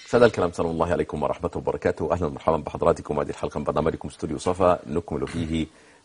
سادة الكلام سلام الله عليكم ورحمة وبركاته أهلا ومرحبا بحضراتكم هذه الحلقة من برنامجكم استوديو صفا نكمل فيه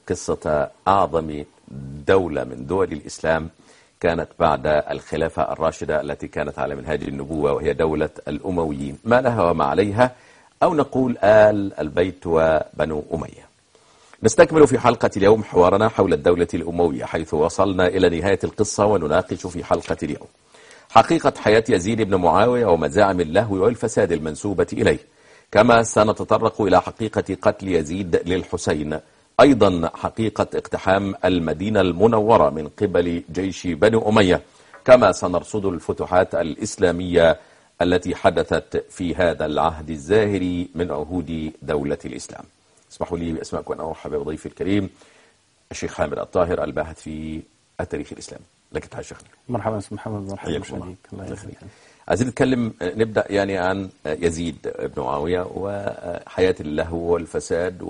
قصة أعظم دولة من دول الإسلام كانت بعد الخلافة الراشدة التي كانت على منهاج النبوة وهي دولة الأمويين ما لها وما عليها أو نقول آل البيت وبنو أمية نستكمل في حلقة اليوم حوارنا حول الدولة الأموية حيث وصلنا إلى نهاية القصة ونناقش في حلقة اليوم حقيقة حياة يزيد بن معاوية ومزاعم اللهو والفساد المنسوبة إليه كما سنتطرق إلى حقيقة قتل يزيد للحسين أيضا حقيقة اقتحام المدينة المنورة من قبل جيش بني أمية كما سنرصد الفتوحات الإسلامية التي حدثت في هذا العهد الزاهري من عهود دولة الإسلام اسمحوا لي بأسمائكم أن أرحب بضيفي الكريم الشيخ حامد الطاهر الباحث في التاريخ الإسلامي لك تحية شيخنا مرحبا استاذ محمد مرحبا حياكم الله. بك الله يخليك عايزين نتكلم نبدأ يعني عن يزيد بن معاوية وحياة اللهو والفساد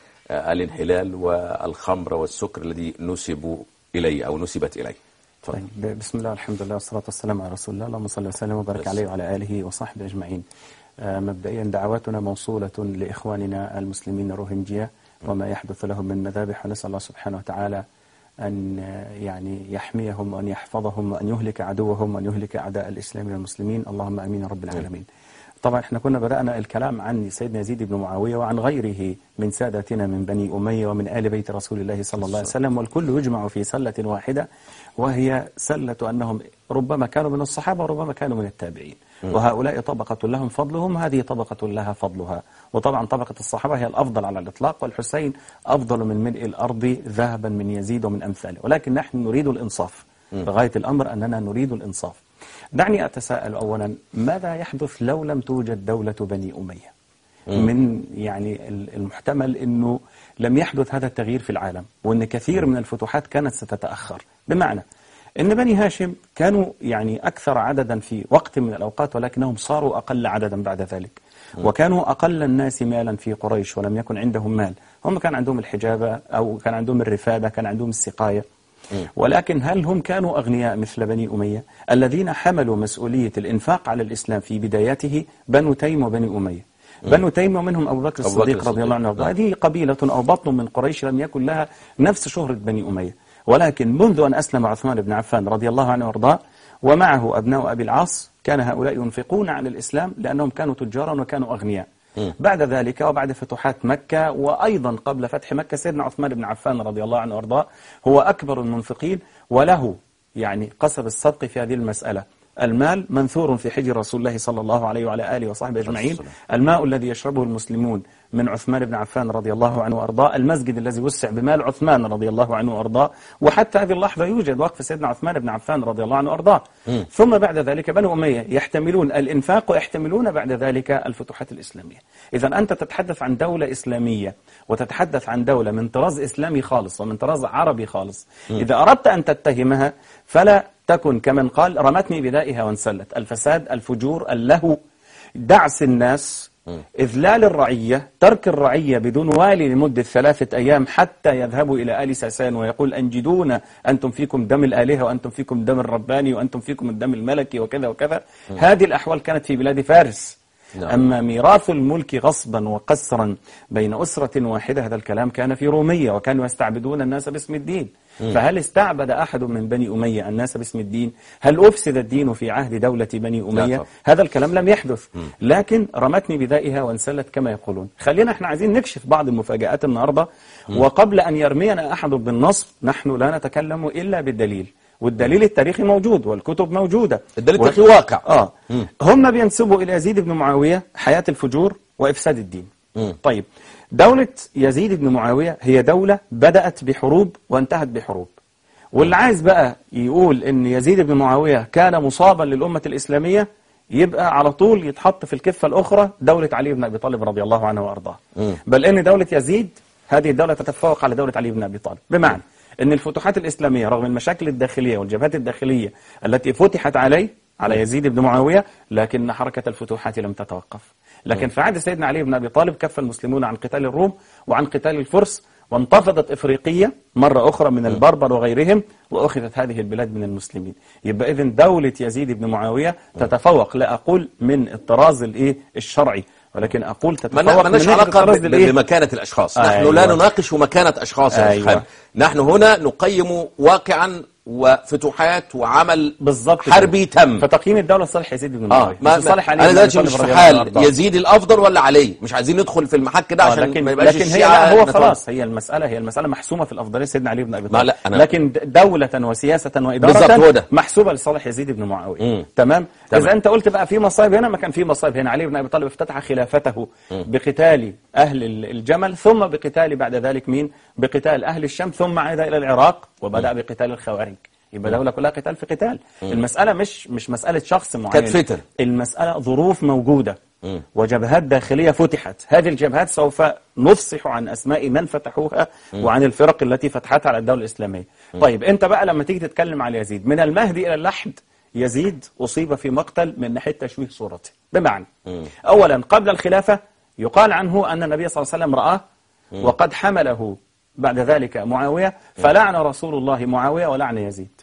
والانحلال والخمر والسكر الذي نسبوا إليه أو نسبت إليه تفضل. طيب بسم الله والحمد لله والصلاة والسلام على رسول الله اللهم صل وسلم وبارك بس. عليه وعلى آله وصحبه أجمعين آه، مبدئيا دعواتنا موصولة لإخواننا المسلمين الروهنجيا وما يحدث لهم من مذابح ونسأل الله سبحانه وتعالى أن آه، يعني يحميهم وأن يحفظهم وأن يهلك عدوهم وأن يهلك أعداء الإسلام والمسلمين اللهم أمين يا رب العالمين طبعا احنا كنا بدأنا الكلام عن سيدنا يزيد بن معاوية وعن غيره من سادتنا من بني أمية ومن آل بيت رسول الله صلى الله عليه وسلم والكل يجمع في سلة واحدة وهي سلة أنهم ربما كانوا من الصحابة وربما كانوا من التابعين وهؤلاء طبقة لهم فضلهم هذه طبقة لها فضلها وطبعا طبقة الصحابة هي الأفضل على الإطلاق والحسين أفضل من ملء الأرض ذهبا من يزيد ومن أمثاله ولكن نحن نريد الإنصاف بغاية الأمر أننا نريد الإنصاف دعني أتساءل أولا ماذا يحدث لو لم توجد دولة بني أمية من يعني ال- المحتمل أنه لم يحدث هذا التغيير في العالم وأن كثير من الفتوحات كانت ستتأخر بمعنى أن بني هاشم كانوا يعني أكثر عددا في وقت من الأوقات ولكنهم صاروا أقل عددا بعد ذلك وكانوا أقل الناس مالا في قريش ولم يكن عندهم مال هم كان عندهم الحجابة أو كان عندهم الرفادة كان عندهم السقاية ولكن هل هم كانوا أغنياء مثل بني أمية الذين حملوا مسؤولية الإنفاق على الإسلام في بداياته بنو تيم وبني أمية بنو تيم ومنهم أبو بكر أبو بكر الصديق الصديق. رضي الله عنه وارضاه نعم. هذه قبيلة أو بطن من قريش لم يكن لها نفس شهرة بني أمية ولكن منذ أن أسلم عثمان بن عفان رضي الله عنه وارضاه ومعه أبناء أبي العاص كان هؤلاء ينفقون على الإسلام لأنهم كانوا تجارا وكانوا أغنياء بعد ذلك وبعد فتوحات مكة وأيضا قبل فتح مكة سيدنا عثمان بن عفان رضي الله عنه وارضاه هو أكبر المنفقين وله يعني قصب الصدق في هذه المسألة المال منثور في حجر رسول الله صلى الله عليه وعلى آله وصحبه أجمعين السلام. الماء الذي يشربه المسلمون من عثمان بن عفان رضي الله عنه وأرضاه المسجد الذي وسع بمال عثمان رضي الله عنه وأرضاه وحتى هذه اللحظة يوجد وقف سيدنا عثمان بن عفان رضي الله عنه وأرضاه ثم بعد ذلك بنو أمية يحتملون الإنفاق ويحتملون بعد ذلك الفتوحات الإسلامية إذا أنت تتحدث عن دولة إسلامية وتتحدث عن دولة من طراز إسلامي خالص ومن طراز عربي خالص إذا أردت أن تتهمها فلا تكن كمن قال رمتني بدائها وانسلت الفساد الفجور اللهو دعس الناس إذلال الرعية ترك الرعية بدون والي لمدة ثلاثة أيام حتى يذهبوا إلى آل ساسان ويقول أنجدونا أنتم فيكم دم الآلهة وأنتم فيكم دم الرباني وأنتم فيكم الدم الملكي وكذا وكذا هذه الأحوال كانت في بلاد فارس نعم. أما ميراث الملك غصبا وقسرا بين أسرة واحدة هذا الكلام كان في رومية وكانوا يستعبدون الناس باسم الدين فهل استعبد أحد من بني أمية الناس باسم الدين هل أفسد الدين في عهد دولة بني أمية طبعا. هذا الكلام لم يحدث لكن رمتني بدائها وانسلت كما يقولون خلينا احنا عايزين نكشف بعض المفاجآت النهاردة وقبل أن يرمينا أحد بالنصب نحن لا نتكلم إلا بالدليل والدليل التاريخي موجود والكتب موجودة الدليل و- التاريخي واقع. آه هم بينسبوا إلى يزيد بن معاوية حياة الفجور وإفساد الدين مم. طيب دولة يزيد بن معاوية هي دولة بدأت بحروب وانتهت بحروب واللي عايز بقى يقول ان يزيد بن معاوية كان مصابا للأمة الإسلامية يبقى على طول يتحط في الكفة الأخرى دولة علي بن أبي طالب رضي الله عنه وأرضاه بل ان دولة يزيد هذه الدولة تتفوق على دولة علي بن أبي طالب بمعنى ان الفتوحات الإسلامية رغم المشاكل الداخلية والجبهات الداخلية التي فتحت عليه على يزيد بن معاوية لكن حركة الفتوحات لم تتوقف لكن في عهد سيدنا علي بن أبي طالب كف المسلمون عن قتال الروم وعن قتال الفرس وانتفضت إفريقية مرة أخرى من البربر وغيرهم وأخذت هذه البلاد من المسلمين يبقى إذن دولة يزيد بن معاوية تتفوق لا أقول من الطراز الإيه الشرعي ولكن أقول ما تتفوق مالناش من ناحية علاقة الطراز ب- الإيه بمكانة الأشخاص آه، نحن أيوة. لا نناقش مكانة أشخاص يا أيوة. أيوة. نحن هنا نقيم واقعا وفتوحات وعمل بالظبط كده. حربي تم فتقييم الدولة صالح يزيد بن اه معاوية ما مش صالح علي انا بن دلوقتي أبي مش طالب في رضي الله عنه حال وأرضاه. يزيد الافضل ولا علي مش عايزين ندخل في المحك ده آه، عشان لكن ما يبقاش لكن هي الشيعة لا هو نتوقع. خلاص هي المسألة هي المسألة محسومة في الأفضلية سيدنا علي بن أبي ما طالب لا، أنا- لكن د- دولة وسياسة وإدارة بالظبط، هو ده. محسوبة لصالح يزيد بن معاوية مم. تمام تمام. إذا أنت قلت بقى في مصايب هنا ما كان في مصايب هنا علي بن أبي طالب افتتح خلافته بقتال أهل ال- الجمل ثم بقتال بعد ذلك مين بقتال أهل الشام ثم عاد إلى العراق وبدأ بقتال الخوارج يبقى دولة كلها قتال في قتال المسألة مش مش مسألة شخص معين كانت فتن. المسألة ظروف موجودة وجبهات داخلية فتحت هذه الجبهات سوف نفصح عن أسماء من فتحوها وعن الفرق التي فتحتها على الدولة الإسلامية طيب أنت بقى لما تيجي تتكلم على يزيد من المهدي إلى اللحد يزيد أصيب في مقتل من ناحية تشويه صورته بمعنى أولا قبل الخلافة يقال عنه أن النبي صلى الله عليه وسلم رآه وقد حمله بعد ذلك معاوية فلعن رسول الله معاوية ولعن يزيد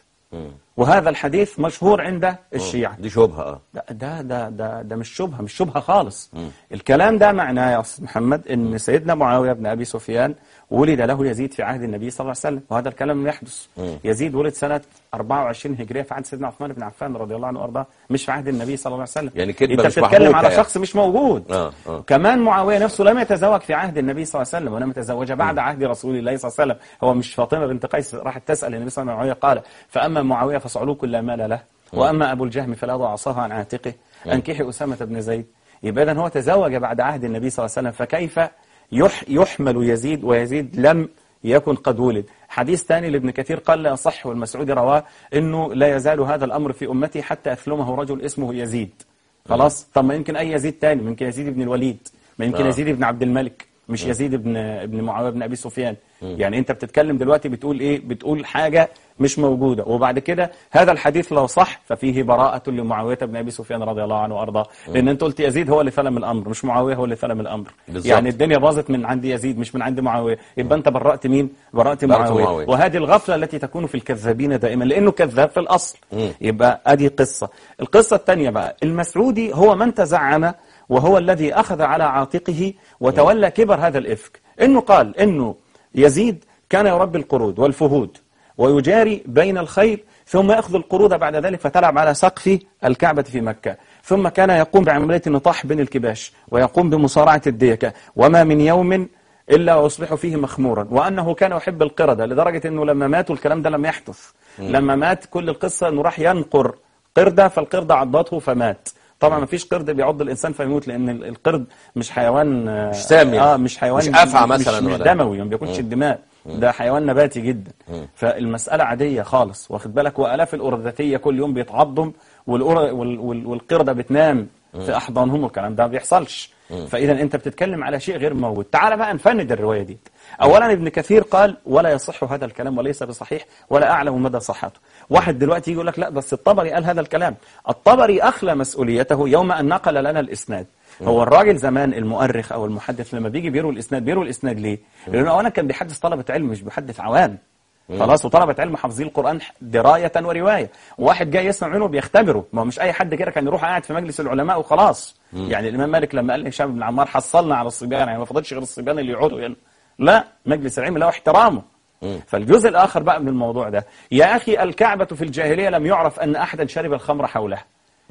وهذا الحديث مشهور عند الشيعة دي شبهة اه ده ده ده ده, ده مش شبهة مش شبهة خالص الكلام ده معناه يا أستاذ محمد إن سيدنا معاوية بن أبي سفيان ولد له يزيد في عهد النبي صلى الله عليه وسلم وهذا الكلام لم يحدث يزيد ولد سنة 24 هجرية في عهد سيدنا عثمان بن عفان رضي الله عنه وأرضاه مش في عهد النبي صلى الله عليه وسلم يعني كدبة أنت مش بتتكلم محبوكة على يعني. شخص مش موجود آه، آه. كمان معاوية نفسه لم يتزوج في عهد النبي صلى الله عليه وسلم ولم يتزوج بعد عهد رسول الله صلى الله عليه وسلم هو مش فاطمة بنت قيس راحت تسأل النبي صلى الله عليه وسلم قال فأما معاوية فصعلوك لا مال له وأما أبو الجهم فلا ضع عصاها عن عاتقه أنكحي أسامة بن زيد يبقى إذن هو تزوج بعد عهد النبي صلى الله عليه وسلم فكيف يح يحمل يزيد ويزيد لم يكن قد ولد حديث ثاني لابن كثير قال لا يصح والمسعودي رواه انه لا يزال هذا الامر في امتي حتى اثلمه رجل اسمه يزيد خلاص طب ما يمكن اي يزيد ثاني ممكن يزيد بن الوليد ما يمكن آه. يزيد بن عبد الملك مش يزيد بن ابن معاويه بن ابي سفيان يعني انت بتتكلم دلوقتي بتقول ايه بتقول حاجه مش موجوده وبعد كده هذا الحديث لو صح ففيه براءه لمعاويه بن ابي سفيان رضي الله عنه وارضاه لان انت قلت يزيد هو اللي فلم الامر مش معاويه هو اللي فلم الامر بالظبط. يعني الدنيا باظت من عند يزيد مش من عند معاويه يبقى انت برأت مين برأت برأت معاويه معاوية. وهذه الغفله التي تكون في الكذابين دائما لانه كذاب في الاصل يبقى ادي قصه القصه الثانيه بقى المسعودي هو من تزعم وهو الذي اخذ على عاتقه وتولى كبر هذا الافك انه قال انه يزيد كان يربي القرود والفهود ويجاري بين الخيل ثم يأخذ القرود بعد ذلك فتلعب على سقف الكعبة في مكة ثم كان يقوم بعملية نطاح بين الكباش ويقوم بمصارعة الديكة وما من يوم إلا ويصبح فيه مخمورا وأنه كان يحب القردة لدرجة أنه لما مات والكلام ده لم يحدث لما مات كل القصة أنه راح ينقر قردة فالقردة عضته فمات طبعا ما فيش قرد بيعض الانسان فيموت لان ال- القرد مش حيوان آه، مش سامي. اه مش حيوان مش أفعى مثلاً مش, مش ولا- دموي ما بياكلش الدماء ده حيوان نباتي جدا فالمسألة عادية خالص واخد بالك وآلاف الأردتية كل يوم بيتعضم والأر... وال... وال... والقردة بتنام في أحضانهم والكلام ده ما بيحصلش فإذا أنت بتتكلم على شيء غير موجود تعال بقى نفند الرواية دي أولا ابن كثير قال ولا يصح هذا الكلام وليس بصحيح ولا أعلم مدى صحته واحد دلوقتي يقول لك لا بس الطبري قال هذا الكلام الطبري أخلى مسؤوليته يوم أن نقل لنا الإسناد هو الراجل زمان المؤرخ او المحدث لما بيجي بيروي الاسناد بيروي الاسناد ليه؟ لانه اولا كان بيحدث طلبه علم مش بيحدث عوام خلاص وطلبه علم حافظين القران درايه وروايه واحد جاي يسمع منه بيختبره ما هو مش اي حد كده كان يروح قاعد في مجلس العلماء وخلاص يعني الامام مالك لما قال لهشام بن عمار حصلنا على الصبيان يعني ما فضلش غير الصبيان اللي يقعدوا هنا لا مجلس العلم له احترامه فالجزء الاخر بقى من الموضوع ده يا اخي الكعبه في الجاهليه لم يعرف ان احدا شرب الخمر حولها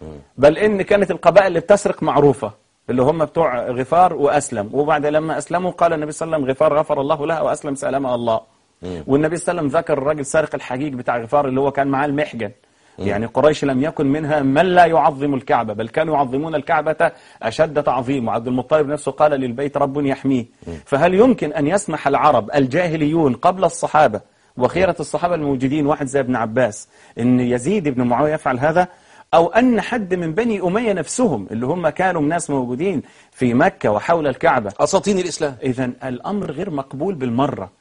بل ان كانت القبائل اللي بتسرق معروفه اللي هم بتوع غفار واسلم وبعد لما اسلموا قال النبي صلى الله عليه وسلم غفار غفر الله لها واسلم سلامها الله والنبي صلى الله عليه وسلم ذكر الراجل سارق الحقيق بتاع غفار اللي هو كان معاه المحجن يعني قريش لم يكن منها من لا يعظم الكعبة بل كانوا يعظمون الكعبة أشد تعظيم وعبد المطلب نفسه قال للبيت رب يحميه فهل يمكن أن يسمح العرب الجاهليون قبل الصحابة وخيرة الصحابة الموجودين واحد زي ابن عباس أن يزيد بن معاوية يفعل هذا أو أن حد من بني أمية نفسهم اللي هم كانوا ناس موجودين في مكة وحول الكعبة أساطين الإسلام إذا الأمر غير مقبول بالمرة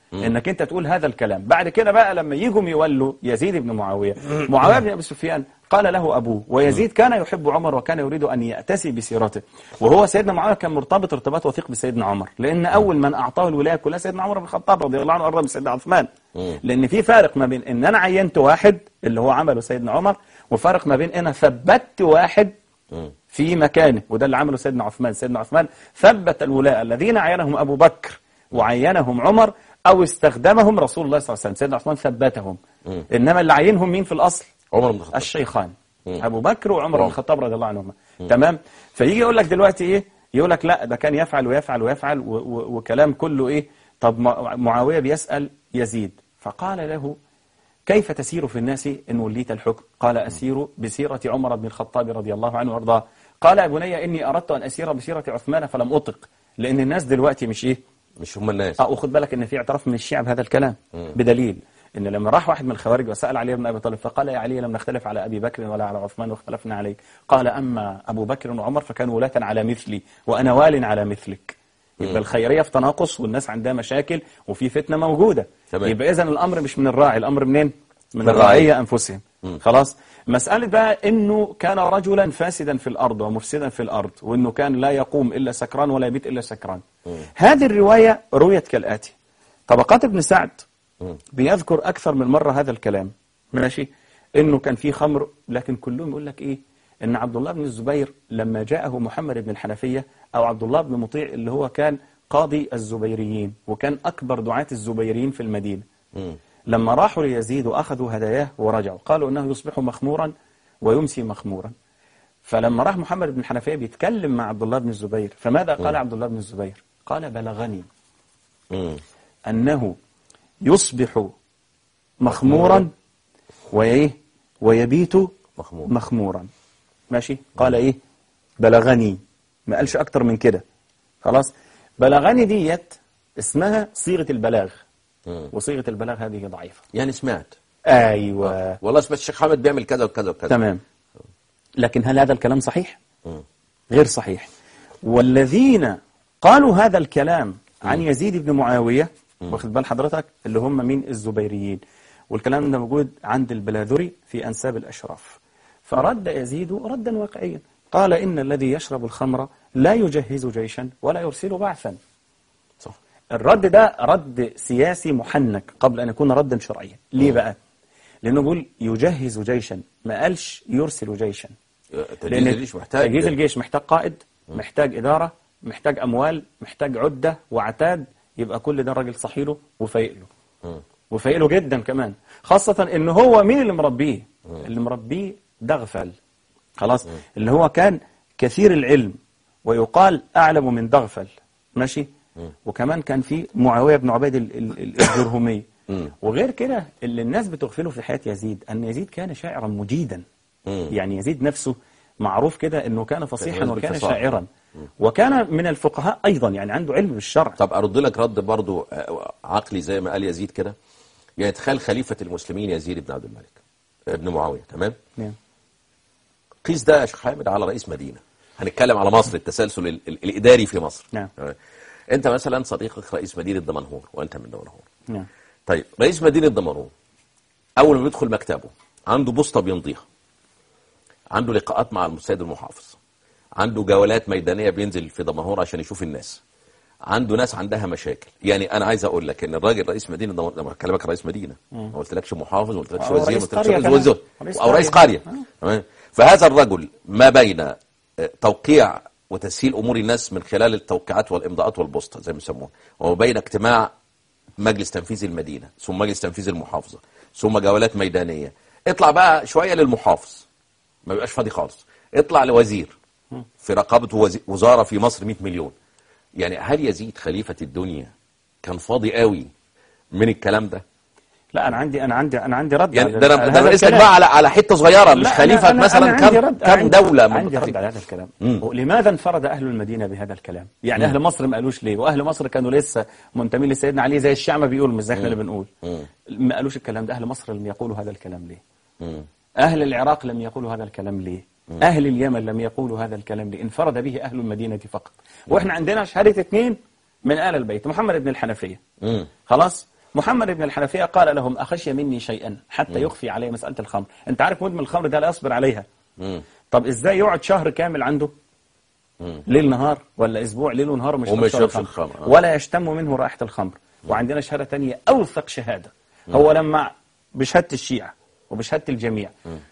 انك انت تقول هذا الكلام بعد كده بقى لما يجوا يولوا يزيد بن معاويه معاويه بن ابي سفيان قال له ابوه ويزيد كان يحب عمر وكان يريد ان ياتسي بسيرته وهو سيدنا معاويه كان مرتبط ارتباط وثيق بسيدنا عمر لان اول من اعطاه الولايه كلها سيدنا عمر بن الخطاب رضي الله عنه وارضى من سيدنا عثمان لان في فارق ما بين ان انا عينت واحد اللي هو عمله سيدنا عمر وفارق ما بين انا ثبت واحد في مكانه وده اللي عمله سيدنا عثمان سيدنا عثمان ثبت الولاء الذين عينهم أبو بكر وعينهم عمر أو استخدمهم رسول الله صلى الله عليه وسلم سيدنا عثمان ثبتهم إنما اللي عينهم مين في الأصل عمر بن الخطاب الشيخان أبو بكر وعمر بن الخطاب رضي الله عنهما تمام فيجي يقول لك دلوقتي إيه يقول لك لا ده كان يفعل ويفعل ويفعل و- و- وكلام كله إيه طب مع- معاوية بيسأل يزيد فقال له كيف تسير في الناس إن وليت الحكم قال أسير بسيرة عمر بن الخطاب رضي الله عنه وارضاه قال يا بني إني أردت أن أسير بسيرة عثمان فلم أطق لأن الناس دلوقتي مش إيه مش هم الناس اه وخد بالك ان في اعتراف من الشيعة بهذا الكلام بدليل ان لما راح واحد من الخوارج وسال علي بن ابي طالب فقال يا علي لم نختلف على ابي بكر ولا على عثمان واختلفنا عليك قال اما ابو بكر وعمر فكانوا ولاة على مثلي وانا وال على مثلك يبقى الخيريه في تناقص والناس عندها مشاكل وفي فتنه موجوده تمام. يبقى اذا الامر مش من الراعي الامر منين من من الرعيه انفسهم خلاص مساله بقى انه كان رجلا فاسدا في الارض ومفسدا في الارض وانه كان لا يقوم الا سكران ولا يبيت الا سكران هذه الروايه رويت كالاتي طبقات ابن سعد بيذكر اكثر من مره هذا الكلام ماشي انه كان في خمر لكن كلهم يقول لك ايه ان عبد الله بن الزبير لما جاءه محمد بن الحنفيه او عبد الله بن مطيع اللي هو كان قاضي الزبيريين وكان اكبر دعاة الزبيريين في المدينه لما راحوا ليزيد واخذوا هداياه ورجعوا قالوا انه يصبح مخمورا ويمسي مخمورا فلما راح محمد بن الحنفيه بيتكلم مع عبد الله بن الزبير فماذا قال عبد الله بن الزبير قال بلغني مم. أنه يصبح مخمورا وإيه ويبيت مخمور. مخمورا ماشي قال إيه بلغني ما قالش أكتر من كده خلاص بلغني ديت اسمها صيغة البلاغ مم. وصيغة البلاغ هذه ضعيفة يعني سمعت أيوة والله سمعت الشيخ حامد بيعمل كذا وكذا وكذا تمام لكن هل هذا الكلام صحيح مم. غير صحيح والذين قالوا هذا الكلام عن يزيد بن معاوية واخد بال حضرتك اللي هم مين الزبيريين والكلام ده موجود عند البلاذري في أنساب الأشراف فرد يزيد ردا واقعيا قال إن الذي يشرب الخمر لا يجهز جيشا ولا يرسل بعثا صح الرد ده رد سياسي محنك قبل أن يكون ردا شرعيا ليه بقى لأنه بيقول يجهز جيشا ما قالش يرسل جيشا تجهيز الجيش محتاج تجهيز الجيش محتاج قائد محتاج إدارة محتاج أموال محتاج عدة وعتاد يبقى كل ده راجل صحيله وفايق له مم. وفايق له جدا كمان خاصة إن هو مين اللي مربيه اللي مربيه دغفل خلاص اللي هو كان كثير العلم ويقال أعلم من دغفل ماشي وكمان كان في معاوية بن عبيد ال- ال- ال- الجرهمي مم. وغير كده اللي الناس بتغفله في حياة يزيد أن يزيد كان شاعرا مجيدا مم. يعني يزيد نفسه معروف كده أنه كان فصيحا كان وكان بالفصاحة. شاعرا وكان من الفقهاء أيضا يعني عنده علم بالشرع طب ارد لك رد برضو آه، عقلي زي ما قال يزيد كده يعني تخيل خليفة المسلمين يزيد بن عبد الملك ابن معاوية تمام نعم. قيس ده يا شيخ حامد على رئيس مدينة هنتكلم على مصر التسلسل ال- ال- الإداري في مصر نعم. تمام؟ انت مثلا صديقك رئيس مدينة دمنهور وانت من دمنهور نعم طيب رئيس مدينة دمنهور أول ما بيدخل مكتبه عنده بوسطة بيمضيها عنده لقاءات مع السيد المحافظ عنده جولات ميدانية بينزل في دمنهور عشان يشوف الناس عنده ناس عندها مشاكل يعني أنا عايز أقول لك إن الراجل رئيس مدينة دمنهور لما أكلمك رئيس مدينة ما قلتلكش محافظ ما قلتلكش أو وزير ما رئيس قلتلكش قرية رئيس كمان. وزير رئيس أو رئيس قرية. قرية تمام فهذا الرجل ما بين آه، توقيع وتسهيل أمور الناس من خلال التوقيعات والإمضاءات والبوسطة زي ما يسموها وما بين اجتماع مجلس تنفيذي المدينة ثم مجلس تنفيذي المحافظة ثم جولات ميدانية اطلع بقى شوية للمحافظ ما بيبقاش فاضي خالص اطلع لوزير في رقابة وزي- وزارة في مصر 100 مليون يعني هل يزيد خليفة الدنيا كان فاضي قوي من الكلام ده لا أنا عندي أنا عندي أنا عندي رد يعني على- ده انا على ده هذا انا لك الكلام. بقى على على حته صغيره مش لا، أنا- خليفه أنا- مثلا أنا عندي كم رد- كم عندي- دوله عندي منتخبة؟ رد على هذا الكلام مم. لماذا انفرد أهل المدينة بهذا الكلام يعني أهل مصر ما قالوش ليه وأهل مصر كانوا لسه منتمين لسيدنا علي زي الشيعة ما بيقولوا مش زي احنا اللي بنقول مم. ما قالوش الكلام ده أهل مصر لم يقولوا هذا الكلام ليه مم. أهل العراق لم يقولوا هذا الكلام ليه أهل اليمن لم يقولوا هذا الكلام ليه انفرد به أهل المدينة فقط وإحنا عندنا شهادة اثنين من آل البيت محمد بن الحنفية مم. خلاص محمد بن الحنفية قال لهم أخشي مني شيئا حتى يخفي علي مسألة الخمر أنت عارف مدمن الخمر ده لا يصبر عليها مم. طب إزاي يقعد شهر كامل عنده مم. ليل نهار ولا أسبوع ليل ونهار وما وما يشربش يشربش الخمر الخمر، آه. ولا يشتم منه رائحة الخمر وعندنا شهادة تانية أوثق شهادة هو لما بشهادة الشيعة وبشهادة الجميع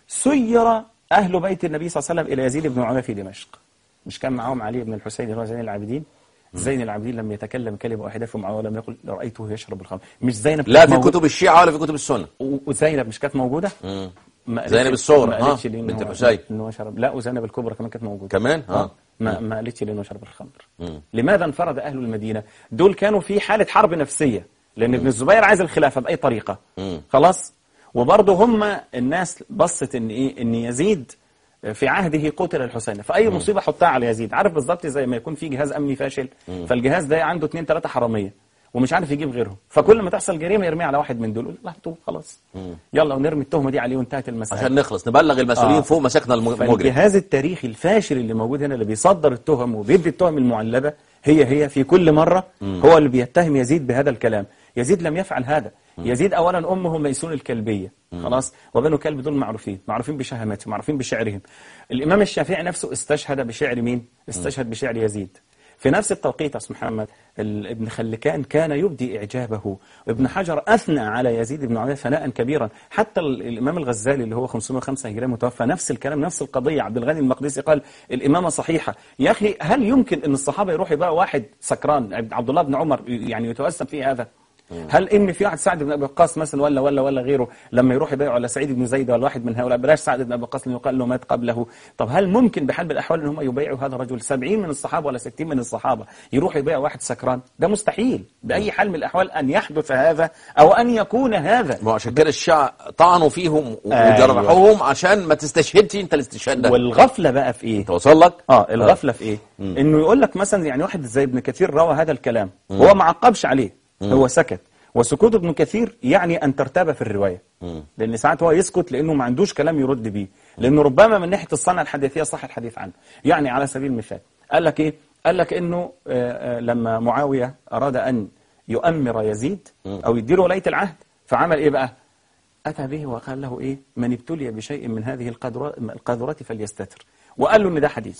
سير أهل بيت النبي صلى الله عليه وسلم إلى يزيد بن معاوية في دمشق مش كان معاهم علي بن الحسين اللي هو زين العابدين زين العابدين لم يتكلم كلمة واحدة في معاوية ولم يقل رأيته يشرب الخمر مش زينب لا كانت في موجودة. كتب الشيعة ولا في كتب السنة و- وزينب مش كانت موجودة مم. ما قالتش- زينب الصغرى، ما ها، قالتش ليه إن بنت هو- الحسين. إن هو شرب لا وزينب الكبرى كمان كانت موجودة كمان اه ما ما قالتش ليه انه شرب الخمر مم. لماذا انفرد اهل المدينه دول كانوا في حاله حرب نفسيه لان ابن الزبير عايز الخلافه باي طريقه مم. خلاص وبرضه هم الناس بصت ان ايه ان يزيد في عهده قتل الحسين فاي مصيبه حطها على يزيد عارف بالظبط زي ما يكون في جهاز امني فاشل فالجهاز ده عنده اثنين ثلاثه حراميه ومش عارف يجيب غيرهم فكل ما تحصل جريمه يرميها على واحد من دول يقول الله تو خلاص يلا ونرمي التهمه دي عليه وانتهت المساله عشان نخلص نبلغ المسؤولين آه. فوق مساكنا الم- المجرم فالجهاز التاريخي الفاشل اللي موجود هنا اللي بيصدر التهم وبيدي التهم المعلبة هي هي في كل مرة هو اللي بيتهم يزيد بهذا الكلام يزيد لم يفعل هذا يزيد أولا أمه ميسون الكلبية خلاص وبنو كلب دول معروفين معروفين بشهامتهم معروفين بشعرهم الإمام الشافعي نفسه استشهد بشعر مين استشهد بشعر يزيد في نفس التوقيت يا أستاذ محمد ال- ابن خلكان كان يبدي إعجابه ابن حجر أثنى على يزيد بن معاوية ثناء كبيرا حتى ال- الإمام الغزالي اللي هو 505 هجري متوفى نفس الكلام نفس القضية عبد الغني المقدسي قال الإمامة صحيحة يا أخي هل يمكن أن الصحابة يروحوا يبقى واحد سكران عبد الله بن عمر يعني يتوسم في هذا هل ان في واحد سعد بن ابي وقاص مثلا ولا ولا ولا غيره لما يروح يبيع على سعيد بن زيد ولا واحد من هؤلاء بلاش سعد بن ابي وقاص لانه قال له مات قبله طب هل ممكن بحال من الاحوال ان هم يبيعوا هذا الرجل 70 من الصحابه ولا 60 من الصحابه يروح يبيع واحد سكران ده مستحيل باي حال من الاحوال ان يحدث هذا او ان يكون هذا ما هو عشان كده الشيعة طعنوا فيهم و- أيوة. وجرحوهم عشان ما تستشهدش انت الاستشهاد ده والغفله بقى في ايه توصل لك اه الغفله في ايه انه يقول لك مثلا يعني واحد زي ابن كثير روى هذا الكلام هو ما عقبش عليه هو سكت وسكوت ابن كثير يعني ان ترتاب في الروايه لان ساعات هو يسكت لانه ما عندوش كلام يرد بيه لانه ربما من ناحيه الصنعه الحديثيه صح الحديث عنه يعني على سبيل المثال قال لك ايه قال لك انه آه، آه، لما معاويه اراد ان يؤمر يزيد او يديله ولايه العهد فعمل ايه بقى أتى به وقال له إيه من ابتلي بشيء من هذه القاذورات القاذورات فليستتر وقال له إن ده حديث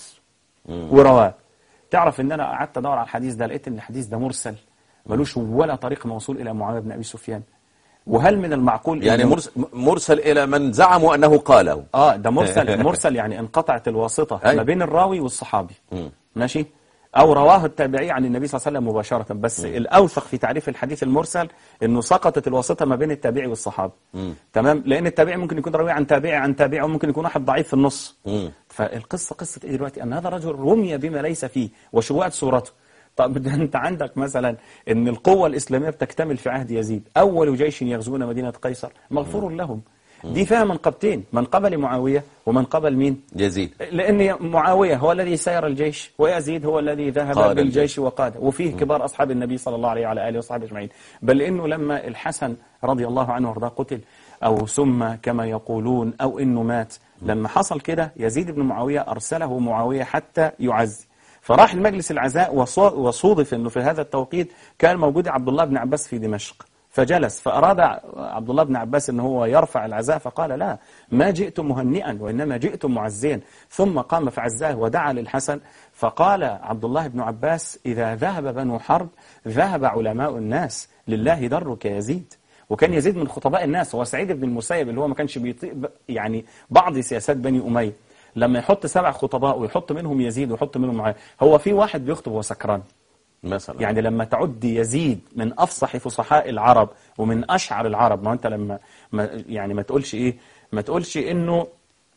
ورواه تعرف إن أنا قعدت أدور على الحديث ده لقيت إن الحديث ده مرسل ملوش ولا طريق موصول إلى معاوية بن أبي سفيان وهل من المعقول يعني إنه- مرس- مرسل إلى من زعموا أنه قاله اه ده مرسل مرسل يعني انقطعت الواسطة أي. ما بين الراوي والصحابي مم. ماشي أو رواه التابعي عن النبي صلى الله عليه وسلم مباشرة بس الأوثق في تعريف الحديث المرسل إنه سقطت الواسطة ما بين التابعي والصحابي تمام لأن التابعي ممكن يكون راوي عن تابعي عن تابعي وممكن يكون واحد ضعيف في النص مم. فالقصة قصة إيه دلوقتي أن هذا الرجل رمي بما ليس فيه وشوهت صورته طب ده أنت عندك مثلا أن القوة الإسلامية بتكتمل في عهد يزيد أول جيش يغزون مدينة قيصر مغفور لهم دي فيها منقبتين منقبة لمعاوية ومنقبة لمين؟ يزيد لأن معاوية هو الذي سير الجيش ويزيد هو الذي ذهب قاد بالجيش وقاد وفيه كبار أصحاب النبي صلى الله عليه وعلى آله وصحبه أجمعين بل إنه لما الحسن رضي الله عنه وارضاه قتل أو سم كما يقولون أو إنه مات لما حصل كده يزيد بن معاوية أرسله معاوية حتى يعزي فراح المجلس العزاء وصو- وصودف أنه في هذا التوقيت كان موجود عبد الله بن عباس في دمشق فجلس فأراد عبد الله بن عباس أن هو يرفع العزاء فقال لا ما جئت مهنئا وإنما جئت معزيا ثم قام فعزاه ودعا للحسن فقال عبد الله بن عباس إذا ذهب بنو حرب ذهب علماء الناس لله درك يزيد وكان يزيد من خطباء الناس هو سعيد بن المسيب اللي هو ما كانش بيطيق ب- يعني بعض سياسات بني أمية لما يحط سبع خطباء ويحط منهم يزيد ويحط منهم معاوية هو في واحد بيخطب وهو سكران مثلا يعني لما تعد يزيد من افصح فصحاء العرب ومن اشعر العرب ما هو انت لما ما يعني ما تقولش ايه ما تقولش انه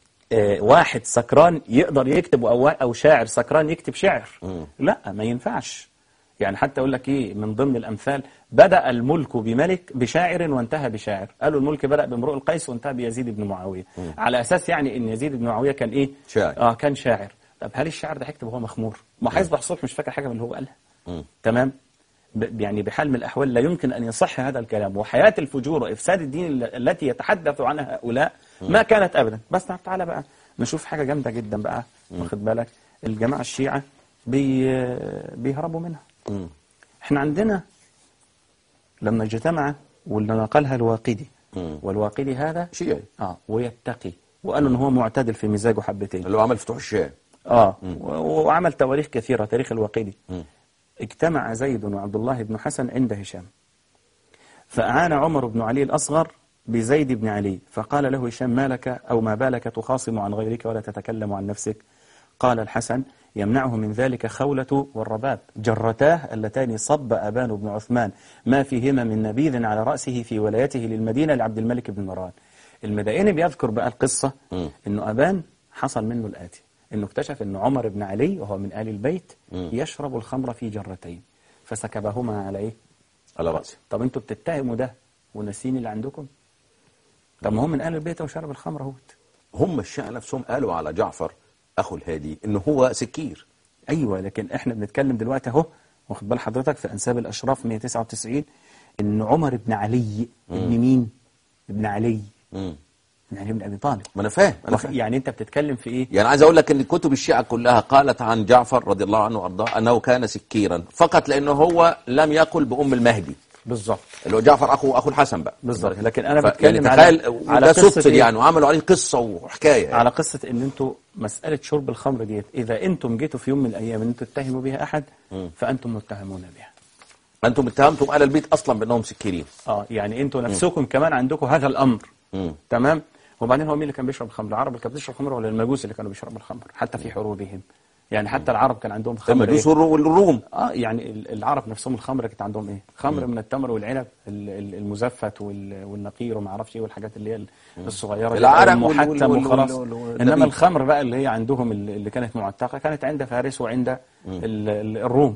آه، واحد سكران يقدر يكتب او او شاعر سكران يكتب شعر لا ما ينفعش يعني حتى اقول لك ايه من ضمن الامثال بدا الملك بملك بشاعر وانتهى بشاعر قالوا الملك بدا بامرؤ القيس وانتهى بيزيد بن معاويه على اساس يعني ان يزيد بن معاويه كان ايه شاعر. اه كان شاعر طب هل الشاعر ده هيكتب وهو مخمور ما هيصبح الصبح مش فاكر حاجه من اللي هو قالها تمام ب- يعني بحال من الأحوال لا يمكن أن يصح هذا الكلام وحياة الفجور وإفساد الدين ال- التي يتحدث عنها هؤلاء ما كانت أبدا بس تعالى بقى نشوف حاجة جامدة جدا بقى واخد بالك الجماعة الشيعة بي بيهربوا منها احنا عندنا لما اجتمع واللي نقلها الواقدي مم. والواقدي هذا شيعي اه ويتقي وقال ان هو معتدل في مزاجه حبتين اللي هو عمل فتوح الشام اه و- وعمل تواريخ كثيرة تاريخ الواقدي مم. اجتمع زيد وعبد الله بن حسن عند هشام فأعان عمر بن علي الأصغر بزيد بن علي فقال له هشام ما لك أو ما بالك تخاصم عن غيرك ولا تتكلم عن نفسك قال الحسن يمنعه من ذلك خولة والرباب جرتاه اللتان صب أبان بن عثمان ما فيهما من نبيذ على رأسه في ولايته للمدينة لعبد الملك بن مروان المدائني بيذكر بقى القصة مم. انه أبان حصل منه الآتي انه اكتشف ان عمر بن علي وهو من آل البيت مم. يشرب الخمر في جرتين فسكبهما على ايه على رأسي طب انتوا بتتهموا ده وناسين اللي عندكم طب ما هو من آل البيت وشرب الخمر اهوت هم الشيعة نفسهم قالوا على جعفر أخو الهادي إن هو سكير ايوه لكن احنا بنتكلم دلوقتي اهو واخد بال حضرتك في انساب الاشراف 199 ان عمر بن علي ابن مين ابن علي مم. ابن علي بن ابي طالب ما أنا فاهم أنا واخد- فاهم يعني انت بتتكلم في ايه يعني عايز أقول لك إن كتب الشيعة كلها قالت عن جعفر رضي الله عنه وأرضاه أنه كان سكيرا فقط لأنه هو لم يقل بأم المهدي بالظبط اللي هو جعفر أخو أخو الحسن بقى بالظبط لكن انا ف- بتكلم يعني على تخيل على وده قصة صدفة إيه؟ يعني وعملوا عليه قصة وحكاية يعني. على قصة ان انتوا مسألة شرب الخمر ديت اذا انتم جيتوا في يوم من الايام ان انتوا تتهموا بها احد فانتم متهمون بها أنتم اتهمتم أهل البيت أصلا بأنهم سكيرين اه يعني انتوا نفسكم كمان عندكم هذا الامر مم. تمام وبعدين هو مين اللي كان بيشرب الخمر العرب اللي كانت بتشرب خمر ولا المجوس اللي كانوا بيشربوا الخمر حتى في حروبهم يعني حتى العرب كان عندهم خمر المجوس إيه؟ والرو- والروم اه يعني ال- العرب نفسهم الخمر كانت عندهم ايه خمر من التمر والعنب ال- ال- المزفت وال- والنقير وما اعرفش ايه والحاجات اللي هي ال- الصغيره دي، العرق أو وال- المحتم وال- وخلاص وال- وال- انما والنبيذ. الخمر بقى اللي هي عندهم ال- اللي كانت معتقه كانت عند فارس وعند ال- ال- الروم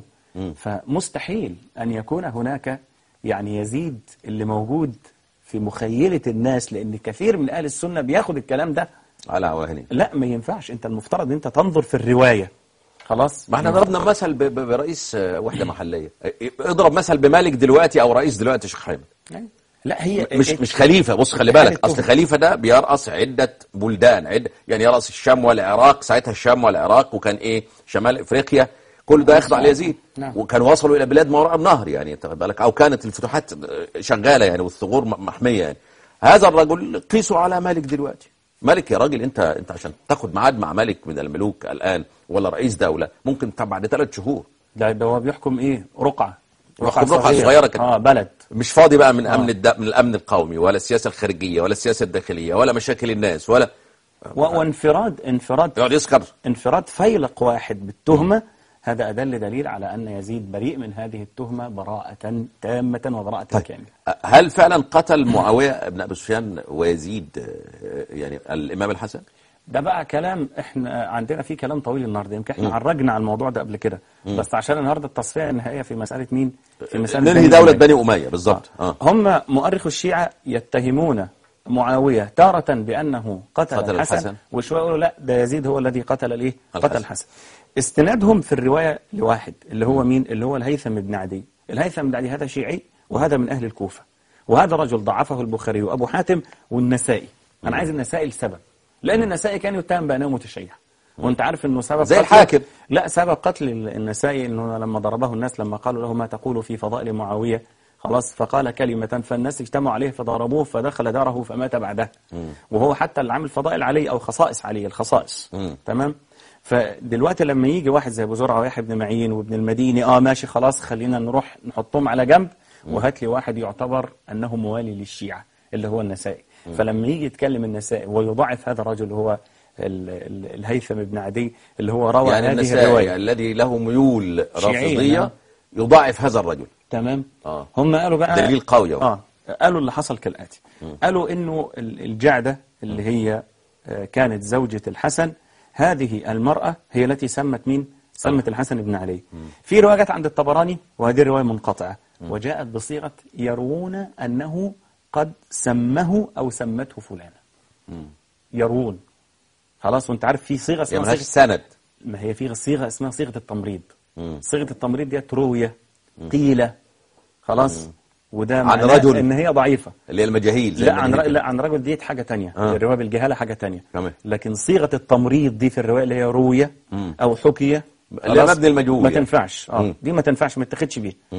فمستحيل ان يكون هناك يعني يزيد اللي موجود في مخيله الناس لان كثير من اهل السنه بياخد الكلام ده على عواهنهم لا ما ينفعش انت المفترض انت تنظر في الروايه خلاص ما احنا ضربنا مثل ب- ب- برئيس آه، وحده محليه اضرب مثل بمالك دلوقتي او رئيس دلوقتي يا شيخ حامد يعني لا هي مش إيه- مش خليفه بص خلي حالة بالك اصل تهمة. خليفه ده بيرأس عده بلدان عده يعني يرأس الشام والعراق ساعتها الشام والعراق وكان ايه شمال افريقيا كل ده يخضع ليزيد نعم. وكانوا وصلوا الى بلاد ما وراء النهر يعني انت واخد بالك او كانت الفتوحات شغاله يعني والثغور م- محميه يعني هذا الرجل قيسوا على مالك دلوقتي ملك يا راجل انت انت عشان تاخد ميعاد مع ملك من الملوك الان ولا رئيس دوله ممكن طب بعد ثلاث شهور ده ده هو بيحكم ايه رقعة بيحكم رقعة صغيرة كده. اه بلد مش فاضي بقى من امن الد... من الامن القومي ولا السياسه الخارجيه ولا السياسه الداخليه ولا مشاكل الناس ولا و- وانفراد انفراد يقعد يسكر انفراد فيلق واحد بالتهمة هذا أدل دليل على أن يزيد بريء من هذه التهمة براءة تامة وبراءة كاملة هل فعلا قتل معاويه بن ابي سفيان ويزيد آه، يعني الامام الحسن؟ ده بقى كلام احنا عندنا فيه كلام طويل النهارده يمكن احنا عرجنا على الموضوع ده قبل كده بس عشان النهارده التصفيه النهائيه في مساله مين؟ في مساله ننهي بني دوله أمية. بني اميه بالظبط اه هم مؤرخ الشيعة يتهمون معاوية تارة بأنه قتل, قتل الحسن, الحسن. وشوية يقولوا لا ده يزيد هو الذي قتل الايه الحسن. قتل الحسن استنادهم في الرواية لواحد اللي هو مين اللي هو الهيثم بن عدي الهيثم بن عدي هذا شيعي وهذا من أهل الكوفة وهذا رجل ضعفه البخاري وأبو حاتم والنسائي أنا عايز النسائي لسبب لأن النسائي كان يتهم بأنه متشيع وانت عارف انه سبب زي قتله- الحاكم. لا سبب قتل النسائي انه لما ضربه الناس لما قالوا له ما تقول في فضائل معاوية خلاص فقال كلمة فالناس اجتمعوا عليه فضربوه فدخل داره فمات بعده وهو حتى اللي عامل فضائل عليه او خصائص عليه الخصائص مم. تمام فدلوقتي لما يجي واحد زي ابو زرعه ويحيى بن معين وابن المديني اه ماشي خلاص خلينا نروح نحطهم على جنب وهات لي واحد يعتبر انه موالي للشيعة اللي هو النسائي فلما يجي يتكلم النسائي ويضاعف هذا الرجل اللي هو ال- ال- الهيثم بن عدي اللي هو روى يعني هذه النسائي الرواية الذي له ميول شيعي، رافضيه نعم. يضاعف هذا الرجل تمام آه. هم قالوا بقى دليل قوي أهو. اه قالوا اللي حصل كالآتي قالوا انه ال- الجعدة اللي هي آه، كانت زوجة الحسن هذه المرأة هي التي سمت مين سمت الحسن بن علي في رواية عند الطبراني وهذه الرواية منقطعة وجاءت بصيغة يرون أنه قد سمه أو سمته فلانة يرون خلاص وانت عارف في صيغة يعني اسمها ملهاش صيغة سند ما هي في صيغة اسمها صيغة التمريض مم. صيغة التمريض ديت روية قيلة خلاص وده عن معناه رجل. ان هي ضعيفة اللي هي المجاهيل زي لا عن المجاهيل ر... كده. لا عن رجل ديت حاجة تانية آه. الرواية بالجهالة حاجة تانية تمام. لكن صيغة التمريض دي في الرواية اللي هي روية مم. او حكية اللي هي خلاص، مبني المجهول ما يعني. تنفعش اه مم. دي ما تنفعش ما تتاخدش بيها مم.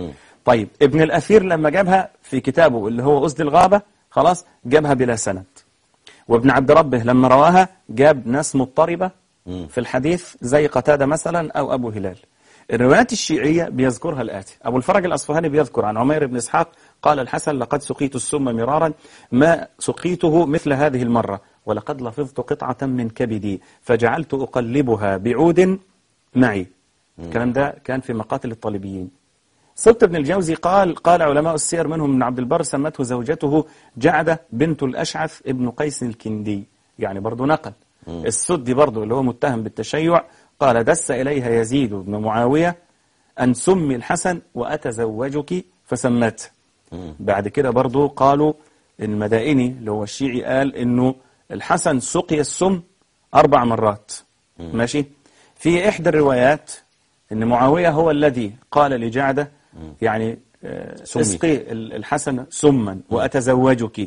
طيب ابن الأثير لما جابها في كتابه اللي هو أسد الغابة خلاص جابها بلا سند وابن عبد ربه لما رواها جاب ناس مضطربة في الحديث زي قتادة مثلا أو أبو هلال الروايات الشيعية بيذكرها الآتي أبو الفرج الأصفهاني بيذكر عن عمير بن إسحاق قال الحسن لقد سقيت السم مرارا ما سقيته مثل هذه المرة ولقد لفظت قطعة من كبدي فجعلت أقلبها بعود معي الكلام ده كان في مقاتل الطالبيين سبط بن الجوزي قال قال علماء السير منهم ابن عبد البر سمته زوجته جعدة بنت الأشعث ابن قيس الكندي يعني برضو نقل السدي برضو اللي هو متهم بالتشيع قال دس إليها يزيد بن معاوية أن سمي الحسن وأتزوجك فسمته بعد كده برضو قالوا المدائني اللي هو الشيعي قال إنه الحسن سقي السم أربع مرات ماشي في إحدى الروايات إن معاوية هو الذي قال لجعدة يعني آه، سمي. اسقي ال- الحسن سما وأتزوجك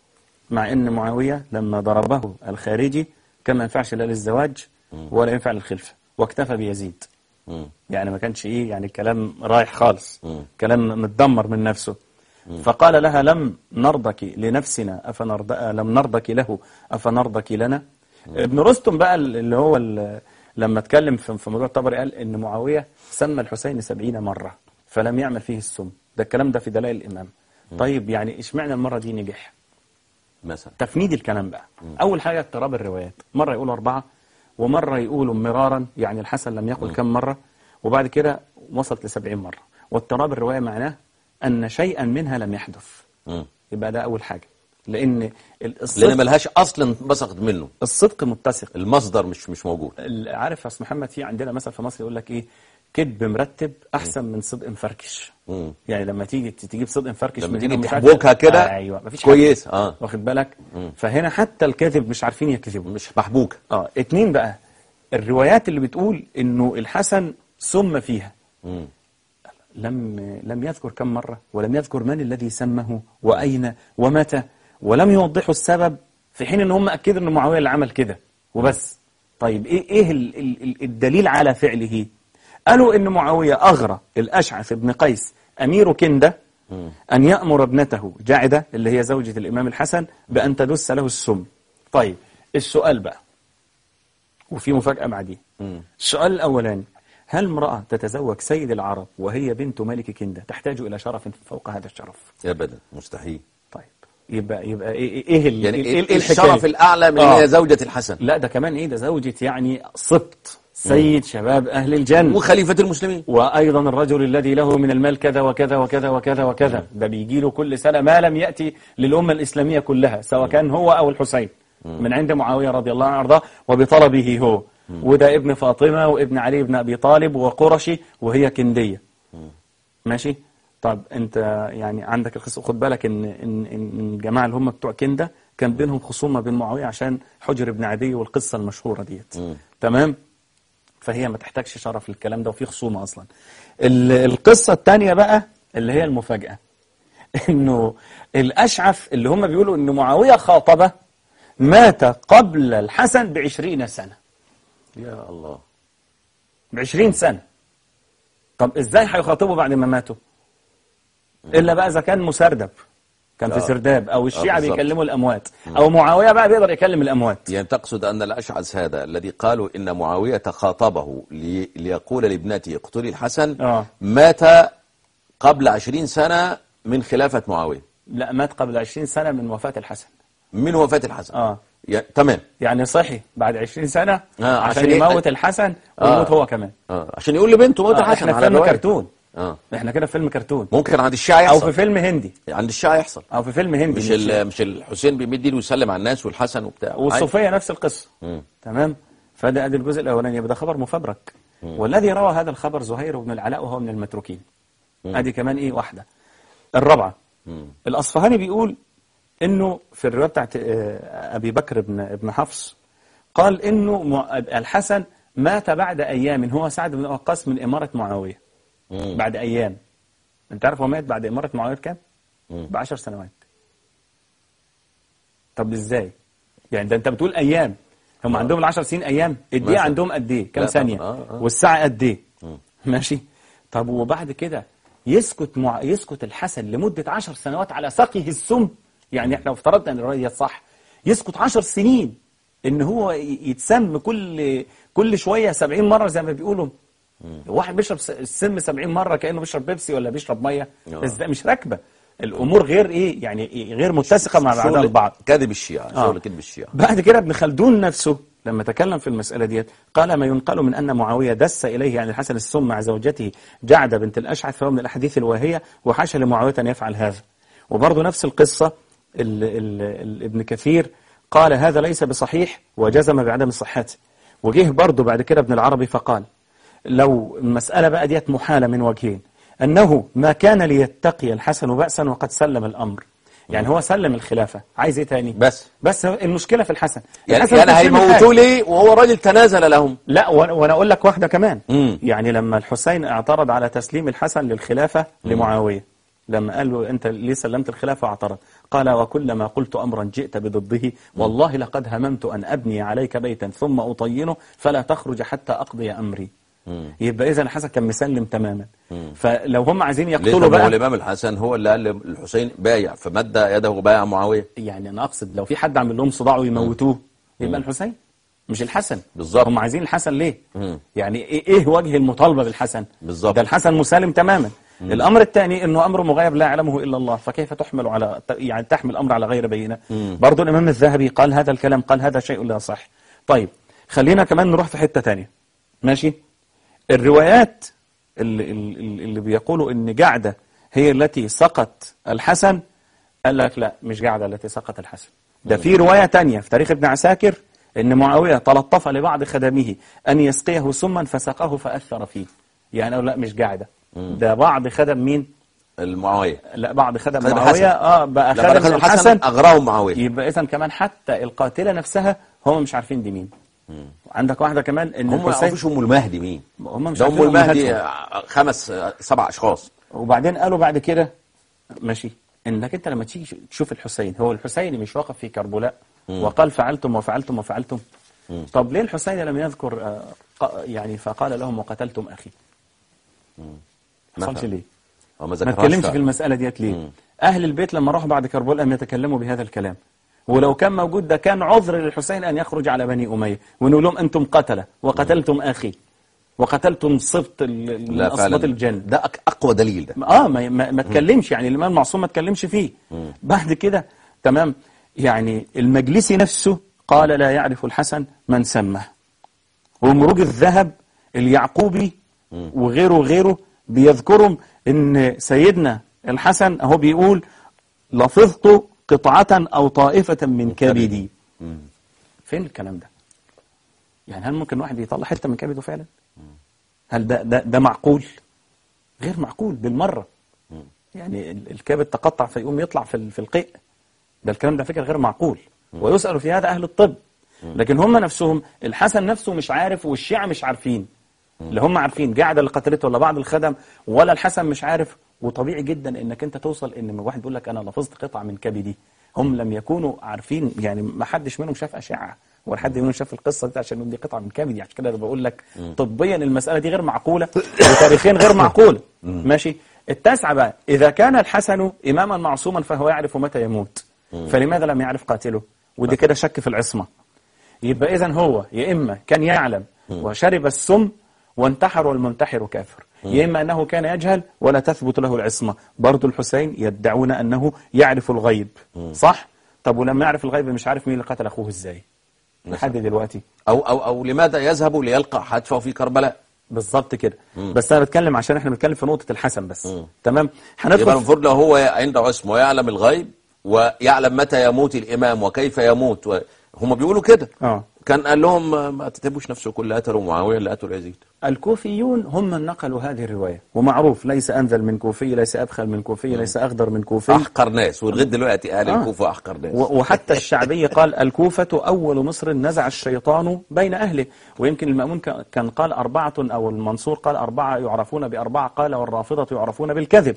مع ان معاوية لما ضربه الخارجي كان ما ينفعش لا للزواج ولا ينفع للخلفة واكتفى بيزيد مم. يعني ما كانش ايه يعني كلام رايح خالص مم. كلام متدمر من نفسه فقال لها لم نرضك لنفسنا أفنرض لم نرضك له أفنرضك لنا ابن رستم بقى اللي هو ال- لما اتكلم في في موضوع الطبري قال ان معاوية سمى الحسين سبعين مرة فلم يعمل فيه السم ده الكلام ده في دلائل الإمام طيب يعني اشمعنى المرة دي نجح مثلا تفنيد الكلام بقى أول حاجة اضطراب الروايات مرة يقولوا أربعة ومرة يقولوا مرارا يعني الحسن لم يقل كم مرة وبعد كده وصلت لسبعين مرة واضطراب الرواية معناه أن شيئا منها لم يحدث مم. يبقى ده أول حاجة لأن ال- لان الصدق, ملهاش اصل بسقط منه الصدق متسق المصدر مش مش موجود ال- عارف يا أستاذ محمد في عندنا مثل في مصر يقول لك إيه كذب مرتب أحسن من صدق مفركش مم. يعني لما تيجي تجيب صدق مفركش لما من تيجي هنا ومش عارف- تحبكها كده ايوه مفيش كويس حاجة. اه واخد بالك فهنا حتى الكاذب مش عارفين يكذبوا مش محبوك اه اتنين بقى الروايات اللي بتقول انه الحسن سم فيها مم. لم لم يذكر كم مرة ولم يذكر من الذي سمه وأين ومتى ولم يوضحوا السبب في حين ان هم اكدوا ان معاوية اللي عمل كده وبس طيب ايه ايه ال- ال- ال- الدليل على فعله قالوا ان معاوية اغرى الاشعث بن قيس امير كندة ان يأمر ابنته جعدة اللي هي زوجة الامام الحسن بان تدس له السم طيب السؤال بقى وفي مفاجأة بعديه السؤال الأولاني هل امرأة تتزوج سيد العرب وهي بنت ملك كندة تحتاج إلى شرف فوق هذا الشرف ابدا مستحيل طيب يبقى يبقى ايه ايه ال- يعني ايه ايه ايه الحكاية؟ الشرف الاعلى من آه. هي زوجة الحسن لا ده كمان ايه ده زوجة يعني سبط سيد شباب أهل الجنة وخليفة المسلمين وأيضا الرجل الذي له من المال كذا وكذا وكذا وكذا وكذا ده بيجي له كل سنة ما لم يأتي للأمة الإسلامية كلها سواء كان هو أو الحسين من عند معاوية رضي الله عنه وأرضاه وبطلبه هو وده ابن فاطمة وابن علي بن أبي طالب وقرشي وهي كندية ماشي طب انت يعني عندك القصه خد بالك ان ان ان الجماعه اللي هم بتوع كنده كان بينهم خصومه بين معاويه عشان حجر بن عدي والقصه المشهوره ديت تمام فهي ما تحتاجش شرف للكلام ده وفي خصومه اصلا ال- القصه الثانيه بقى اللي هي المفاجاه انه الاشعث اللي هم بيقولوا ان معاويه خاطبه مات قبل الحسن بعشرين سنه يا الله بعشرين سنة طب ازاي هيخاطبوا بعد ما ماتوا الا بقى اذا كان مسردب كان في آه. سرداب او الشيعة بالظبط. بيكلموا الاموات او معاوية بقى بيقدر يكلم الاموات يعني تقصد أن الأشعث هذا الذي قالوا إن معاوية خاطبه لي ليقول لابنته اقتلي الحسن آه. مات قبل عشرين سنة من خلافة معاوية لا مات قبل 20 سنة من وفاة الحسن من وفاة الحسن اه يا تمام يعني صحي بعد 20 سنة آه، عشان عشان ي- يموت الحسن ويموت آه. هو كمان آه. عشان يقول لبنته موت آه الحسن احنا في على فيلم رواية. كرتون آه. احنا كده في فيلم كرتون ممكن عند الشيعة او يحصل في فيلم هندي عند الشيعة يحصل او في فيلم هندي مش ال- مش الحسين بيمد ايده ويسلم على الناس والحسن وبتاع والصوفية نفس القصة مم. تمام فده ادي الجزء الاولاني يبقى ده خبر مفبرك والذي روى هذا الخبر زهير بن العلاء وهو من المتروكين ادي كمان ايه واحدة الرابعة الاصفهاني بيقول انه في الرواية بتاعت آه، ابي بكر بن ابن حفص قال انه مع- الحسن مات بعد ايام هو سعد بن وقاص من امارة معاوية مم. بعد ايام انت عارف هو مات بعد امارة معاوية بكام؟ بعشر سنوات طب ازاي يعني ده انت بتقول ايام هم عندهم العشر سنين ايام الدقيقه مثلا. عندهم قد ايه كام لا طبعا، ثانيه آه، آه. والساعه قد ايه ماشي طب وبعد كده يسكت مع... يسكت الحسن لمدة عشر سنوات على سقيه السم يعني احنا لو افترضنا ان الرواية دي صح يسكت عشر سنين ان هو ي- يتسم كل كل شوية سبعين مرة زي ما بيقولوا واحد بيشرب س- السم سبعين مرة كأنه بيشرب بيبسي ولا بيشرب مية آه. بس ده مش راكبة الأمور غير إيه يعني إيه؟ غير متسقة مع بعضها شغل البعض كذب الشيعة آه. شغل كذب الشيعة بعد كده ابن خلدون نفسه لما تكلم في المسألة ديت قال ما ينقل من أن معاوية دس إليه يعني الحسن السم مع زوجته جعدة بنت الأشعث فهو من الأحاديث الواهية وحاشا لمعاوية أن يفعل هذا وبرضه نفس القصة ال ال ال ابن كثير قال هذا ليس بصحيح وجزم بعدم صحته وجه برضه بعد كده ابن العربي فقال لو المسألة بقى ديت محالة من وجهين أنه ما كان ليتقي الحسن بأسا وقد سلم الأمر يعني هو سلم الخلافة عايز ايه تاني بس بس المشكلة في الحسن يعني, الحسن يعني مش بيعمل هيموتوا حاجة. لي وهو راجل تنازل لهم لا و- وانا اقول لك واحدة كمان مم. يعني لما الحسين اعترض على تسليم الحسن للخلافة لمعاوية لما قال له انت ليه سلمت الخلافة اعترض قال وكلما قلت امرا جئت بضده والله لقد هممت ان ابني عليك بيتا ثم اطينه فلا تخرج حتى اقضي امري يبقى اذا الحسن كان مسلم تماما فلو هم عايزين ليه يقتلوا طب ما هو بقى الإمام الحسن هو اللي قال للحسين بايع فمد يده بايع معاوية يعني انا اقصد لو في حد عامل لهم صداع ويموتوه يبقى الحسين مش الحسن بالظبط. هم عايزين الحسن ليه مم. يعني ايه إيه وجه المطالبه بالحسن بالظبط. ده الحسن مسالم تماما الامر الثاني انه امر مغيب لا يعلمه الا الله فكيف تحمل على يعني تحمل الامر على غير بينه برضه الامام الذهبي قال هذا الكلام قال هذا شيء لا صح طيب خلينا كمان نروح في حته ثانيه ماشي الروايات اللي, اللي اللي بيقولوا ان جعده هي التي سقط الحسن قال لك لا مش جعده التي سقط الحسن ده في روايه تانية في تاريخ ابن عساكر ان معاويه تلطف لبعض خدمه ان يسقيه سما فسقاه فاثر فيه يعني قالوا لا مش جعده ده بعض خدم مين المعاوية لا بعض خدم خدم معاويه الحسن. اه بقى لما خدم دخل الحسن الحسن أغراهم معاوية يبقى اذا كمان حتى القاتله نفسها هم مش عارفين دي مين عندك واحده كمان ان هم ما الحسين يعرفوش أم المهدي مين هم مش ده أم عارفين المهدي أمهاتهم. خمس سبع أشخاص وبعدين قالوا بعد كده ماشي انك انت لما تيجي تشوف الحسين هو الحسين مش واقف في كربلاء وقال فعلتم وفعلتم وفعلتم طب ليه الحسين لم يذكر آه، ق- يعني فقال لهم وقتلتم اخي ما حصلش ليه هو ما ما ذكرهاش اتكلمش فعلا. في المسألة ديت ليه أهل البيت لما راحوا بعد كربلاء لم يتكلموا بهذا الكلام ولو كان موجود ده كان عذر للحسين أن يخرج على بني أمية ونقول لهم أنتم قتلة وقتلتم أخي وقتلتم صبت ال- من لا أصبات فعلا الجن ده أك- أقوى دليل ده اه ما ما, ما تكلمش يعني الامام المعصوم ما تكلمش فيه بعد كده تمام يعني المجلسي نفسه قال لا يعرف الحسن من سمه ومروج الذهب اليعقوبي وغيره وغيره بيذكرهم ان سيدنا الحسن اهو بيقول لفظت قطعة او طائفة من كبدي فين الكلام ده يعني هل ممكن واحد يطلع حتة من كبده فعلا هل ده ده, ده معقول غير معقول بالمرة يعني ال- الكبد تقطع فيقوم يطلع في ال- في القيء ده الكلام ده فكرة غير معقول ويسأل في هذا أهل الطب لكن هم نفسهم الحسن نفسه مش عارف والشيعة مش عارفين اللي هم عارفين قاعدة اللي قتلته ولا بعض الخدم ولا الحسن مش عارف وطبيعي جدا انك انت توصل ان واحد بيقول لك انا لفظت قطعة من كبدي هم لم يكونوا عارفين يعني ما حدش منهم شاف أشعة ولا حد منهم شاف القصة دي عشان يقول دي قطعة من كبدي عشان كده أنا بقول لك طبيا المسألة دي غير معقولة وتاريخيا غير معقولة ماشي التاسعة بقى إذا كان الحسن إماما معصوما فهو يعرف متى يموت فلماذا لم يعرف قاتله ودي كده شك في العصمة يبقى إذا هو يا إما كان يعلم وشرب السم وانتحر والمنتحر كافر يا إما أنه كان يجهل ولا تثبت له العصمة برضو الحسين يدعون أنه يعرف الغيب صح؟ طب ولما يعرف الغيب مش عارف مين اللي قتل أخوه إزاي لحد دلوقتي أو, أو, أو لماذا يذهب ليلقى حتفه في كربلاء بالظبط كده بس أنا بتكلم عشان إحنا بنتكلم في نقطة الحسن بس تمام يبقى هندخل المفروض لو هو عنده عصمة ويعلم الغيب ويعلم متى يموت الإمام وكيف يموت و... هم بيقولوا كده آه. كان قال لهم ما- ما تتبوش نفسكم اللي قتلوا معاوية اللي قتلوا يزيد الكوفيون هم من نقلوا هذه الرواية ومعروف ليس أنذل من كوفي ليس أبخل من كوفي ليس أخضر من كوفي أحقر ناس ولغاية دلوقتي أهل آه. الكوفة أحقر ناس و- وحتى الشعبي قال الكوفة أول مصر نزع الشيطان بين أهله ويمكن المأمون ك- كان قال أربعة أو المنصور قال أربعة يعرفون بأربعة قال والرافضة يعرفون بالكذب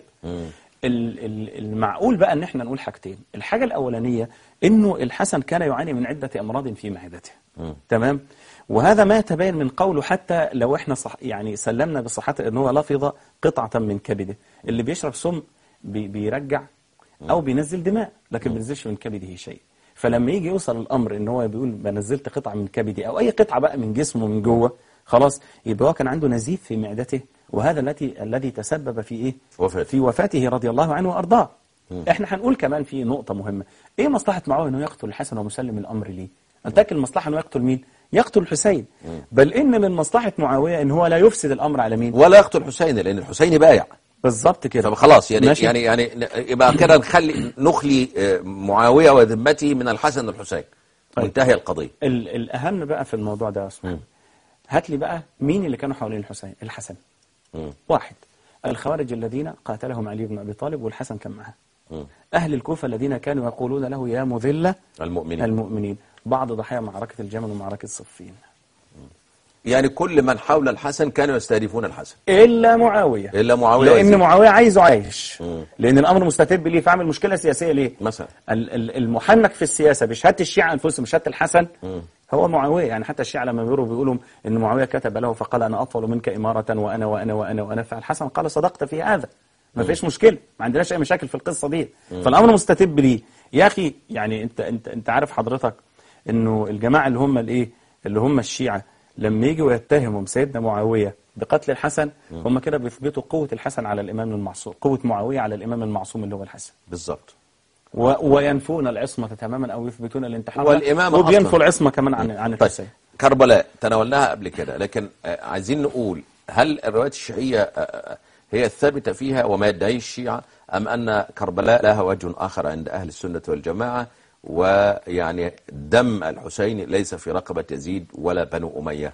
ال- ال- المعقول بقى ان احنا نقول حاجتين الحاجة الأولانية انه الحسن كان يعاني من عدة أمراض في معدته تمام وهذا ما يتبين من قوله حتى لو احنا صح يعني سلمنا بصحته ان هو لفظ قطعة من كبده اللي بيشرب سم بي بيرجع او بينزل دماء لكن ما بينزلش من كبده شيء فلما يجي يوصل الامر ان هو بيقول بنزلت قطعة من كبدي او اي قطعة بقى من جسمه من جوه خلاص يبقى هو كان عنده نزيف في معدته وهذا الذي الذي تسبب في ايه وفاته. في وفاته رضي الله عنه وارضاه احنا هنقول كمان في نقطة مهمة ايه مصلحة معاوية انه يقتل الحسن ومسلم الامر ليه قلت المصلحة انه يقتل مين يقتل الحسين بل ان من مصلحة معاوية ان هو لا يفسد الامر على مين ولا يقتل الحسين لان الحسين بايع بالظبط كده فخلاص يعني ماشي. يعني يعني يبقى كده نخلي نخلي آه، معاويه وذمته من الحسن والحسين طيب. منتهي القضيه ال الاهم بقى في الموضوع ده يا أسماء هات لي بقى مين اللي كانوا حوالين الحسين الحسن مم. واحد الخوارج الذين قاتلهم علي بن ابي طالب والحسن كان معه مم. اهل الكوفة الذين كانوا يقولون له يا مذل المؤمنين المؤمنين بعض ضحايا معركة الجمل ومعركة صفين يعني كل من حول الحسن كانوا يستهدفون الحسن إلا معاوية الا معاويه لأن ويزيد. معاوية عايزه عايش مم. لأن الأمر مستتب ليه فعمل مشكلة سياسية ليه مثلا ال- ال- المحنك في السياسة بشهادة الشيعة أنفسهم بشهادة الحسن هو معاوية يعني حتى الشيعة لما بيقولوا بيقولوا إن معاوية كتب له فقال أنا أطول منك إمارة وأنا وأنا وأنا وأنا فالحسن قال صدقت في هذا ما فيش مشكلة ما عندناش أي مشاكل في القصة دي فالأمر مستتب ليه يا أخي يعني أنت أنت أنت عارف حضرتك إنه الجماعة اللي هم الإيه اللي هم الشيعة لما يجوا يتهموا سيدنا معاوية بقتل الحسن هم كده بيثبتوا قوة الحسن على الإمام المعصوم قوة معاوية على الإمام المعصوم اللي هو الحسن بالظبط و... وينفون العصمة تماما أو يثبتون الانتحار والإمامة وبينفوا أصلاً. العصمة كمان عن عن طيب الحسين كربلاء تناولناها قبل كده لكن آه، عايزين نقول هل الروايات الشيعيه آه، آه، هي الثابته فيها وما يدعيه الشيعه ام ان كربلاء لها وجه اخر عند اهل السنه والجماعه ويعني دم الحسين ليس في رقبه يزيد ولا بنو اميه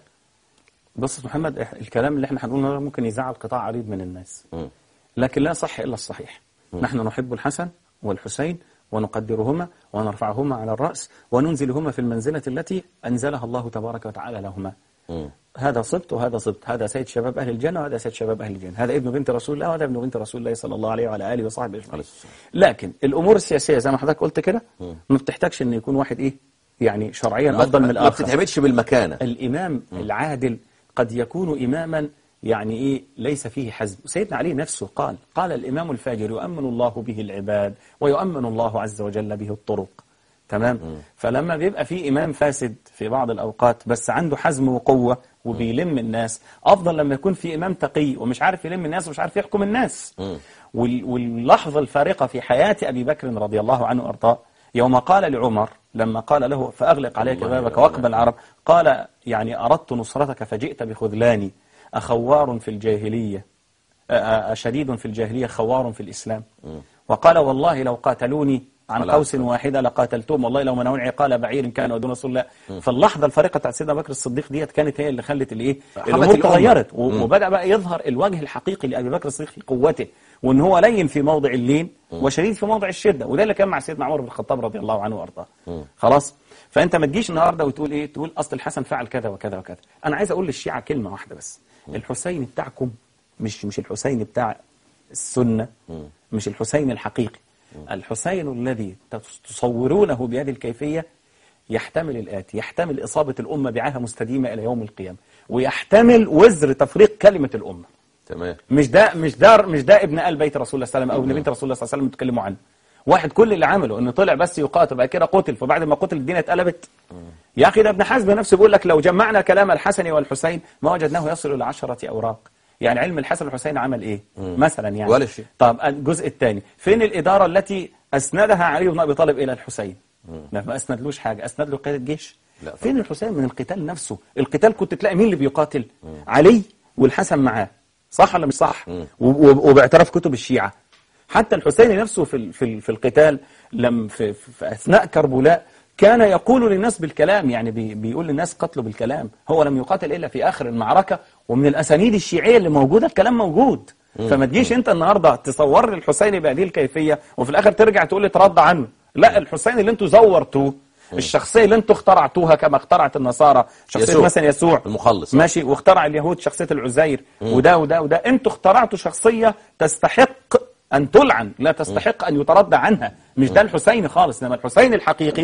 بص محمد إح- الكلام اللي احنا هنقوله ده ممكن يزعل قطاع عريض من الناس مم. لكن لا صح إلا الصحيح نحن نحب الحسن والحسين ونقدرهما ونرفعهما على الرأس وننزلهما في المنزلة التي أنزلها الله تبارك وتعالى لهما مم. هذا صبت وهذا صبت هذا سيد شباب أهل الجنة وهذا سيد شباب أهل الجنة هذا ابن بنت رسول الله وهذا ابن بنت رسول الله صلى الله عليه وعلى آله وصحبه أجمعين عليه الصلاة لكن الأمور السياسية زي ما حضرتك قلت كده ما بتحتاجش أن يكون واحد إيه يعني شرعيا ما- أفضل من ما الآخر بتتعمدش بالمكانه الإمام العادل قد يكون إماما يعني إيه ليس فيه حزم سيدنا علي نفسه قال قال الإمام الفاجر يؤمن الله به العباد ويؤمن الله عز وجل به الطرق تمام فلما بيبقى في إمام فاسد في بعض الأوقات بس عنده حزم وقوة وبيلم الناس أفضل لما يكون في إمام تقي ومش عارف يلم الناس ومش عارف يحكم الناس وال- واللحظة الفارقة في حياة أبي بكر رضي الله عنه وأرضاه يوم قال لعمر لما قال له فأغلق عليك الله بابك يا واقبل العرب قال يعني أردت نصرتك فجئت بخذلاني أخوار في الجاهلية أ- أ- أشديد في الجاهلية خوار في الإسلام وقال والله لو قاتلوني عن ولا قوس أكثر. واحدة لقاتلتهم والله لو منعوني عقال بعير كان ودون رسول الله فاللحظة الفارقة بتاعت سيدنا بكر الصديق ديت كانت هي اللي خلت الايه حمت الامور الأمة. تغيرت و- وبدأ بقى يظهر الوجه الحقيقي لأبي بكر الصديق في قوته وان هو لين في موضع اللين وشديد في موضع الشدة وده اللي كان مع سيدنا عمر بن الخطاب رضي الله عنه وارضاه خلاص فانت ما تجيش النهارده وتقول ايه تقول اصل الحسن فعل كذا وكذا وكذا انا عايز اقول للشيعة كلمة واحدة بس الحسين بتاعكم مش مش الحسين بتاع السنة مش الحسين الحقيقي الحسين الذي تصورونه بهذه الكيفية يحتمل الآتي يحتمل إصابة الأمة بعاهة مستديمة إلى يوم القيامة ويحتمل وزر تفريق كلمة الأمة تمام مش ده مش ده مش ده ابن آل بيت رسول الله صلى الله عليه وسلم أو ابن بنت رسول الله صلى الله عليه وسلم بيتكلموا عنه واحد كل اللي عمله انه طلع بس يقاتل بعد كده قتل فبعد ما قتل الدنيا اتقلبت يا اخي ده ابن حزم نفسه بيقول لك لو جمعنا كلام الحسن والحسين ما وجدناه يصل الى عشرة اوراق يعني علم الحسن والحسين عمل ايه مثلا يعني ولا شيء. طب الجزء الثاني فين الاداره التي اسندها علي بن ابي طالب الى الحسين لا ما اسندلوش حاجه اسند له قياده جيش لا فين الحسين من القتال نفسه القتال كنت تلاقي مين اللي بيقاتل علي والحسن معاه صح ولا مش صح و- و- وباعتراف كتب الشيعة حتى الحسين نفسه في ال- في ال- في القتال لم في, في في اثناء كربلاء كان يقول للناس بالكلام يعني بي بيقول للناس قتلوا بالكلام هو لم يقاتل الا في اخر المعركه ومن الاسانيد الشيعيه اللي موجوده الكلام موجود فما تجيش انت النهارده تصور لي الحسين بهذه الكيفيه وفي الاخر ترجع تقول لي ترضى عنه لا الحسين اللي انتوا زورتوه الشخصيه اللي انتوا اخترعتوها كما اخترعت النصارى شخصيه يسوع. مثلا يسوع المخلص. ماشي واخترع اليهود شخصيه العزير وده وده وده انتوا اخترعتوا شخصيه تستحق ان تلعن لا تستحق ان يتردى عنها مش ده الحسين خالص انما الحسين الحقيقي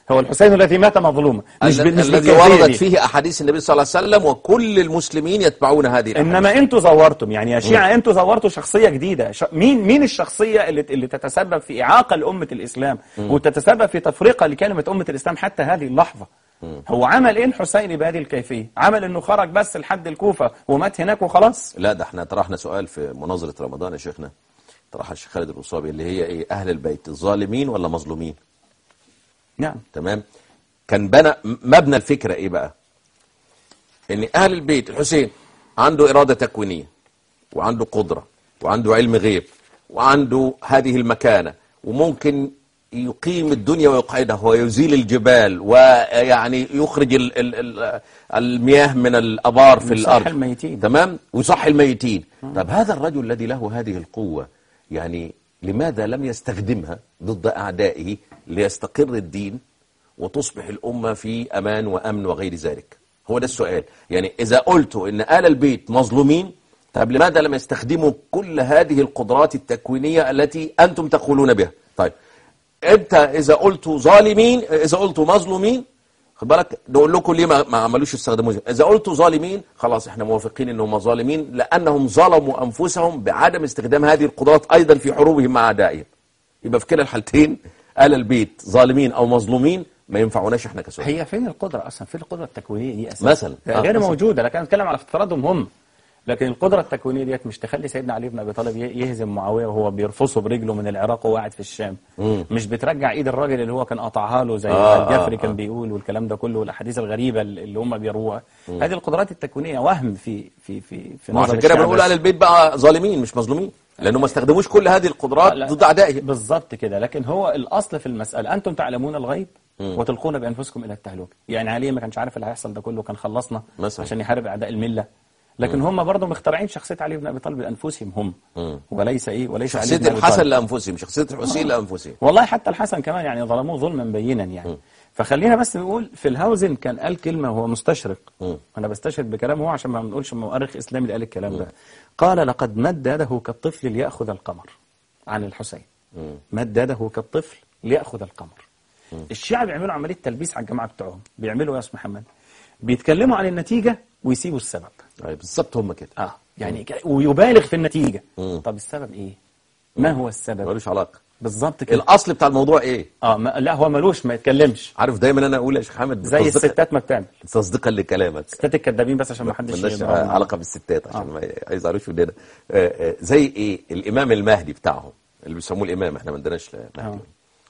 هو الحسين الذي مات مظلوما مش ال- بال- مش الذي بالكيفية وردت دي. فيه احاديث النبي صلى الله عليه وسلم وكل المسلمين يتبعون هذه الأحاديث. انما انتوا زورتم يعني يا شيعة انتوا زورتوا شخصية جديدة ش... مين مين الشخصية اللي اللي تتسبب في إعاقة لأمة الإسلام وتتسبب في تفرقة لكلمة أمة الإسلام حتى هذه اللحظة هو عمل ايه الحسين بهذه الكيفية عمل انه خرج بس لحد الكوفة ومات هناك وخلاص لا ده احنا طرحنا سؤال في مناظرة رمضان يا شيخنا طرحها الشيخ خالد الوصابي اللي هي ايه اهل البيت ظالمين ولا مظلومين نعم تمام كان بنى م- مبنى الفكرة ايه بقى ان اهل البيت الحسين عنده ارادة تكوينية وعنده قدرة وعنده علم غيب وعنده هذه المكانة وممكن يقيم الدنيا ويقعدها ويزيل الجبال ويعني يخرج ال ال ال المياه من الابار في ويصح الارض الميتين. تمام ويصح الميتين طب هذا الرجل الذي له هذه القوة يعني لماذا لم يستخدمها ضد أعدائه ليستقر الدين وتصبح الأمة في أمان وأمن وغير ذلك هو ده السؤال يعني إذا قلت إن آل البيت مظلومين طب لماذا لم يستخدموا كل هذه القدرات التكوينية التي أنتم تقولون بها طيب أنت إذا قلت ظالمين إذا قلت مظلومين خد بالك نقول لكم ليه ما ما عملوش يستخدموا زي. اذا قلتوا ظالمين خلاص احنا موافقين انهم ظالمين لانهم ظلموا انفسهم بعدم استخدام هذه القدرات ايضا في حروبهم مع اعدائهم يبقى في كلا الحالتين آل البيت ظالمين او مظلومين ما ينفعوناش احنا كسنة هي فين القدرة أصلا فين القدرة التكوينية دي أساسا مثلا. آه، غير مثلا. موجودة لكن أتكلم على افتراضهم هم لكن القدرة التكوينية ديت مش تخلي سيدنا علي بن أبي طالب ي- يهزم معاوية وهو بيرفصه برجله من العراق وهو قاعد في الشام مش بترجع إيد الراجل اللي هو كان قطعها له زي آه، ما الجفري آه، كان آه. بيقول والكلام ده كله والأحاديث الغريبة اللي هم بيروها هذه القدرات التكوينية وهم في في في في ما نظر عشان كده الشعب بنقول بس. آل البيت بقى ظالمين مش مظلومين لانه ما استخدموش كل هذه القدرات لا، ضد اعدائهم بالظبط كده لكن هو الاصل في المساله انتم تعلمون الغيب وتلقون بانفسكم الى التهلكه يعني علي ما كانش عارف اللي هيحصل ده كله كان خلصنا مثلا. عشان يحارب اعداء المله لكن هم برضه مخترعين شخصيه علي بن ابي طالب لانفسهم هم وليس ايه وليس علي شخصية بن أبي الحسن طالب. لانفسهم شخصية الحسين لانفسهم والله حتى الحسن كمان يعني ظلموه ظلما بينا يعني فخلينا بس نقول في الهاوزن كان قال كلمه وهو مستشرق انا بستشهد بكلامه هو عشان ما بنقولش مؤرخ اسلامي اللي قال الكلام ده قال لقد مد يده كالطفل ليأخذ القمر عن الحسين مد يده كالطفل ليأخذ القمر الشيعة بيعملوا عملية تلبيس على الجماعة بتوعهم بيعملوا يا أستاذ محمد بيتكلموا عن النتيجة ويسيبوا السبب أي بالظبط هم كده اه يعني ك- ويبالغ في النتيجة طب السبب ايه ما هو السبب ملوش علاقة بالظبط كده الاصل بتاع الموضوع ايه اه ما لا هو ملوش ما يتكلمش عارف دايما انا اقول يا شيخ حامد زي تصديق- الستات ما بتعمل تصديقا لكلامك ستات الكدابين بس عشان ما حدش مالناش يضربنا. علاقه بالستات عشان ما يزعلوش مننا آه، آه، زي ايه الامام المهدي بتاعهم اللي بيسموه الامام احنا ما عندناش مهدي آه.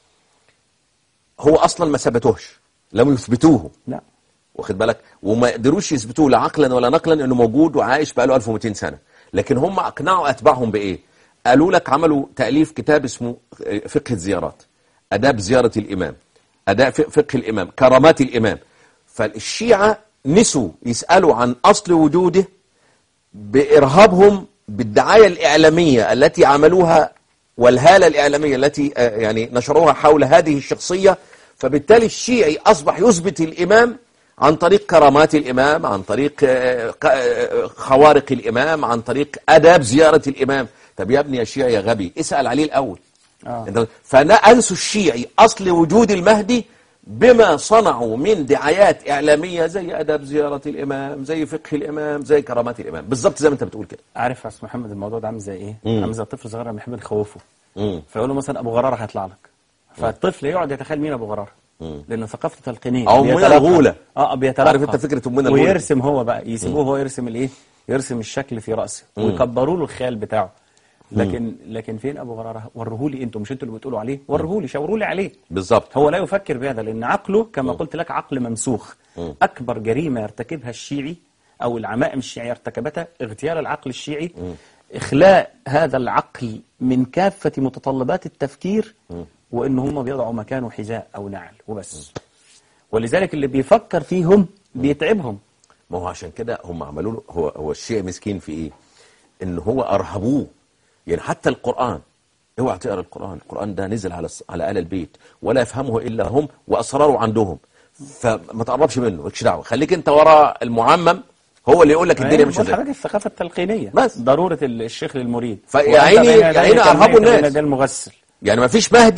هو اصلا ما ثبتوهش لم يثبتوه لا واخد بالك وما قدروش يثبتوه لا عقلا ولا نقلا انه موجود وعايش بقاله 1200 سنه لكن هم اقنعوا اتباعهم بايه قالوا لك عملوا تاليف كتاب اسمه فقه الزيارات اداب زياره الامام اداء فقه الامام كرامات الامام فالشيعه نسوا يسالوا عن اصل وجوده بإرهابهم بالدعاية الإعلامية التي عملوها والهالة الإعلامية التي آه، يعني نشروها حول هذه الشخصية فبالتالي الشيعي أصبح يثبت الإمام عن طريق كرامات الإمام عن طريق آه، ق- آه، خوارق الإمام عن طريق أداب زيارة الإمام طب يا ابني يا شيعي يا غبي اسأل عليه الأول آه. أنت- فنأنسوا الشيعي أصل وجود المهدي بما صنعوا من دعايات إعلامية زي أداب زيارة الإمام زي فقه الإمام زي كرامات الإمام بالظبط زي ما أنت بتقول كده عارف يا استاذ محمد الموضوع ده عامل زي ايه مم. عامل زي الطفل الصغير لما يحب يخوفه مم. فيقول له مثلا ابو غراره هيطلع لك فالطفل يقعد يتخيل مين ابو غراره لان ثقافته تلقينيه أو أمنا بيتلقى. الغولة. اه بيتلقى عارف أنت فكرة أمنا الغولة؟ ويرسم هو بقى يسيبوه هو يرسم الايه يرسم الشكل في راسه ويكبروا له الخيال بتاعه لكن لكن فين ابو غراره ورهولي انتم مش انتوا اللي بتقولوا عليه ورهولي شاوروا لي عليه بالظبط هو لا يفكر بهذا لأن عقله كما قلت لك عقل ممسوخ أكبر جريمة يرتكبها الشيعي أو العمائم الشيعية ارتكبتها اغتيال العقل الشيعي إخلاء هذا العقل من كافة متطلبات التفكير وإن هم بيضعوا مكانه حذاء أو نعل وبس ولذلك اللي بيفكر فيهم بيتعبهم ما هو عشان كده هم عملوا له هو هو الشيعي مسكين في إيه إن هو أرهبوه يعني حتى القرآن اوعى تقرا القرآن القرآن ده نزل على الص- على آل البيت ولا يفهمه إلا هم وأسراره عندهم فما تقربش منه مالكش دعوة خليك أنت ورا المعمم هو اللي يقول لك الدنيا مش بقول ازاي حضرتك الثقافة التلقينية بس. ضرورة الشيخ للمريد فيا وأنت عيني- بين يا يديك عيني أرهبوا الميت الناس. بين يدي المغسل يعني ما فيش مهدي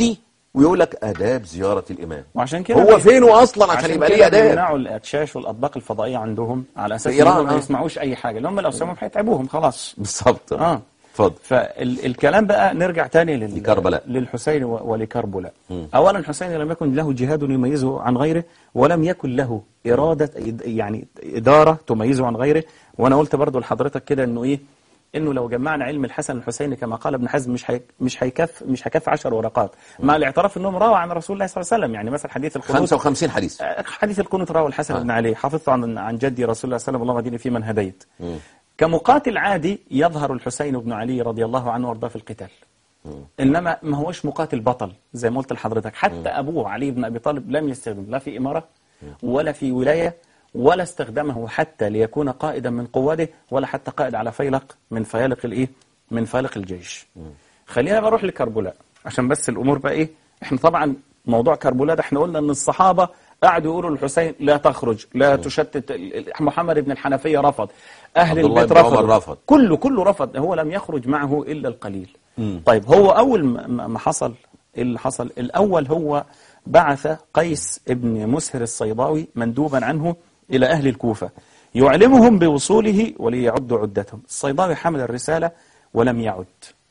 ويقول لك آداب زيارة الإمام وعشان كده هو بي- فينه أصلا عشان يبقى ليه كده آداب بيمنعوا الاتشاش والاطباق الفضائيه عندهم على اساس في إيران، انهم ما آه. يسمعوش اي حاجه اللي هم لو سمعوهم هيتعبوهم خلاص بالظبط اه اتفضل فالكلام بقى نرجع تاني لل... لكربلاء. للحسين و- ولكربلاء أولا الحسين لم يكن له جهاد يميزه عن غيره ولم يكن له إرادة يعني إدارة تميزه عن غيره وأنا قلت برضو لحضرتك كده إنه إيه إنه لو جمعنا علم الحسن الحسيني كما قال ابن حزم مش هي... مش هيكف مش هيكف 10 ورقات مع الاعتراف إنهم روى عن رسول الله صلى الله عليه وسلم يعني مثلا حديث القنوت 55 حديث حديث القنوت رواه الحسن بن علي حافظته عن عن جدي رسول الله صلى الله عليه وسلم اللهم اهدني فيمن هديت كمقاتل عادي يظهر الحسين بن علي رضي الله عنه وارضاه في القتال انما ما هوش مقاتل بطل زي ما قلت لحضرتك حتى ابوه علي بن ابي طالب لم يستخدم لا في اماره ولا في ولايه ولا استخدمه حتى ليكون قائدا من قواده ولا حتى قائد على فيلق من فيالق الايه من فيلق الجيش خلينا بقى نروح لكربلاء عشان بس الامور بقى ايه احنا طبعا موضوع كربلاء ده احنا قلنا ان الصحابه قعدوا يقولوا للحسين لا تخرج لا تشتت ال- ال- محمد بن الحنفيه رفض اهل عبد الله البيت بن عمر رفضوا رفض. كله كله رفض هو لم يخرج معه إلا القليل طيب هو أول ما ما- ما حصل إيه اللي حصل الأول هو بعث قيس ابن مسهر الصيداوي مندوبا عنه إلى أهل الكوفة يعلمهم بوصوله وليعدوا عدتهم الصيداوي حمل الرسالة ولم يعد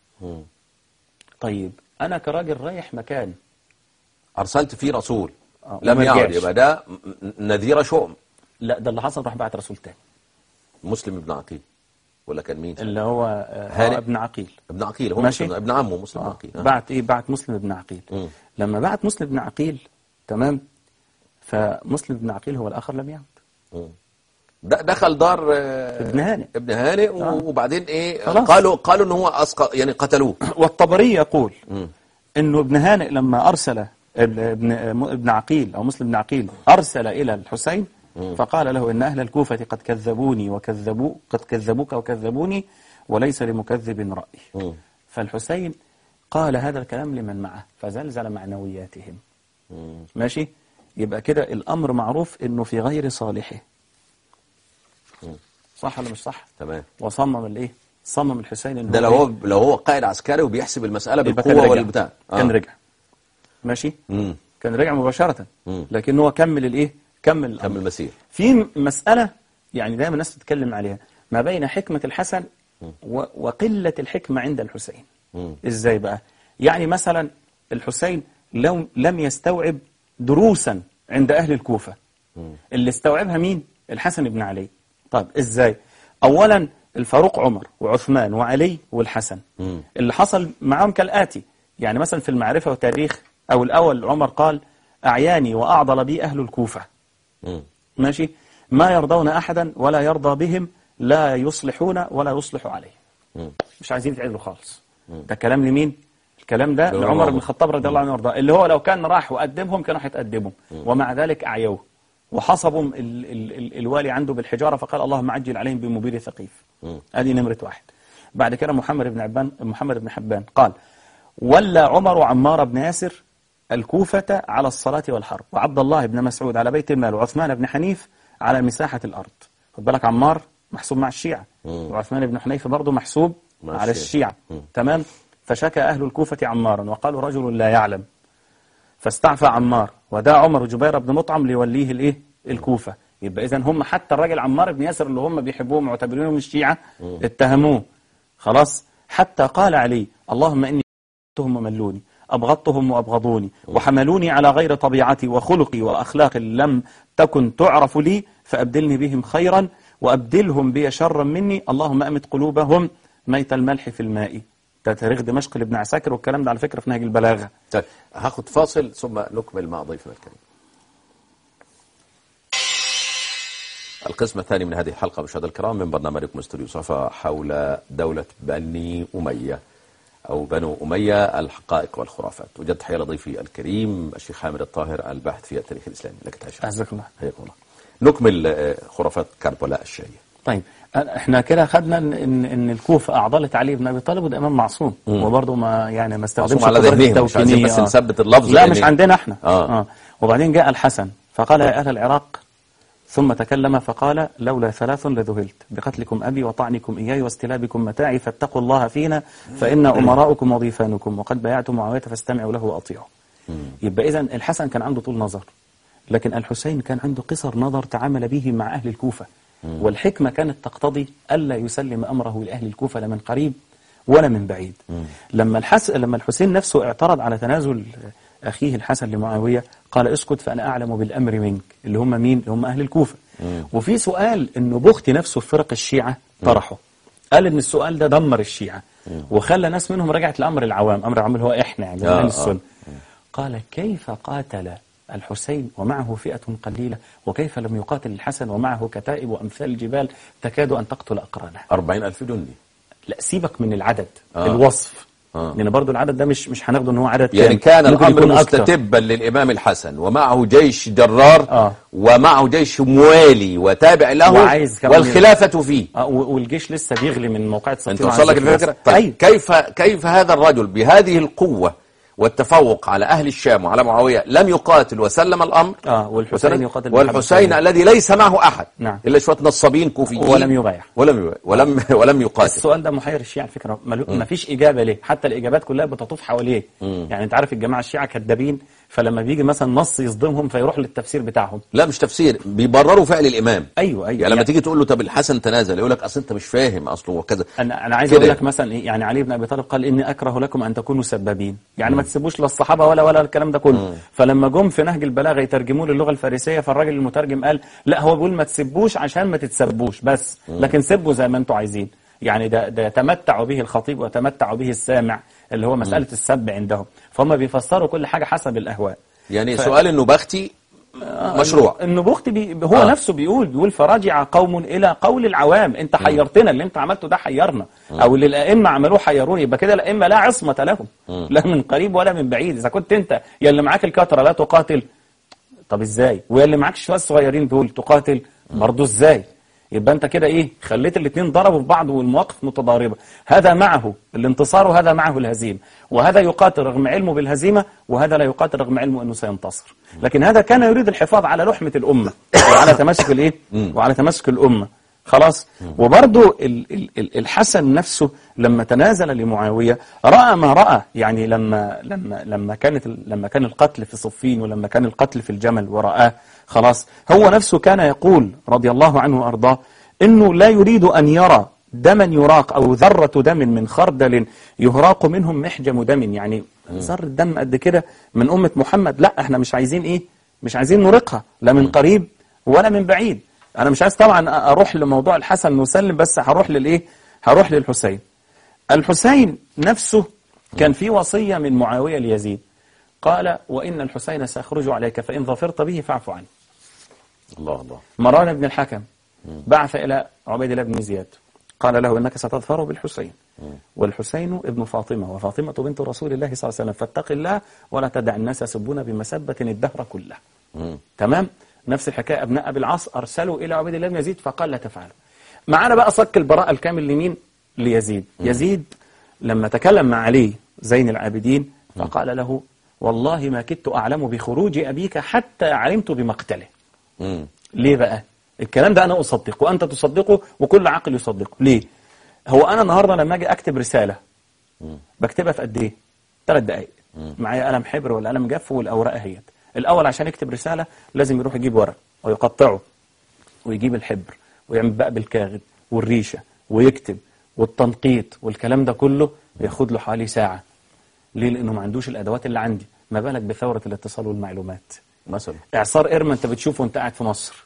طيب أنا كراجل رايح مكان أرسلت فيه رسول آه، لم وما يعد رجعش. يبقى ده م- م- نذير شؤم لا ده اللي حصل راح بعت رسول تاني مسلم ابن عقيل ولا كان مين اللي هو آه، هانئ. هو ابن عقيل ابن عقيل هو ماشي. مسلم ابن عمه مسلم بن آه. عقيل آه. بعت ايه بعت مسلم بن عقيل مم. لما بعت مسلم بن عقيل تمام فمسلم بن عقيل هو الاخر لم يعد مم. د- دخل دار آه، ابن هانئ. ابن هانئ و- آه. وبعدين ايه خلاص. قالوا قالوا ان هو أسقط يعني قتلوه والطبري يقول مم. انه ابن هانئ لما ارسل ابن ابن ابن عقيل او مسلم بن عقيل ارسل الى الحسين فقال له ان اهل الكوفه قد كذبوني وكذبوا قد كذبوك وكذبوني وليس لمكذب راي مم. فالحسين قال هذا الكلام لمن معه فزلزل معنوياتهم مم. ماشي يبقى كده الامر معروف انه في غير صالحه صح ولا مش صح تمام وصمم الايه صمم الحسين انه ده لو هو لو هو قائد عسكري وبيحسب المسألة يبقى بالقوة كان رجع. والبتاع كان رجع ماشي مم. كان رجع مباشرة مم. لكن هو كمل الايه كمل الأمر. كمل المسير في م- مسألة يعني دايما الناس تتكلم عليها ما بين حكمة الحسن و- وقلة الحكمة عند الحسين مم. ازاي بقى يعني مثلا الحسين لو لم يستوعب دروسا عند أهل الكوفة اللي استوعبها مين الحسن بن علي طب ازاي اولا الفاروق عمر وعثمان وعلي والحسن مم. اللي حصل معاهم كالآتي يعني مثلا في المعرفة والتاريخ أو الأول عمر قال أعياني وأعضل بي أهل الكوفة مم. ماشي ما يرضون أحدا ولا يرضى بهم لا يصلحون ولا يصلح عليه مم. مش عايزين يتعدلوا خالص ده كلام لمين الكلام ده اللي هو لعمر عمر. بن الخطاب رضي الله عنه وارضاه اللي هو لو كان راح وقدمهم كانوا هيتقدموا ومع ذلك أعيوه وحصبوا ال ال ال الوالي عنده بالحجارة فقال اللهم عجل عليهم بمبير ثقيف مم. ادي نمرة واحد بعد كده محمد بن عبان محمد بن حبان قال ولى عمر عمار بن ياسر الكوفة على الصلاة والحرب وعبد الله بن مسعود على بيت المال وعثمان بن حنيف على مساحة الأرض خد بالك عمار محسوب مع الشيعة مم. وعثمان بن حنيف برضه محسوب مع على الشيعة. الشيعة مم. تمام فشكى أهل الكوفة عمارا وقالوا رجل لا يعلم فاستعفى عمار ودعا عمر جبير بن مطعم ليوليه الايه الكوفة يبقى اذا هم حتى الراجل عمار بن ياسر اللي هم بيحبوه معتبرينهم الشيعة اتهموه خلاص حتى قال علي اللهم اني أبغضتهم وملوني أبغضتهم وأبغضوني وحملوني على غير طبيعتي وخلقي وأخلاق لم تكن تعرف لي فأبدلني بهم خيرا وأبدلهم بي شرا مني اللهم أمت قلوبهم ميت الملح في الماء ده تاريخ دمشق لابن عساكر والكلام ده على فكرة في نهج البلاغة طيب هاخد فاصل ثم نكمل مع ضيفنا الكريم القسم الثاني من هذه الحلقة مشاهدينا الكرام من برنامجكم استوديو صفا حول دولة بني أمية أو بنو أمية الحقائق والخرافات وجدت تحية لضيفي الكريم الشيخ حامد الطاهر الباحث في التاريخ الإسلامي لك تحية أعزك الله حياكم الله نكمل آه، خرافات كربلاء الشهية طيب احنا كده خدنا ان ان إن الكوفه اعضلت علي بن ابي طالب وده امام معصوم وبرضه ما يعني ما استخدمش معصوم على قدرة ذهنهم، مش عايزين التوكينية. بس آه. نثبت اللفظ لا لأن- مش عندنا احنا آه. وبعدين جاء الحسن فقال يا اهل العراق ثم تكلم فقال لولا ثلاث لذهلت بقتلكم ابي وطعنكم اياي واستلابكم متاعي فاتقوا الله فينا فان امراؤكم وضيفانكم وقد بايعتم معاويه فاستمعوا له واطيعوا يبقى إذا الحسن كان عنده طول نظر لكن الحسين كان عنده قصر نظر تعامل به مع أهل الكوفة والحكمة كانت تقتضي ألا يسلم أمره لأهل الكوفة لا من قريب ولا من بعيد لما الحس... لما الحسين نفسه اعترض على تنازل أخيه الحسن لمعاوية قال اسكت فأنا أعلم بالأمر منك اللي هم مين؟ اللي هم أهل الكوفة وفي سؤال إنه بختي نفسه في فرق الشيعة طرحه قال إن السؤال ده دمر الشيعة وخلى ناس منهم رجعت لأمر العوام أمر العوام اللي هو إحنا يعني آه، أهل آه. السنة قال كيف قاتل الحسين ومعه فئة قليلة وكيف لم يقاتل الحسن ومعه كتائب وأمثال الجبال تكاد أن تقتل أقرانها أربعين ألف جندي لا سيبك من العدد آه. الوصف آه. لأن برضو العدد ده مش مش هناخده إن هو عدد يعني كامل. كان ممكن الأمر يكون أكتر. مستتبا للإمام الحسن ومعه جيش جرار آه. ومعه جيش موالي وتابع له وعايز كمان- والخلافة فيه آه و- والجيش لسه بيغلي من موقعة أنت سطين وصل لك الفكرة؟ طيب أيوة. كيف كيف هذا الرجل بهذه القوة والتفوق على أهل الشام وعلى معاوية لم يقاتل وسلم الأمر آه والحسين يقاتل والحسين بحبة الذي ليس معه أحد نعم. إلا شوية نصابين كوفيين ولم يبايع. ولم يبايع. ولم ولم يقاتل السؤال ده محير الشيعة على فكرة ما فيش إجابة ليه حتى الإجابات كلها بتطوف حواليه يعني أنت عارف الجماعة الشيعة كدابين فلما بيجي مثلا نص يصدمهم فيروح للتفسير بتاعهم لا مش تفسير بيبرروا فعل الإمام أيوه أيوه يعني لما تيجي تقول له طب الحسن تنازل يقول لك اصل انت مش فاهم اصله وكذا انا انا عايز كده اقول لك يعني. مثلا ايه يعني علي بن ابي طالب قال اني اكره لكم ان تكونوا سبابين يعني ما تسيبوش لا الصحابه ولا ولا الكلام ده كله فلما جم في نهج البلاغه يترجموه للغه الفارسيه فالراجل المترجم قال لا هو بيقول ما تسبوش عشان ما تتسبوش بس لكن سبوا زي ما انتم عايزين يعني ده ده يتمتع به الخطيب ويتمتع به السامع اللي هو مساله السب عندهم فهم بيفسروا كل حاجه حسب الاهواء يعني ف- سؤال انه بختي مشروع النبوخت بي هو آه. آه. نفسه بيقول بيقول فرجع قوم الى قول العوام انت حيرتنا اللي انت عملته ده حيرنا او اللي الائمه عملوه حيروني يبقى كده الائمه لا عصمه لهم لا من قريب ولا من بعيد اذا كنت انت يا اللي معاك الكثره لا تقاتل طب ازاي ويا اللي معاك شويه صغيرين دول تقاتل برضه ازاي يبقى انت كده ايه خليت الاثنين ضربوا في بعض والمواقف متضاربه هذا معه الانتصار وهذا معه الهزيمه وهذا يقاتل رغم علمه بالهزيمه وهذا لا يقاتل رغم علمه انه سينتصر لكن هذا كان يريد الحفاظ على لحمه الامه وعلى تماسك الايه وعلى تماسك الامه خلاص وبرضه ال- ال- ال- الحسن نفسه لما تنازل لمعاويه راى ما راى يعني لما لما لما كانت ال- لما كان القتل في صفين ولما كان القتل في الجمل ورآه خلاص هو نفسه كان يقول رضي الله عنه وارضاه انه لا يريد ان يرى دما يراق او ذره دم من خردل يهراق منهم محجم دم يعني ذره دم قد كده من امه محمد لا احنا مش عايزين ايه مش عايزين نرقها لا من قريب ولا من بعيد انا مش عايز طبعا اروح لموضوع الحسن نسلم بس هروح للايه هروح للحسين الحسين نفسه كان في وصية من معاوية ليزيد قال وإن الحسين سيخرج عليك فإن ظفرت به فاعف عنه الله الله مروان بن الحكم بعث إلى عبيد الله بن زياد قال له إنك ستظفر بالحسين والحسين ابن فاطمة وفاطمة بنت رسول الله صلى الله عليه وسلم فاتق الله ولا تدع الناس يسبون بمسبة الدهر كله تمام نفس الحكاية أبناء أبي العاص أرسلوا إلى عبيد الله بن يزيد فقال لا تفعلوا معانا بقى صك البراءة الكامل لمين ليزيد يزيد لما تكلم مع علي زين العابدين فقال له والله ما كدت أعلم بخروج أبيك حتى علمت بمقتله مم. ليه بقى الكلام ده أنا أصدقه وأنت تصدقه وكل عقل يصدقه ليه هو أنا النهاردة لما أجي أكتب رسالة بكتبها في قد إيه ثلاث دقايق معايا قلم حبر ولا قلم جاف والأوراق اهيت الأول عشان يكتب رسالة لازم يروح يجيب ورق ويقطعه ويجيب الحبر ويعمل بقى بالكاغد والريشة ويكتب والتنقيط والكلام ده كله بياخد له حوالي ساعة ليه لأنه ما عندوش الأدوات اللي عندي ما بالك بثورة الاتصال والمعلومات مثلا إعصار إرما أنت بتشوفه وأنت قاعد في مصر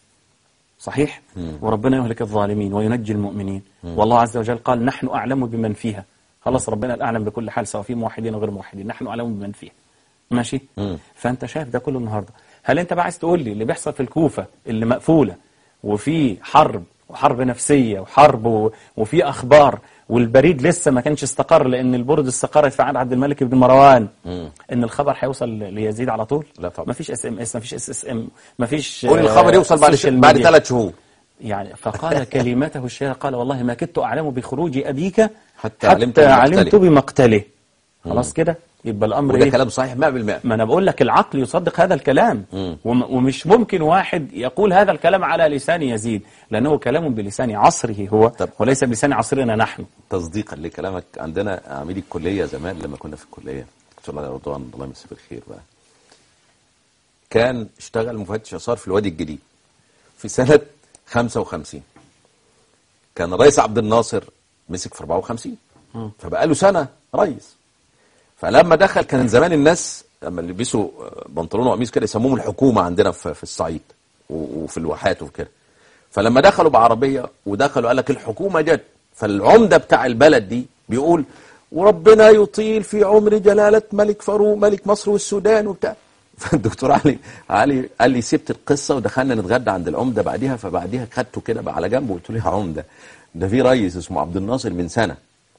صحيح وربنا يهلك الظالمين وينجي المؤمنين والله عز وجل قال نحن أعلم بمن فيها خلاص ربنا الأعلم بكل حال سواء في موحدين وغير موحدين نحن أعلم بمن فيها ماشي فأنت شايف ده كله النهاردة هل أنت بقى عايز تقول لي اللي بيحصل في الكوفة اللي مقفولة وفي حرب وحرب نفسية وحرب و... وفي أخبار والبريد لسه ما كانش استقر لأن البرد استقرت في عهد عبد الملك بن مروان إن الخبر هيوصل ليزيد على طول لا طبعا. ما فيش اس ام اس ما فيش اس اس ام ما فيش قول الخبر يوصل بعد سوشيال بعد ميديا. ثلاث شهور يعني فقال كلمته الشهيرة قال والله ما كدت أعلم بخروج أبيك حتى حتى, علمت حتى بمقتله. علمت بمقتله خلاص كده يبقى الأمر وده إيه؟ كلام صحيح 100% ما أنا بقول لك العقل يصدق هذا الكلام وم- ومش ممكن واحد يقول هذا الكلام على لسان يزيد لأنه كلام بلسان عصره هو طب. وليس بلسان عصرنا نحن تصديقا لكلامك عندنا عميد الكلية زمان لما كنا في الكلية دكتور الله رضوان الله يمسيه بالخير بقى كان اشتغل مفتش اثار في الوادي الجديد في سنه 55 كان الرئيس عبد الناصر مسك في 54 فبقى له سنه رئيس فلما دخل كان زمان الناس لما اللي بيلبسوا بنطلون وقميص كده يسموهم الحكومه عندنا في في الصعيد و- وفي الواحات وكده فلما دخلوا بعربيه ودخلوا قال لك الحكومه جت فالعمده بتاع البلد دي بيقول وربنا يطيل في عمر جلاله ملك فاروق ملك مصر والسودان وبتاع فالدكتور علي علي قال لي سبت القصه ودخلنا نتغدى عند العمده بعديها فبعديها خدته كده بقى على جنب وقلت له يا عمده ده في رئيس اسمه عبد الناصر من سنه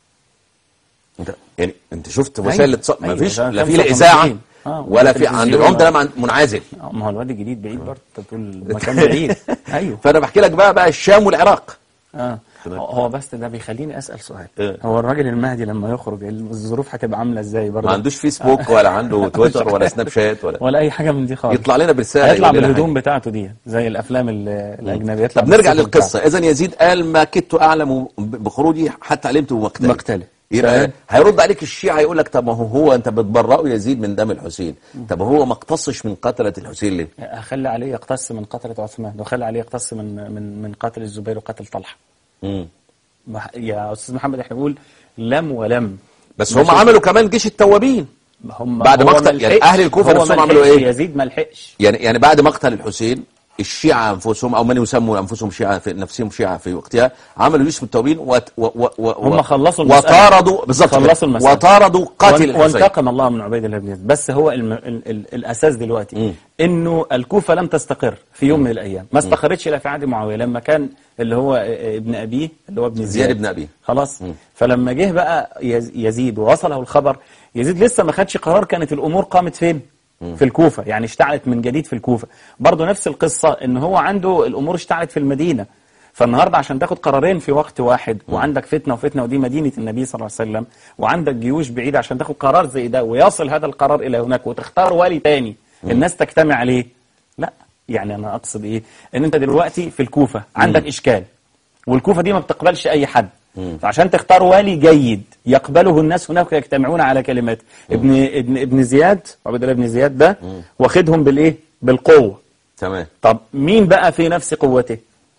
انت يعني انت شفت أيوة. وسائل الاتصال ما أيوة، فيش ده لا في 55. لا اذاعه آه، ولا في عند تلفزيون العمده ولا- لا منعزل آه، ما هو الوادي الجديد بعيد برضه انت بتقول مكان بعيد ايوه فانا بحكي لك بقى بقى الشام والعراق اه تمام. هو بس ده بيخليني اسال سؤال إيه؟ هو الراجل المهدي لما يخرج الظروف هتبقى عامله ازاي برضه ما عندوش فيسبوك ولا عنده تويتر ولا سناب شات ولا ولا اي حاجه من دي خالص يطلع لنا برساله هيطلع يقول لنا بالهدوم حاجة. بتاعته دي زي الافلام ال- الاجنبيه يطلع طب نرجع بالسوت للقصه اذا يزيد قال ما كدت اعلم بخروجي حتى علمت بمقتلي مقتلي. يبقى تمام. هيرد عليك الشيعة يقول لك طب ما هو هو انت بتبرئه يزيد من دم الحسين طب هو ما اقتصش من قتلة الحسين ليه؟ بتاعه. اخلي عليه يقتص من قتله عثمان واخلي عليه يقتص من من من قتل الزبير وقتل طلحه مم. ما- يا استاذ محمد احنا بنقول لم ولم بس ماشي. هم عملوا كمان جيش التوابين هم بعد هو مقتل- ما يعني لحقش. أهل الكوفة هو نفسهم ما عملوا لحقش، إيه؟ يزيد ما لحقش يعني يعني بعد مقتل الحسين الشيعة أنفسهم أو من يسموا أنفسهم شيعة في نفسهم شيعة في وقتها عملوا جيش التوابين وت و و و هم خلصوا المسألة. وطاردوا بالظبط كده. خلصوا المسألة. وطاردوا قتل وان- الحسين وانتقم الله من عبيد الله بن زياد بس هو الم... ال... ال... الاساس دلوقتي مم. انه الكوفه لم تستقر في يوم من الايام ما استقرتش الا في عهد معاويه لما كان اللي هو ابن ابيه اللي هو ابن زياد زياد ابن أبيه. خلاص فلما جه بقى يز- يزيد ووصله الخبر يزيد لسه ما خدش قرار كانت الامور قامت فين في الكوفة يعني اشتعلت من جديد في الكوفة برضه نفس القصة ان هو عنده الامور اشتعلت في المدينة فالنهاردة عشان تاخد قرارين في وقت واحد وعندك فتنة وفتنة ودي مدينة النبي صلى الله عليه وسلم وعندك جيوش بعيدة عشان تاخد قرار زي ده ويصل هذا القرار إلى هناك وتختار والي تاني الناس تجتمع عليه لا يعني أنا أقصد إيه إن أنت دلوقتي في الكوفة عندك إشكال والكوفة دي ما بتقبلش أي حد فعشان تختار والي جيد يقبله الناس هناك ويجتمعون على كلمات ابن ابن ابن زياد عبد الله بن زياد ده واخدهم بالايه بالقوه تمام طب مين بقى في نفس قوته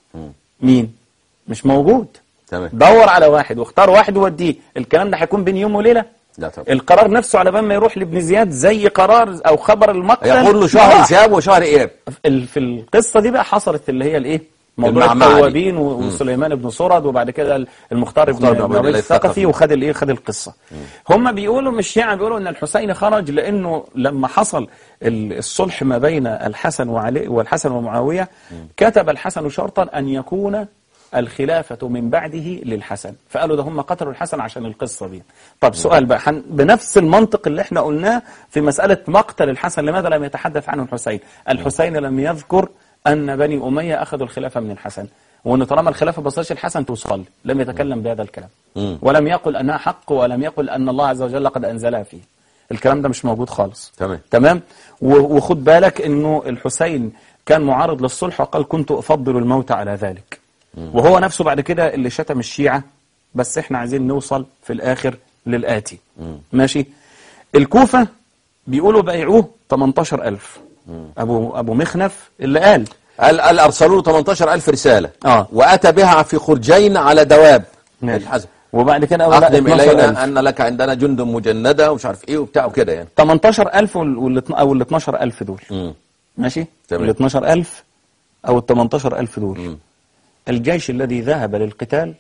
مين مش موجود تمام دور على واحد واختار واحد ووديه الكلام ده هيكون بين يوم وليله لا طبعا القرار نفسه على بال ما يروح لابن زياد زي قرار او خبر المقتل يقول له شهر راح. ذهاب وشهر إياب ال- في القصة دي بقى حصلت اللي هي الايه موضوع المعمعة دي. التوابين و- وسليمان بن سرد وبعد كده المختار بن المختار بن بن عبيد عبيد الله الثقفي الثقفي. وخد الايه خد القصة هم بيقولوا مش الشيعة بيقولوا ان الحسين خرج لانه لما حصل ال- الصلح ما بين الحسن وعلي والحسن ومعاوية كتب الحسن شرطا ان يكون الخلافة من بعده للحسن فقالوا ده هم قتلوا الحسن عشان القصة دي طب سؤال بقى حن بنفس المنطق اللي احنا قلناه في مسألة مقتل الحسن لماذا لم يتحدث عنه الحسين الحسين لم يذكر أن بني أمية أخذوا الخلافة من الحسن وأن طالما الخلافة بصرش الحسن توصل لم يتكلم بهذا الكلام مم. ولم يقل أنها حق ولم يقل أن الله عز وجل قد أنزلها فيه الكلام ده مش موجود خالص تمام. تمام و- وخد بالك أنه الحسين كان معارض للصلح وقال كنت أفضل الموت على ذلك وهو نفسه بعد كده اللي شتم الشيعة بس احنا عايزين نوصل في الآخر للآتي ماشي الكوفة بيقولوا بايعوه 18000 أبو أبو مخنف اللي قال قال قال أرسلوا له 18000 رسالة آه. وأتى بها في خرجين على دواب ماشي. الحزن وبعد كده قالوا لا، أقدم 12000. إلينا أن لك عندنا جند مجندة ومش عارف إيه وبتاع وكده يعني 18000 وال وال- او ال 12000 دول مم. ماشي تمام. ال 12000 او ال 18000 دول الجيش الذي ذهب للقتال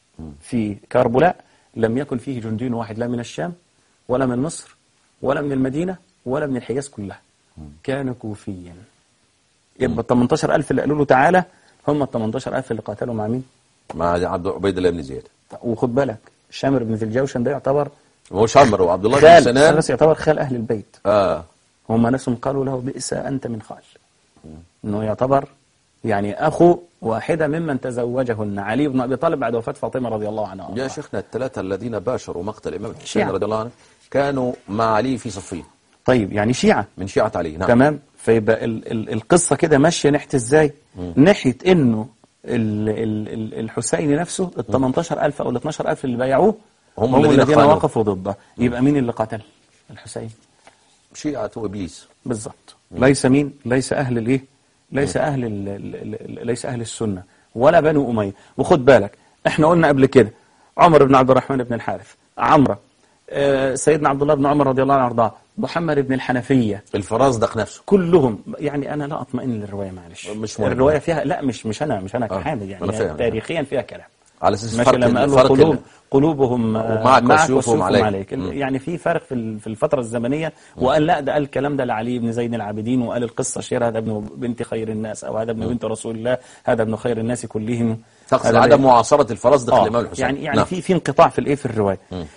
في كربلاء لم يكن فيه جندي واحد لا من الشام ولا من مصر ولا من المدينة ولا من الحجاز كلها كان كوفيا يبقى ال 18000 اللي قالوا له تعالى هم ال 18000 اللي قاتلوا مع مين مع عبد عبيد الله بن زياد وخد بالك شامر بن ذي الجوشن ده يعتبر هو شمر وعبد الله بن خال سنان بس يعتبر خال أهل البيت آه هم ناس قالوا له بئس أنت من خال أنه يعتبر يعني أخو واحدة ممن تزوجهن علي بن أبي طالب بعد وفاة فاطمة رضي الله عنها يا وأرضاها. شيخنا الثلاثة الذين باشروا مقتل الإمام الحسين شيعة. رضي الله عنه كانوا مع علي في صفين طيب يعني شيعة من شيعة علي نعم تمام فيبقى ال ال القصة كده ماشية ناحية ازاي ناحية انه ال ال ال الحسين نفسه ال 18000 او ال 12000 اللي بايعوه هم هم, الذين الذين خانوا. وقفوا ضده يبقى مين اللي قتل الحسين شيعة إبليس بالظبط ليس مين ليس أهل الإيه ليس أهل ال ال ال ليس أهل السنة ولا بنو أمية وخد بالك احنا قلنا قبل كده عمر بن عبد الرحمن بن الحارث عمرو آه، سيدنا عبد الله بن عمر رضي الله عنه وارضاه محمد بن الحنفية الفرازدق نفسه كلهم يعني انا لا اطمئن للروايه معلش مش مهم. الروايه فيها لا مش مش انا مش انا آه، كحامد أنا يعني فاهم. تاريخيا فيها كلام على اساس ماشي فرق لما قالوا فرق قلوب قلوبهم آه، ومعك معك وسيوفهم وسيوفهم عليك. عليك مم. يعني في فرق في ال- في الفتره الزمنيه وقال لا ده قال الكلام ده لعلي بن زين العابدين وقال القصه شير هذا ابن بنت خير الناس او هذا ابن بنت رسول الله هذا ابن خير الناس كلهم تقصد هذا عدم معاصرة الفرزدق آه، للإمام الحسين يعني يعني نعم. في في انقطاع في الايه في الروايه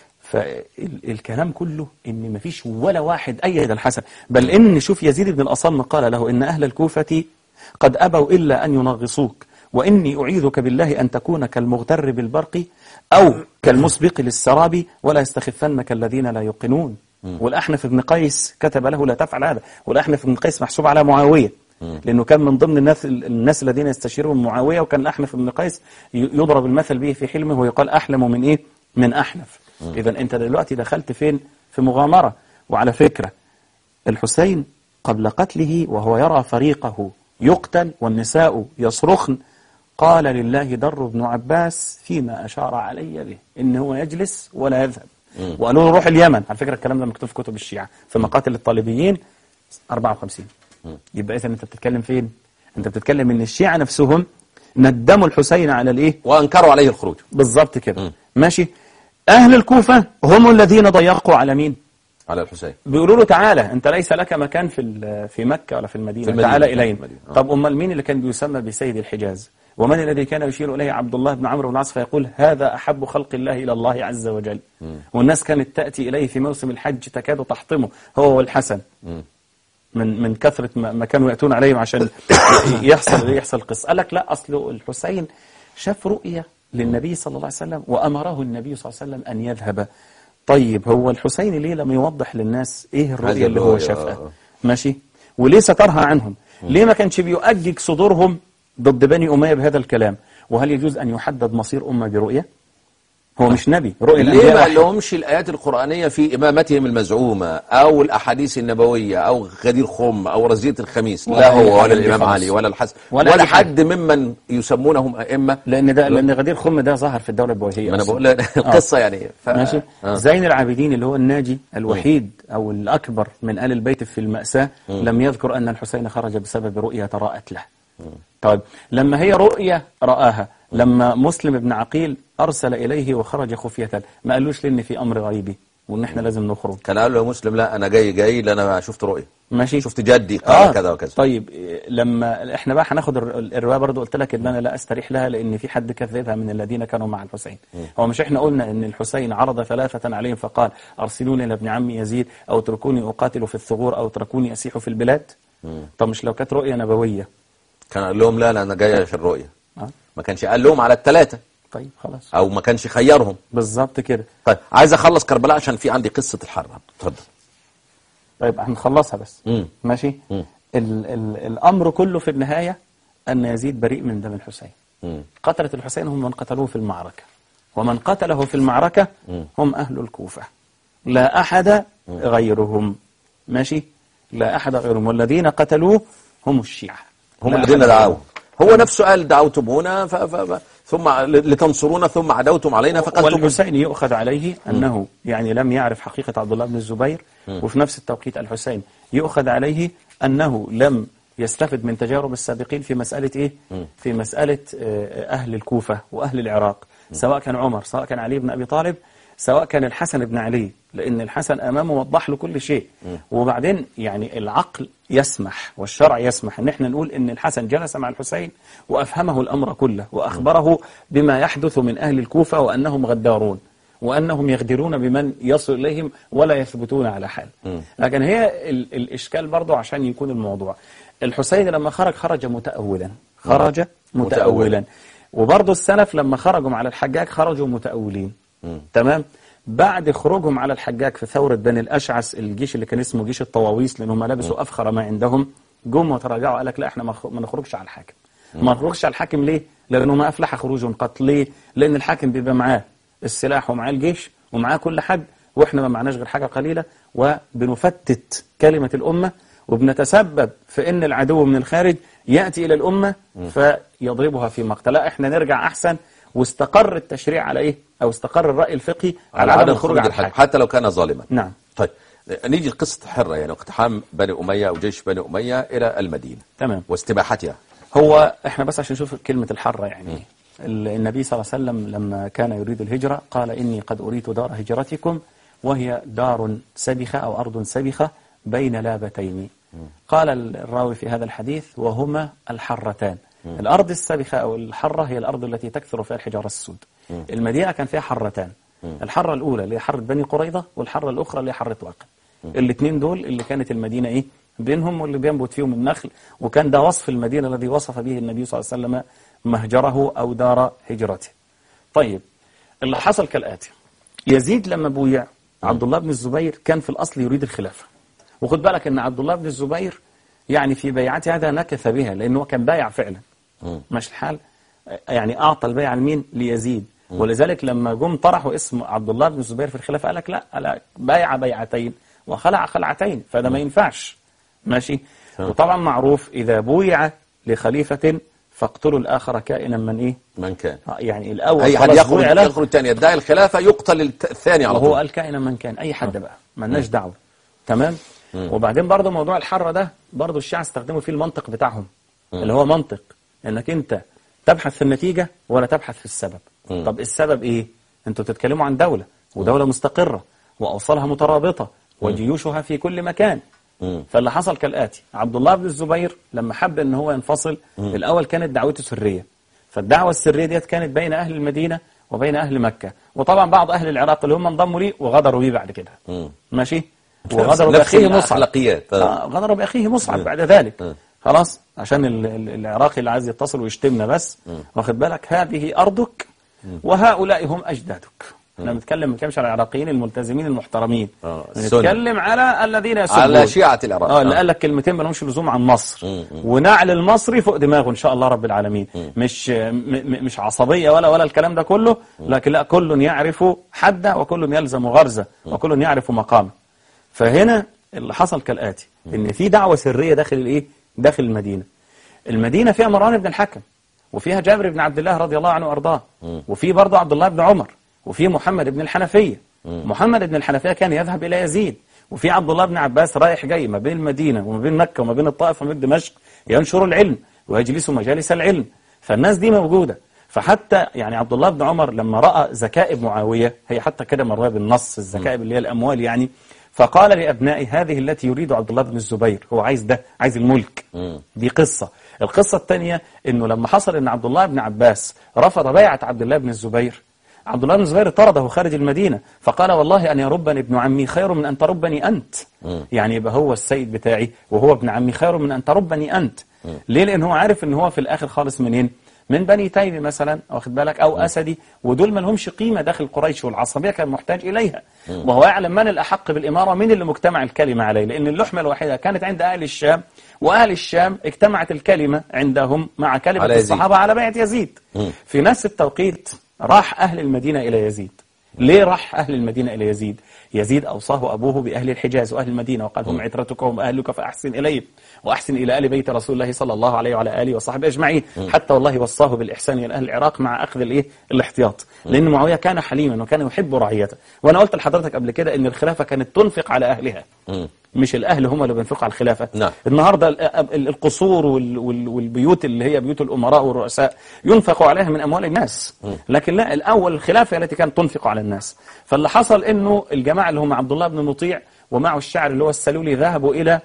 فالكلام كله ان مفيش ولا واحد ايد الحسن بل ان شوف يزيد بن الاصم قال له ان اهل الكوفه قد ابوا الا ان ينغصوك واني اعيذك بالله ان تكون كالمغتر بالبرق او كالمسبق للسراب ولا يستخفنك الذين لا يوقنون والاحنف بن قيس كتب له لا تفعل هذا والاحنف بن قيس محسوب على معاويه لأنه كان من ضمن الناس الناس الذين يستشيرون معاوية وكان الأحنف بن قيس ي- يضرب المثل به في حلمه ويقال أحلم من إيه؟ من أحنف إذا أنت دلوقتي دخلت فين؟ في مغامرة وعلى فكرة الحسين قبل قتله وهو يرى فريقه يقتل والنساء يصرخن قال لله در بن عباس فيما أشار علي به إن هو يجلس ولا يذهب وقالوا له روح اليمن على فكرة الكلام ده مكتوب في كتب الشيعة في مقاتل الطالبيين 54 يبقى إذا أنت بتتكلم فين؟ أنت بتتكلم إن الشيعة نفسهم ندموا الحسين على الإيه؟ وأنكروا عليه الخروج بالظبط كده ماشي أهل الكوفة هم الذين ضيقوا على مين؟ على الحسين بيقولوا له تعالى انت ليس لك مكان في ال- في مكة ولا في المدينة, في المدينة. تعالى في الينا المدينة. آه. طب امال مين اللي كان بيسمى بسيد الحجاز ومن الذي كان يشير اليه عبد الله بن عمرو بن العاص فيقول هذا احب خلق الله الى الله عز وجل والناس كانت تاتي اليه في موسم الحج تكاد تحطمه هو والحسن من من كثرة ما ما كانوا يأتون عليهم عشان يحصل يحصل قصة قال لك لا أصل الحسين شاف رؤية للنبي صلى الله عليه وسلم وأمره النبي صلى الله عليه وسلم أن يذهب طيب هو الحسين ليه لم يوضح للناس إيه الرؤية هذه اللي هو الرؤية، شافها آه. ماشي وليه سترها عنهم ليه ما كانش بيؤجج صدورهم ضد بني أمية بهذا الكلام وهل يجوز أن يحدد مصير أمة برؤية هو مش نبي رؤية ليه الأنبياء ما واحد. لهمش الآيات القرآنية في إمامتهم المزعومة أو الأحاديث النبوية أو غدير خم أو رزية الخميس ولا لا أي هو حاجة ولا من دي الإمام خالص. علي ولا الحسن ولا ولا, أي حاجة. حد ممن يسمونهم أئمة لأن ده لأن غدير خم ده ظهر في الدولة البويهية ما أنا أصلاً. بقول لك القصة يعني ف... ماشي آه. زين العابدين اللي هو الناجي الوحيد أو الأكبر من آل البيت في المأساة لم يذكر أن الحسين خرج بسبب رؤية تراءت له طيب لما هي رؤية رآها لما مسلم بن عقيل أرسل إليه وخرج خفية ما قالوش لأن في أمر غيبي وإن إحنا لازم نخرج كان قال له يا مسلم لا أنا جاي جاي لأن أنا شفت رؤية ماشي شفت جدي قال كذا وكذا طيب إيه، لما احنا بقى هناخد الر- الروايه برضو قلت لك ان انا لا استريح لها لان في حد كذبها من الذين كانوا مع الحسين هو مش احنا قلنا ان الحسين عرض ثلاثه عليهم فقال ارسلوني الى ابن عمي يزيد او اتركوني اقاتل في الثغور او اتركوني اسيح في البلاد طب مش لو كانت رؤيه نبويه كان قال لهم لا لا أنا جاي عشان الرؤية اه ما كانش قال لهم على الثلاثة طيب خلاص أو ما كانش خيرهم بالظبط كده طيب عايز أخلص كربلاء عشان في عندي قصة الحرة اتفضل طيب هنخلصها بس مم. ماشي مم. ال ال الامر كله في النهايه ان يزيد بريء من دم الحسين مم. قتلة الحسين هم من قتلوه في المعركة ومن قتله في المعركة هم أهل الكوفة لا أحد غيرهم ماشي لا أحد غيرهم والذين قتلوه هم الشيعة هم لا الذين أحد دعوا غيرهم. هو نفسه قال دعوتمونا ف... ف... ف... ثم لتنصرونا ثم عدوتم علينا فقتلتم والحسين يؤخذ عليه أنه يعني لم يعرف حقيقة عبد الله بن الزبير وفي نفس التوقيت الحسين يؤخذ عليه أنه لم يستفد من تجارب السابقين في مسألة إيه؟ في مسألة آه، أهل الكوفة وأهل العراق سواء كان عمر سواء كان علي بن أبي طالب سواء كان الحسن بن علي لأن الحسن أمامه وضح له كل شيء وبعدين يعني العقل يسمح والشرع يسمح ان احنا نقول ان الحسن جلس مع الحسين وافهمه الامر كله واخبره بما يحدث من اهل الكوفه وانهم غدارون وانهم يغدرون بمن يصل اليهم ولا يثبتون على حال لكن هي ال الاشكال برضه عشان يكون الموضوع الحسين لما خرج خرج متاولا خرج متأولا. متاولا وبرضه السلف لما خرجوا على الحجاج خرجوا متاولين تمام بعد خروجهم على الحجاج في ثورة بني الأشعث الجيش اللي كان اسمه جيش الطواويس لأن هم لبسوا أفخر ما عندهم جم وتراجعوا قال لك لا احنا ما خ- ما نخرجش على الحاكم ما نخرجش على الحاكم ليه؟ لأنه ما أفلح خروج قتل ليه؟ لأن الحاكم بيبقى معاه السلاح ومعاه الجيش ومعاه كل حد واحنا ما معناش غير حاجة قليلة وبنفتت كلمة الأمة وبنتسبب في ان العدو من الخارج ياتي الى الامه فيضربها في مقتل لا احنا نرجع احسن واستقر التشريع على ايه او استقر الراي الفقهي على عدم الخروج على الحاكم الحاكم حتى لو كان ظالما نعم طيب نيجي لقصة حرة يعني اقتحام بني أمية وجيش بني أمية إلى المدينة تمام واستباحتها هو احنا بس عشان نشوف كلمة الحرة يعني ايه ال- النبي صلى الله عليه وسلم لما كان يريد الهجرة قال إني قد أريد دار هجرتكم وهي دار سبخة أو أرض سبخة بين لابتين قال الراوي في هذا الحديث وهما الحرتان الأرض السبخة أو الحرة هي الأرض التي تكثر فيها الحجارة السود المدينة كان فيها حرتان الحرة الأولى اللي هي حرة بني قريظة والحرة الأخرى اللي هي حرة واقع الاثنين دول اللي كانت المدينة إيه بينهم واللي بينبت فيهم النخل وكان ده وصف المدينة الذي وصف به النبي صلى الله عليه وسلم مهجره أو دار هجرته طيب اللي حصل كالآتي يزيد لما بويع عبد الله بن الزبير كان في الأصل يريد الخلافة وخد بالك أن عبد الله بن الزبير يعني في بيعته هذا نكث بها لأنه كان بايع فعلا ماشي الحال يعني أعطى البيعة لمين ليزيد ولذلك لما جم طرحوا اسم عبد الله بن الزبير في الخلافة قال لك لا لا بايع بيعتين وخلع خلعتين فده ما ينفعش ماشي وطبعا معروف إذا بويع لخليفة فاقتلوا الآخر كائنا من إيه من كان آه، يعني الأول أي حد خلاص يخرج بويع له يخرج الثاني يدعي الخلافة يقتل الت- الثاني على وهو طول قال كائنا من كان اي حد بقى مالناش دعوه تمام وبعدين برضه موضوع الحره ده برضه الشيعة استخدموا فيه المنطق بتاعهم اللي هو منطق انك انت تبحث في النتيجه ولا تبحث في السبب طب السبب ايه انتوا بتتكلموا عن دوله ودوله مستقره واوصالها مترابطه وجيوشها في كل مكان فاللي حصل كالاتي عبد الله بن الزبير لما حب ان هو ينفصل الاول كانت دعوته سريه فالدعوه السريه ديت كانت بين اهل المدينه وبين اهل مكه وطبعا بعض اهل العراق اللي هم انضموا ليه وغدروا بيه بعد كده ماشي وغدروا نفس باخيه مصعب الأخلاقيات آه، غدروا باخيه مصعب بعد ذلك خلاص عشان ال- ال- العراقي اللي عايز يتصل ويشتمنا بس واخد بالك هذه ارضك وهؤلاء هم اجدادك احنا بنتكلم ما بنتكلمش على العراقيين الملتزمين المحترمين آه، السنة. بنتكلم على الذين يسبون على شيعة العراق اه اللي آه. قال لك كلمتين ما لهمش لزوم عن مصر ونعل المصري فوق دماغه ان شاء الله رب العالمين مش م م- مش عصبيه ولا ولا الكلام ده كله لكن لا كل يعرف حده وكل يلزم غرزه وكل يعرف مقامه فهنا اللي حصل كالاتي ان في دعوه سريه داخل الايه داخل المدينه المدينه فيها مروان بن الحكم وفيها جابر بن عبد الله رضي الله عنه وارضاه وفي برضه عبد الله بن عمر وفي محمد بن الحنفيه محمد بن الحنفيه كان يذهب الى يزيد وفي عبد الله بن عباس رايح جاي ما بين المدينه وما بين مكه وما بين الطائف وما بين دمشق ينشر العلم ويجلسوا مجالس العلم فالناس دي موجوده فحتى يعني عبد الله بن عمر لما راى ذكائب معاويه هي حتى كده مرويه بالنص الذكائب اللي هي الاموال يعني فقال لابنائه هذه التي يريد عبد الله بن الزبير هو عايز ده عايز الملك دي قصه القصه الثانيه انه لما حصل ان عبد الله بن عباس رفض بيعه عبد الله بن الزبير عبد الله بن الزبير طرده خارج المدينة فقال والله أن يربني ابن عمي خير من أن تربني أنت يعني يبقى هو السيد بتاعي وهو ابن عمي خير من أن تربني أنت ليه لأن هو عارف أن هو في الآخر خالص منين من بني تيمي مثلا واخد بالك أو أسدي ودول ما لهمش قيمة داخل قريش والعصبية كان محتاج إليها وهو يعلم من الأحق بالإمارة من اللي مجتمع الكلمة عليه لأن اللحمة الوحيدة كانت عند أهل الشام وأهل الشام اجتمعت الكلمة عندهم مع كلمة على يزيد. الصحابة على بيعة يزيد في نفس التوقيت راح أهل المدينة إلى يزيد ليه راح أهل المدينة إلى يزيد يزيد أوصاه أبوه بأهل الحجاز وأهل المدينة وقال هم عترتك وهم أهلك فأحسن إليهم وأحسن إلى آل بيت رسول الله صلى الله عليه وعلى آله وصحبه أجمعين حتى والله وصاه بالإحسان إلى أهل العراق مع أخذ الإيه الاحتياط لأن معاوية كان حليما وكان يحب رعيته وأنا قلت لحضرتك قبل كده إن الخلافة كانت تنفق على أهلها مش الأهل هم اللي بينفقوا على الخلافة نعم. النهاردة ال- ال- القصور وال- وال- والبيوت اللي هي بيوت الأمراء والرؤساء ينفق عليها من أموال الناس لكن لا الأول الخلافة التي كانت تنفق على الناس فاللي حصل أنه الجماعة اللي هم عبد الله بن مطيع ومعه الشاعر اللي هو السلولي ذهبوا إلى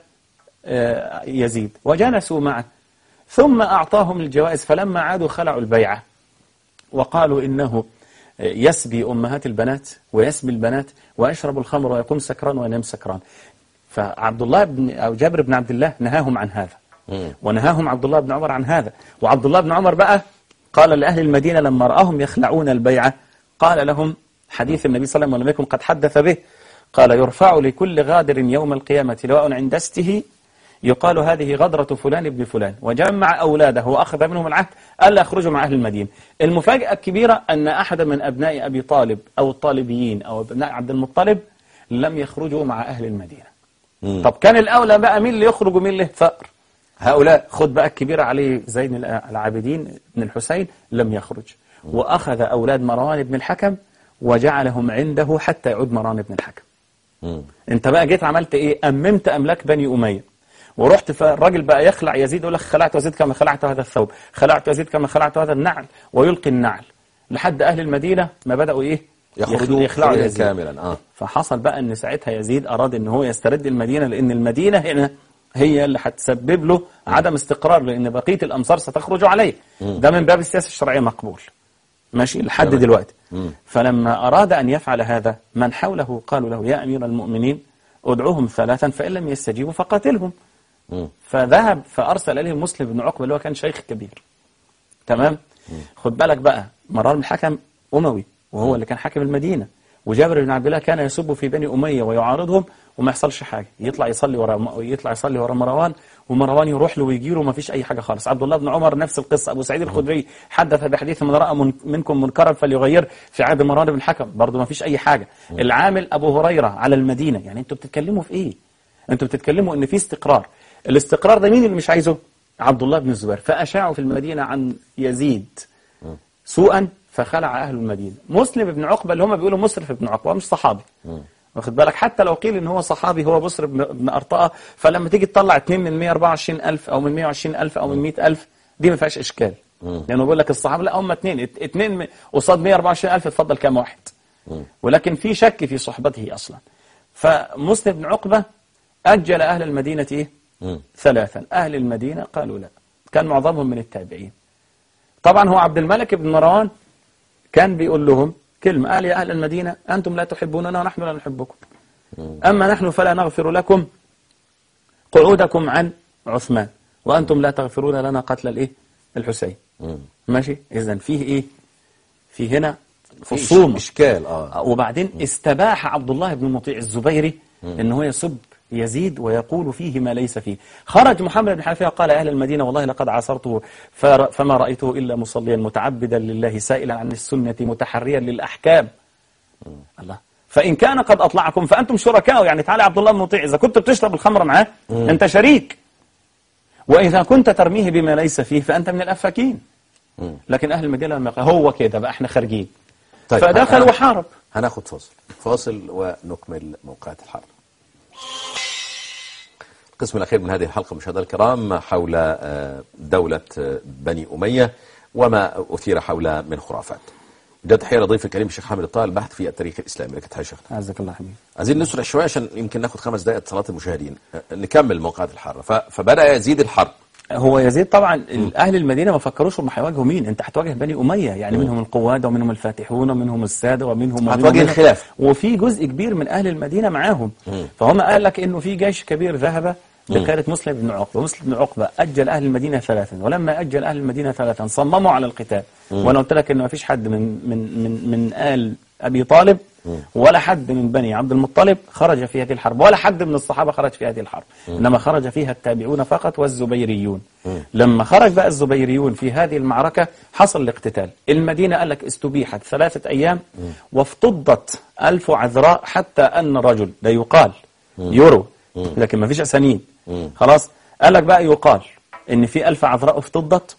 آه، يزيد وجلسوا معه ثم أعطاهم الجوائز فلما عادوا خلعوا البيعة وقالوا إنه يسبي أمهات البنات ويسبي البنات ويشرب الخمر ويقوم سكران وينام سكران فعبد الله بن أو جابر بن عبد الله نهاهم عن هذا ونهاهم عبد الله بن عمر عن هذا وعبد الله بن عمر بقى قال لأهل المدينة لما رآهم يخلعون البيعة قال لهم حديث النبي صلى الله عليه وسلم ولم يكن قد حدث به قال يرفع لكل غادر يوم القيامة لواء عند استه يقال هذه غدرة فلان ابن فلان وجمع أولاده وأخذ منهم العهد ألا يخرجوا مع أهل المدينة المفاجأة الكبيرة أن أحد من أبناء أبي طالب أو الطالبيين أو أبناء عبد المطلب لم يخرجوا مع أهل المدينة طب كان الأولى بقى مين اللي يخرج ومين اللي ثأر هؤلاء خد بقى الكبير علي زين العابدين بن الحسين لم يخرج وأخذ أولاد مروان بن الحكم وجعلهم عنده حتى يعود مروان بن الحكم مم. انت بقى جيت عملت ايه أممت أملاك بني أمية ورحت فالراجل بقى يخلع يزيد يقول لك خلعت يزيد كما خلعت هذا الثوب خلعت يزيد كما خلعت هذا النعل ويلقي النعل لحد أهل المدينة ما بدأوا ايه يخرجوا يخلعوا خروجا يزيد كاملا اه فحصل بقى ان ساعتها يزيد اراد ان هو يسترد المدينه لان المدينه هنا هي اللي هتسبب له عدم استقرار لان بقيه الامصار ستخرج عليه ده من باب السياسه الشرعيه مقبول ماشي لحد تمام. دلوقتي مم. فلما اراد ان يفعل هذا من حوله قالوا له يا امير المؤمنين ادعوهم ثلاثا فان لم يستجيبوا فقاتلهم مم. فذهب فارسل اليه مسلم بن عقبه اللي هو كان شيخ كبير تمام خد بالك بقى مرار بن الحكم اموي وهو اللي كان حاكم المدينه وجابر بن عبد الله كان يسب في بني اميه ويعارضهم وما يحصلش حاجه يطلع يصلي ورا يطلع يصلي ورا مروان ومروان يروح له ويجي له وما فيش اي حاجه خالص عبد الله بن عمر نفس القصه ابو سعيد الخدري حدث بحديث من راى من منكم منكرا فليغير في عهد مروان بن الحكم برضه ما فيش اي حاجه العامل ابو هريره على المدينه يعني انتوا بتتكلموا في ايه انتوا بتتكلموا ان في استقرار الاستقرار ده مين اللي مش عايزه عبد الله بن الزبير فاشاعوا في المدينه عن يزيد سوءا فخلع اهل المدينه مسلم بن عقبه اللي هم بيقولوا مسرف بن عقبه هو مش صحابي واخد بالك حتى لو قيل ان هو صحابي هو بصر بن بن ارطاه فلما تيجي تطلع 2 من 124000 او من 120000 او من 100000 دي ما فيهاش اشكال لانه بيقول لك الصحابه لا هم اثنين اثنين قصاد 124000 اتفضل كام واحد ولكن في شك في صحبته اصلا فمسلم بن عقبه اجل اهل المدينه ايه مم. ثلاثا اهل المدينه قالوا لا كان معظمهم من التابعين طبعا هو عبد الملك بن مروان كان بيقول لهم كلمة قال يا أهل المدينة أنتم لا تحبوننا ونحن لا نحبكم أما نحن فلا نغفر لكم قعودكم عن عثمان وأنتم لا تغفرون لنا قتل الإيه الحسين مم. ماشي إذا فيه إيه في هنا في خصومة اشكال اه وبعدين استباح عبد الله بن مطيع الزبيري ان هو يسب يزيد ويقول فيه ما ليس فيه خرج محمد بن حنفية قال أهل المدينة والله لقد عاصرته فر- فما رأيته إلا مصليا متعبدا لله سائلا عن السنة متحريا للأحكام الله فإن كان قد أطلعكم فأنتم شركاء يعني تعالى عبد الله بن مطيع إذا كنت بتشرب الخمر معاه أنت شريك وإذا كنت ترميه بما ليس فيه فأنت من الأفاكين لكن أهل المدينة لما قال هو كده بقى احنا خارجين طيب فدخل هن- وحارب هناخد فاصل فاصل ونكمل موقعات الحرب القسم الأخير من هذه الحلقة مشاهدينا الكرام حول آه، دولة آه، بني أمية وما أثير حولها من خرافات جاء تحية لضيف الكريم الشيخ حامد الطاهر الباحث في التاريخ الإسلامي لك تحية شيخنا عزك الله حبيبي عايزين نسرع شوية عشان يمكن ناخد خمس دقائق اتصالات المشاهدين آه، نكمل موقعات الحرب ف- فبدأ يزيد الحرب هو يزيد طبعا اهل المدينه ما فكروش هم هيواجهوا مين انت هتواجه بني اميه يعني منهم القواده ومنهم الفاتحون ومنهم الساده ومنهم ومنهم- هتواجه ومنهم- الخلافة. وفي جزء كبير من اهل المدينه معاهم فهم قال لك انه في جيش كبير ذهب بقياده مسلم بن عقبه مسلم بن عقبه اجل اهل المدينه ثلاثا ولما اجل اهل المدينه ثلاثا صمموا على القتال وانا قلت لك انه ما فيش حد من من من من ال ابي طالب ولا حد من بني عبد المطلب خرج في هذه الحرب ولا حد من الصحابه خرج في هذه الحرب انما خرج فيها التابعون فقط والزبيريون لما خرج بقى الزبيريون في هذه المعركه حصل الاقتتال المدينه قال لك استبيحت ثلاثه ايام وافتضت الف عذراء حتى ان رجل ده يقال يورو لكن ما فيش اسانيد خلاص قال لك بقى يقال ان في الف عذراء افتضت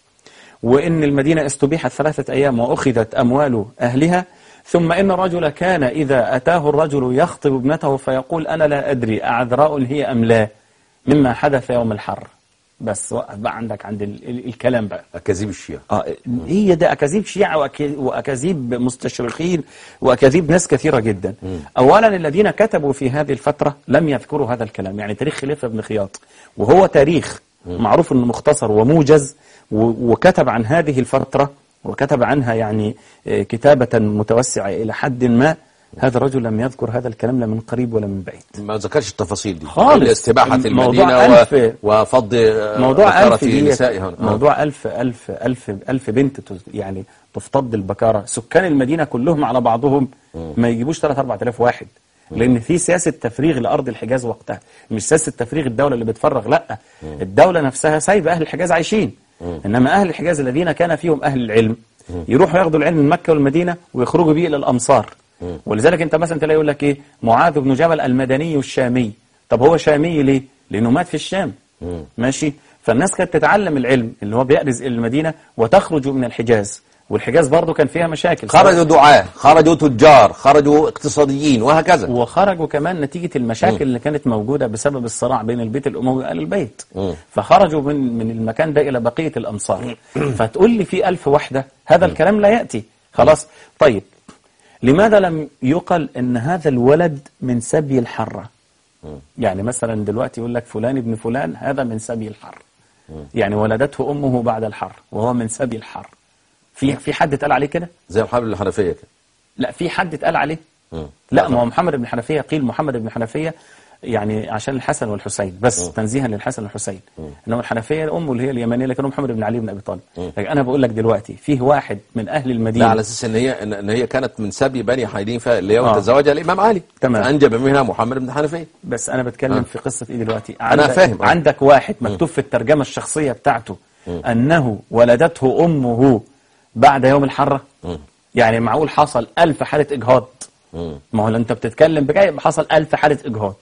وإن المدينة استبيحت ثلاثة أيام وأخذت أموال أهلها ثم إن الرجل كان إذا أتاه الرجل يخطب ابنته فيقول أنا لا أدري أعذراء هي أم لا مما حدث يوم الحر بس وقف بقى عندك عند ال ال الكلام بقى أكاذيب الشيعة آه هي ده أكاذيب شيعة وأك- وأكاذيب مستشرقين وأكاذيب ناس كثيرة جدا أولا الذين كتبوا في هذه الفترة لم يذكروا هذا الكلام يعني تاريخ خليفة بن خياط وهو تاريخ معروف أنه مختصر وموجز و- وكتب عن هذه الفترة وكتب عنها يعني آه، كتابة متوسعة إلى حد ما هذا الرجل لم يذكر هذا الكلام لا من قريب ولا من بعيد ما ذكرش التفاصيل دي خالص. استباحة موضوع المدينة و... ألف- وفض آه، موضوع بكرة ألف دي نسائها آه. موضوع ألف ألف ألف ألف بنت تز- يعني تفتض البكارة سكان المدينة كلهم على بعضهم ما يجيبوش 3 4000 واحد لأن في سياسة تفريغ لأرض الحجاز وقتها مش سياسة تفريغ الدولة اللي بتفرغ لا الدولة نفسها سايبة أهل الحجاز عايشين إنما أهل الحجاز الذين كان فيهم أهل العلم يروحوا ياخدوا العلم من مكة والمدينة ويخرجوا به إلى الأمصار ولذلك أنت مثلا تلاقي يقول لك إيه معاذ بن جبل المدني الشامي طب هو شامي ليه لانه مات في الشام ماشي فالناس كانت تتعلم العلم اللي هو بيأرز إلى المدينة وتخرج من الحجاز والحجاز برضو كان فيها مشاكل خرجوا دعاة خرجوا تجار خرجوا اقتصاديين وهكذا وخرجوا كمان نتيجة المشاكل اللي كانت موجودة بسبب الصراع بين البيت الأموي وآل البيت مم. فخرجوا من من المكان ده إلى بقية الأمصار فتقول لي في ألف وحدة هذا الكلام لا يأتي خلاص طيب لماذا لم يقل أن هذا الولد من سبي الحرة يعني مثلا دلوقتي يقول لك فلان ابن فلان هذا من سبي الحر يعني ولدته أمه بعد الحر وهو من سبي الحر في في حد اتقال عليه كده زي محمد بن الحنفية كده لا في حد اتقال عليه مم. لا ما هو محمد بن حنفية قيل محمد بن حنفية يعني عشان الحسن والحسين بس تنزيها للحسن والحسين انما الحنفية امه اللي هي اليمنية لكن هو محمد بن علي بن ابي طالب لكن انا بقول لك دلوقتي فيه واحد من اهل لا المدينة على اساس ان هي ان إن هي كانت من سبي بني حنيفه اللي هو آه. تزوجها الامام علي تمام. فانجب منها محمد بن حنفيه بس انا بتكلم آه. في قصة ايه دلوقتي أنا عندك- فاهم، آه. عندك واحد مكتوب في الترجمة الشخصية بتاعته انه ولدته امه بعد يوم الحرة يعني معقول حصل ألف حالة إجهاض ما هو لو أنت بتتكلم بجاي حصل ألف حالة إجهاض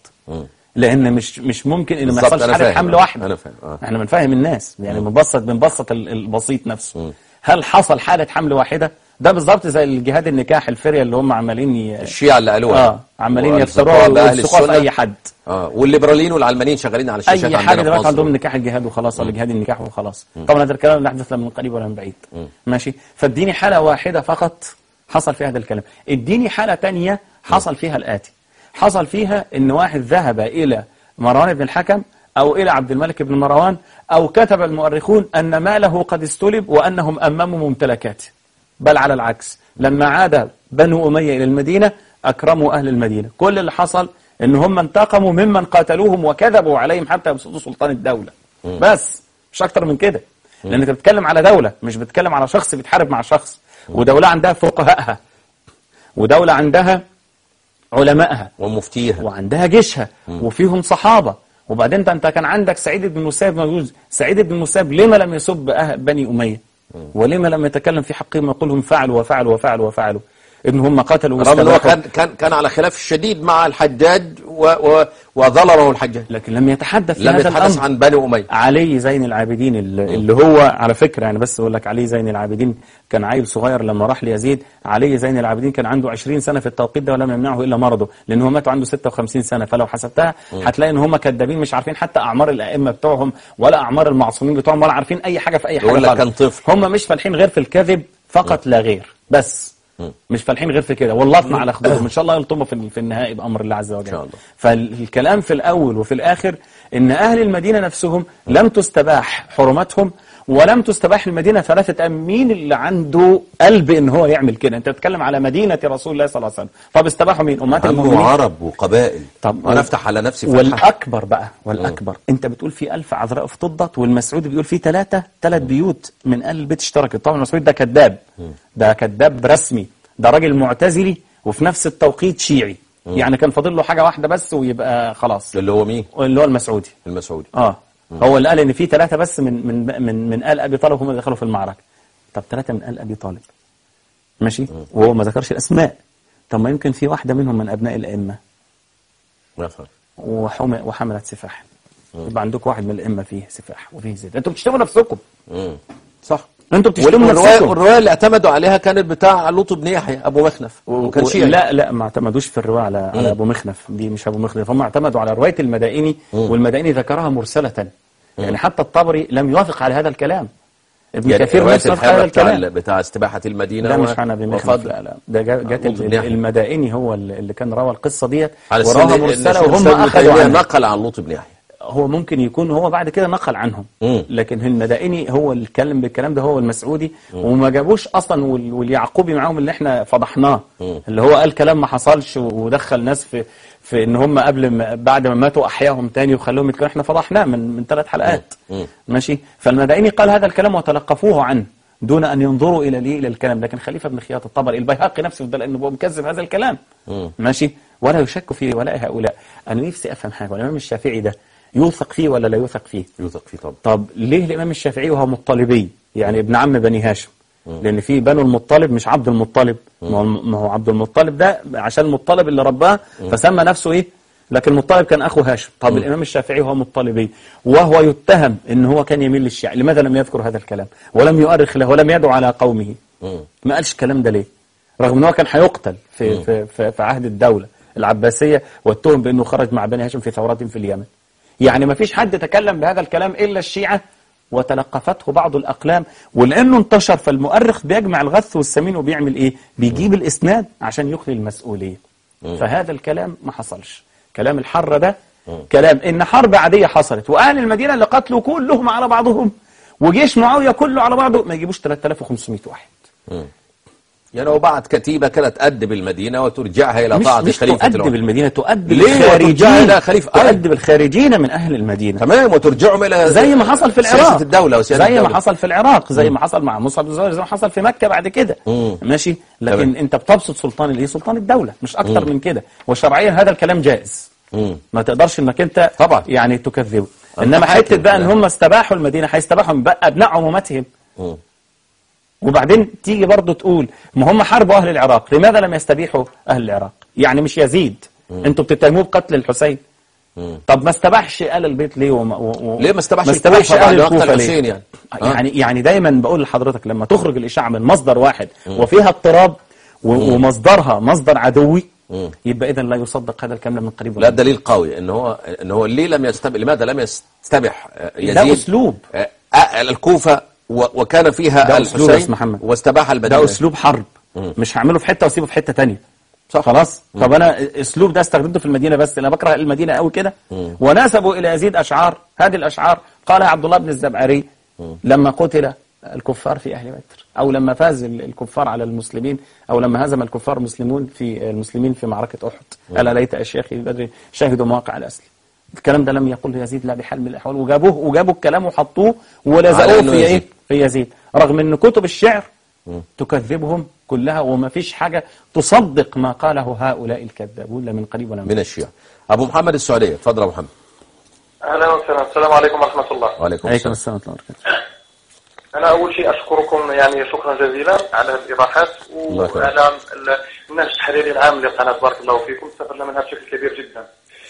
لأن مش مش ممكن إن ما بالظبط، يحصلش أنا حالة فاهم، حمل آه، واحدة أنا فاهم، آه. احنا بنفهم الناس يعني بنبسط بنبسط ال- البسيط نفسه هل حصل حالة حمل واحدة ده بالظبط زي الجهاد النكاح الفرية اللي هم عمالين ي... الشيعة اللي قالوها اه عمالين والزقاء يفتروها بأهل ويلصقوها في السنة. أي حد اه والليبراليين والعلمانيين شغالين على الشاشات اي عندنا حاجه في دلوقتي مصر. عندهم نكاح الجهاد وخلاص ولا جهاد النكاح وخلاص طبعا هذا الكلام لا يحدث لا من قريب ولا من بعيد ماشي فاديني حاله واحده فقط حصل فيها هذا الكلام اديني حاله تانية حصل فيها الاتي حصل فيها ان واحد ذهب الى مروان بن الحكم او الى عبد الملك بن مروان او كتب المؤرخون ان ماله قد استلب وانهم امموا ممتلكاته بل على العكس لما عاد بنو أمية إلى المدينة أكرموا أهل المدينة كل اللي حصل إن هم انتقموا ممن قاتلوهم وكذبوا عليهم حتى يبسطوا سلطان الدولة بس مش أكتر من كده لأن أنت بتتكلم على دولة مش بتتكلم على شخص بيتحارب مع شخص ودولة عندها فقهائها ودولة عندها علمائها ومفتيها وعندها جيشها وفيهم صحابة وبعدين انت انت كان عندك سعيد بن المسيب موجود سعيد بن المسيب لما لم يسب أه- بني أمية ولما لم يتكلم في حقهم ويقول هم فعلوا وفعلوا وفعلوا وفعلوا ان هم قتلوا رغم انه واستباحوا كان كان كان على خلاف شديد مع الحجاج و و وظلمه الحجاج لكن لم يتحدث في لم هذا يتحدث الأمر عن بني اميه علي زين العابدين اللي اللي هو على فكرة يعني بس أقول لك علي زين العابدين كان عيل صغير لما راح ليزيد علي زين العابدين كان عنده 20 سنة في التوقيت ده ولم يمنعه إلا مرضه لأن هو مات عنده 56 سنة فلو حسبتها هتلاقي إن هم كذابين مش عارفين حتى أعمار الأئمة بتوعهم ولا أعمار المعصومين بتوعهم ولا عارفين أي حاجة في أي حاجة يقول لك خالص. كان طفل. هم مش فالحين غير في الكذب فقط لا غير بس مش فالحين غير في كده واللطم على خدودهم ان شاء الله يلطموا في في النهائي بامر الله عز وجل إن شاء الله. فالكلام في الأول وفي الآخر إن أهل المدينة نفسهم لم تستباح حرمتهم ولم تستباح المدينة ثلاثة أيام مين اللي عنده قلب إن هو يعمل كده أنت بتتكلم على مدينة رسول الله صلى الله عليه وسلم طب استباحوا مين أمهات هم المؤمنين عرب وقبائل طب وانا افتح على نفسي فتحه والأكبر بقى والأكبر أنت بتقول في ألف عذراء افتضت والمسعود بيقول في ثلاثة ثلاث بيوت من أهل البيت اشتركت طبعا المسعود ده كذاب ده كذاب رسمي ده راجل معتزلي وفي نفس التوقيت شيعي يعني كان فاضل له حاجة واحدة بس ويبقى خلاص اللي هو مين اللي هو المسعودي المسعودي اه هو اللي قال ان في ثلاثه بس من من من من ال ابي طالب هم اللي دخلوا في المعركه طب ثلاثه من ال ابي طالب ماشي وهو ما ذكرش الاسماء طب ما يمكن في واحده منهم من ابناء الائمه مثلا وحم وحملت سفاح يبقى عندكم واحد من الائمه فيه سفاح وفيه زيت انتوا بتشتموا نفسكم مم. صح انتوا بتشتموا والروايه نفسكم والروايه اللي اعتمدوا عليها كانت بتاع لوط بن يحيى ابو مخنف وكان و- شيعي لا لا ما اعتمدوش في الروايه على على ابو مخنف دي مش ابو مخنف هم اعتمدوا على روايه المدائني والمدائني ذكرها مرسله يعني حتى الطبري لم يوافق على هذا الكلام ابن يعني كثير روايه نفسه وافق على هذا الحامة بتاع الكلام بتاع استباحه المدينه ده و- مش عن ابي مخنف وفضل لا لا ده جا- جت لوط بن ال- يحيى. المدائني هو اللي اللي كان روى القصه ديت على وراها السنة- إن مرسله الشيخ وهم الإسلام ابن اخذوا تيمية عنها نقل عن لوط بن يحيى هو ممكن يكون هو بعد كده نقل عنهم مم. لكن المدائني هو اللي اتكلم بالكلام ده هو المسعودي وما جابوش اصلا وال- واليعقوبي معاهم اللي احنا فضحناه اللي هو قال كلام ما حصلش ودخل ناس في في ان هم قبل ما بعد ما ماتوا احياهم تاني وخلوهم يتكلموا احنا فضحناه من من ثلاث حلقات ماشي فالمدائني قال هذا الكلام وتلقفوه عنه دون ان ينظروا الى ليه الى الكلام لكن خليفه بن خياط الطبري البيهقي نفسه ده لانه هو مكذب هذا الكلام ماشي ولا يشك في ولاء هؤلاء انا نفسي افهم حاجه والامام الشافعي ده يوثق فيه ولا لا يوثق فيه يوثق فيه طبعا طب ليه الإمام الشافعي وهو مطلبي يعني ابن عم بني هاشم لأن في بنو المطلب مش عبد المطلب ما هو- ما هو عبد المطلب ده عشان المطلب اللي رباه فسمى نفسه إيه لكن مطلب كان أخو هاشم طب الإمام الشافعي هو مطلبي وهو يتهم إن هو كان يميل للشيعة لماذا لم يذكر هذا الكلام ولم يؤرخ له ولم يدعو على قومه مم. ما قالش الكلام ده ليه رغم ان هو كان هيقتل في, في, في, في عهد الدولة العباسية واتهم بأنه خرج مع بني هاشم في ثورات في اليمن يعني ما فيش حد تكلم بهذا الكلام إلا الشيعة وتلقفته بعض الأقلام ولأنه انتشر فالمؤرخ بيجمع الغث والسمين وبيعمل إيه بيجيب الإسناد عشان يخلي المسؤولية فهذا الكلام ما حصلش كلام الحر ده كلام إن حرب عادية حصلت وأهل المدينة اللي قتلوا كلهم على بعضهم وجيش معاوية كله على بعضه ما يجيبوش 3500 واحد يعني هو بعت كتيبة كانت تأدب المدينة وترجعها إلى مش, طاعة مش خليفة تؤدب العمر المدينة تؤدب ليه الخارجين وترجعها إلى خليفة آه. تؤدب الخارجين من أهل المدينة تمام وترجعهم إلى زي ما حصل في العراق سياسة الدولة وسياسة زي الدولة. ما حصل في العراق زي ما حصل مع مصعب بن زهير زي ما حصل في مكة بعد كده مم. ماشي لكن تمام. انت بتبسط سلطان الايه سلطان الدولة مش اكتر من كده وشرعيا هذا الكلام جائز مم. ما تقدرش انك انت طبعا. يعني تكذبه أنت انما حاكم حته بقى ان يعني. هم استباحوا المدينه هيستباحوا من بقى ابناء عمومتهم مم. وبعدين تيجي برضه تقول ما هم حاربوا اهل العراق لماذا لم يستبيحوا اهل العراق يعني مش يزيد انتوا بتتهموه بقتل الحسين مم. طب ما استباحش آل البيت ليه وما و... و... ليه ما استباحش ما استباحش الكوفة آل بعد وقت الكوفة الحسين ليه؟ يعني؟ آه. يعني يعني دايما بقول لحضرتك لما تخرج الإشاعة من مصدر واحد وفيها اضطراب و... ومصدرها مصدر عدوي مم. يبقى إذا لا يصدق هذا الكلام لا من قريب لا ولا من دليل قوي ان هو ان هو ليه لم يستبح لماذا لم يستبح آه، يزيد ده أسلوب. آه، آه، الكوفة و- وكان فيها ده أسلوب يا الحسين أستاذ محمد. واستباح المدينة ده أسلوب حرب مم. مش هعمله في حتة واسيبه في حتة تانية صح. خلاص طب انا اسلوب ده استخدمته في المدينه بس انا بكره المدينه قوي كده ونسبوا الى يزيد اشعار هذه الاشعار قالها عبد الله بن الزبعري لما قتل الكفار في اهل بدر او لما فاز ال- الكفار على المسلمين او لما هزم الكفار المسلمون في المسلمين في معركه احد الا ليت اشياخي بدر شهدوا مواقع الاسر الكلام ده لم يقله يزيد لا بحال من الاحوال وجابوه وجابوا الكلام وحطوه على ولزقوه إنه في ايه يزيد. في يزيد رغم ان كتب الشعر تكذبهم كلها وما فيش حاجة تصدق ما قاله هؤلاء الكذابون لا من قريب ولا من من الشيعة أبو محمد السعودية تفضل أبو محمد اهلا وسهلا السلام عليكم ورحمه الله وعليكم عليكم السلام السلام ورحمة الله وبركاته انا اول شيء اشكركم يعني شكرا جزيلا على هذه الايضاحات الله يخليك. وعلى ال- النهج التحريري العام للقناه بارك الله فيكم استفدنا منها بشكل كبير جدا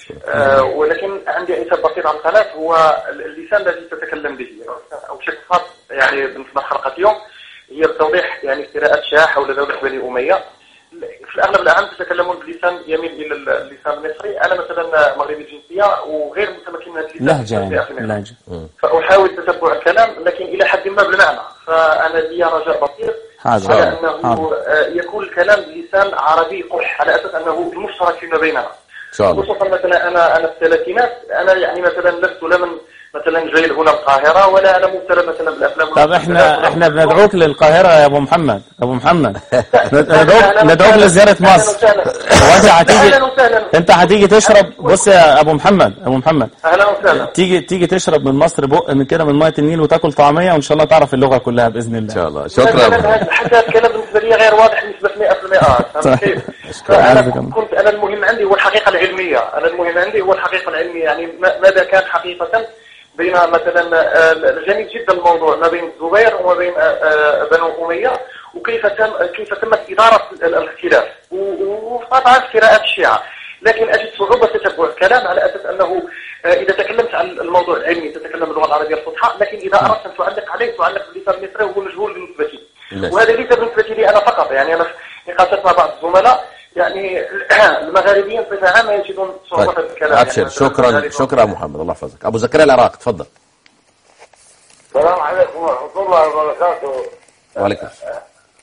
آه ولكن عندي عتاب بسيط على القناه هو ال- اللسان الذي تتكلم به او بشكل خاص يعني بالنسبه لحلقه اليوم هي بتوضيح يعني افتراءات شائعه حول دوله بني اميه في الاغلب العام تتكلمون بلسان يميل الى اللسان المصري انا مثلا مغربي الجنسيه وغير متمكن من هذا اللسان لهجة في آخر يعني مرة. لهجة فأحاول تتبع الكلام لكن إلى حد ما بالمعنى فأنا لي رجاء بسيط حاضر. على أنه حاضر. آه، يكون الكلام بلسان عربي قح على أساس أنه المشترك فيما بيننا إن شاء الله خصوصا مثلا أنا أنا في الثلاثينات أنا يعني مثلا لست لا من مثلا جاي هنا القاهرة ولا أنا مبتلى مثلا بالأفلام طب احنا احنا بندعوك للقاهرة يا ابو محمد ابو محمد ندعوك ندعوك لزيارة مصر وانت هتيجي أهلا وسهلا انت هتيجي تشرب بص يا ابو محمد ابو محمد أهلا وسهلا تيجي تيجي تشرب من مصر بق من كده من ميه النيل وتاكل طعميه وان شاء الله تعرف اللغه كلها باذن إن الله شاء الله شكرا أبو محمد حتى هذا الكلام بالنسبه لي غير واضح بنسبه 100% اه فهمت كيف؟ فانا شكراً. كنت انا المهم عندي هو الحقيقه العلميه، انا المهم عندي هو الحقيقه العلميه يعني ما- ماذا كان حقيقه بين مثلا آه، جميل جدا الموضوع ما بين الزبير وما بين آه، آه، بنو اميه وكيف تم كيف تمت اداره ال- الاختلاف و- وطبعا افتراءات الشيعه لكن اجد صعوبه تتبع الكلام على اساس انه آه، اذا تكلمت عن الموضوع العلمي تتكلم اللغه العربيه الفصحى لكن اذا اردت ان تعلق عليه تعلق باللسان المصري وهو مجهول بالنسبه لي نعم. وهذا ليس بالنسبه لي انا فقط يعني انا في نقاشات مع بعض الزملاء يعني المغاربيين بصفه عامه يجدون صعوبه في طيب الكلام أبشر يعني شكرا مثلاً شكرا أبو محمد الله يحفظك أبو زكريا العراق تفضل السلام عليكم ورحمة الله وبركاته وعليكم السلام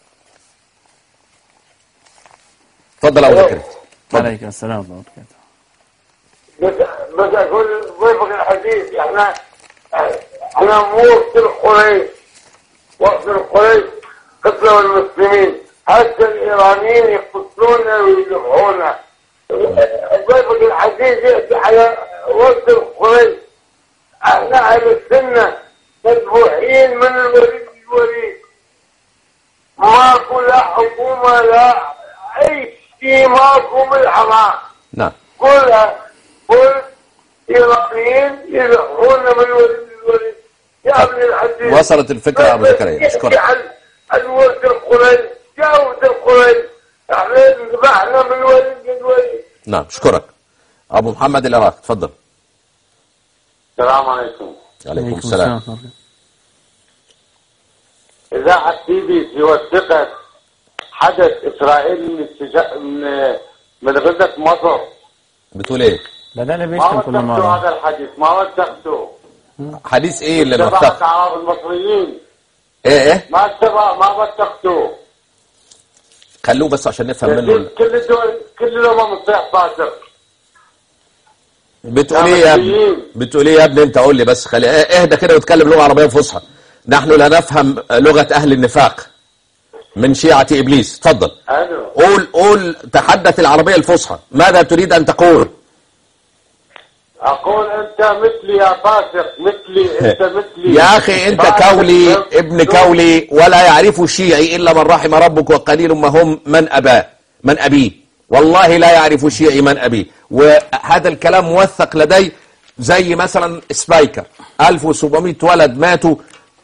تفضل أبو زكريا تفضل. عليكم السلام ورحمه الله وبركاته بس بس أقول ضيفك الحديث احنا احنا مو وقت القريش وقت القريش قتلوا المسلمين حتى الإيرانيين يقتلونا ويذبحونا ضيفك الحديث يأتي على وقت القريش احنا أهل السنة مذبوحين من الوليد الوليد ماكو لا حكومة لا أي شيء ماكو ملحمة نعم كل كل إيرانيين يذبحون من الوليد الوليد يا ابن الحديث وصلت الفكرة أبو زكريا أشكرك عن عن ولد القريش يا ولد القريش احنا ذبحنا من الوليد الوليد نعم أشكرك ابو محمد العراق تفضل السلام عليكم عليكم السلام ورحمة الله. إذاعة تي بي في وثقت حدث إسرائيل من استجا... من من غزة مصر بتقول ايه لا ده اللي ما بيشتم كل وثقتوا مرة هذا الحديث ما وثقتوا حديث ايه اللي تبعت نوثق عرب المصريين ايه ايه ما اتبع ما وثقتوا خلوه بس عشان نفهم منه كل الدول كل الأمم تصيح فاسق بتقول ايه يا ابني بتقول ايه يا ابني انت قول لي بس خلي اه- اهدى كده واتكلم لغه عربيه فصحى نحن لا نفهم لغه اهل النفاق من شيعه ابليس تفضل ألو قول قول تحدث العربيه الفصحى ماذا تريد ان تقول أقول أنت مثلي يا فاسق مثلي أنت مثلي يا اخي انت فاسق. كولي ابن كولي ولا يعرف الشيعي الا من رحم ربك وقليل ما هم من اباه من ابيه والله لا يعرف الشيعي من ابيه وهذا الكلام موثق لدي زي مثلا سبايكر 1700 ولد ماتوا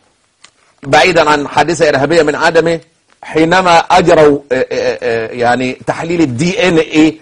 بعيدا عن حادثة إرهابية من عدمه حينما أجروا آه، آه، آه، يعني تحليل الدي ان ايه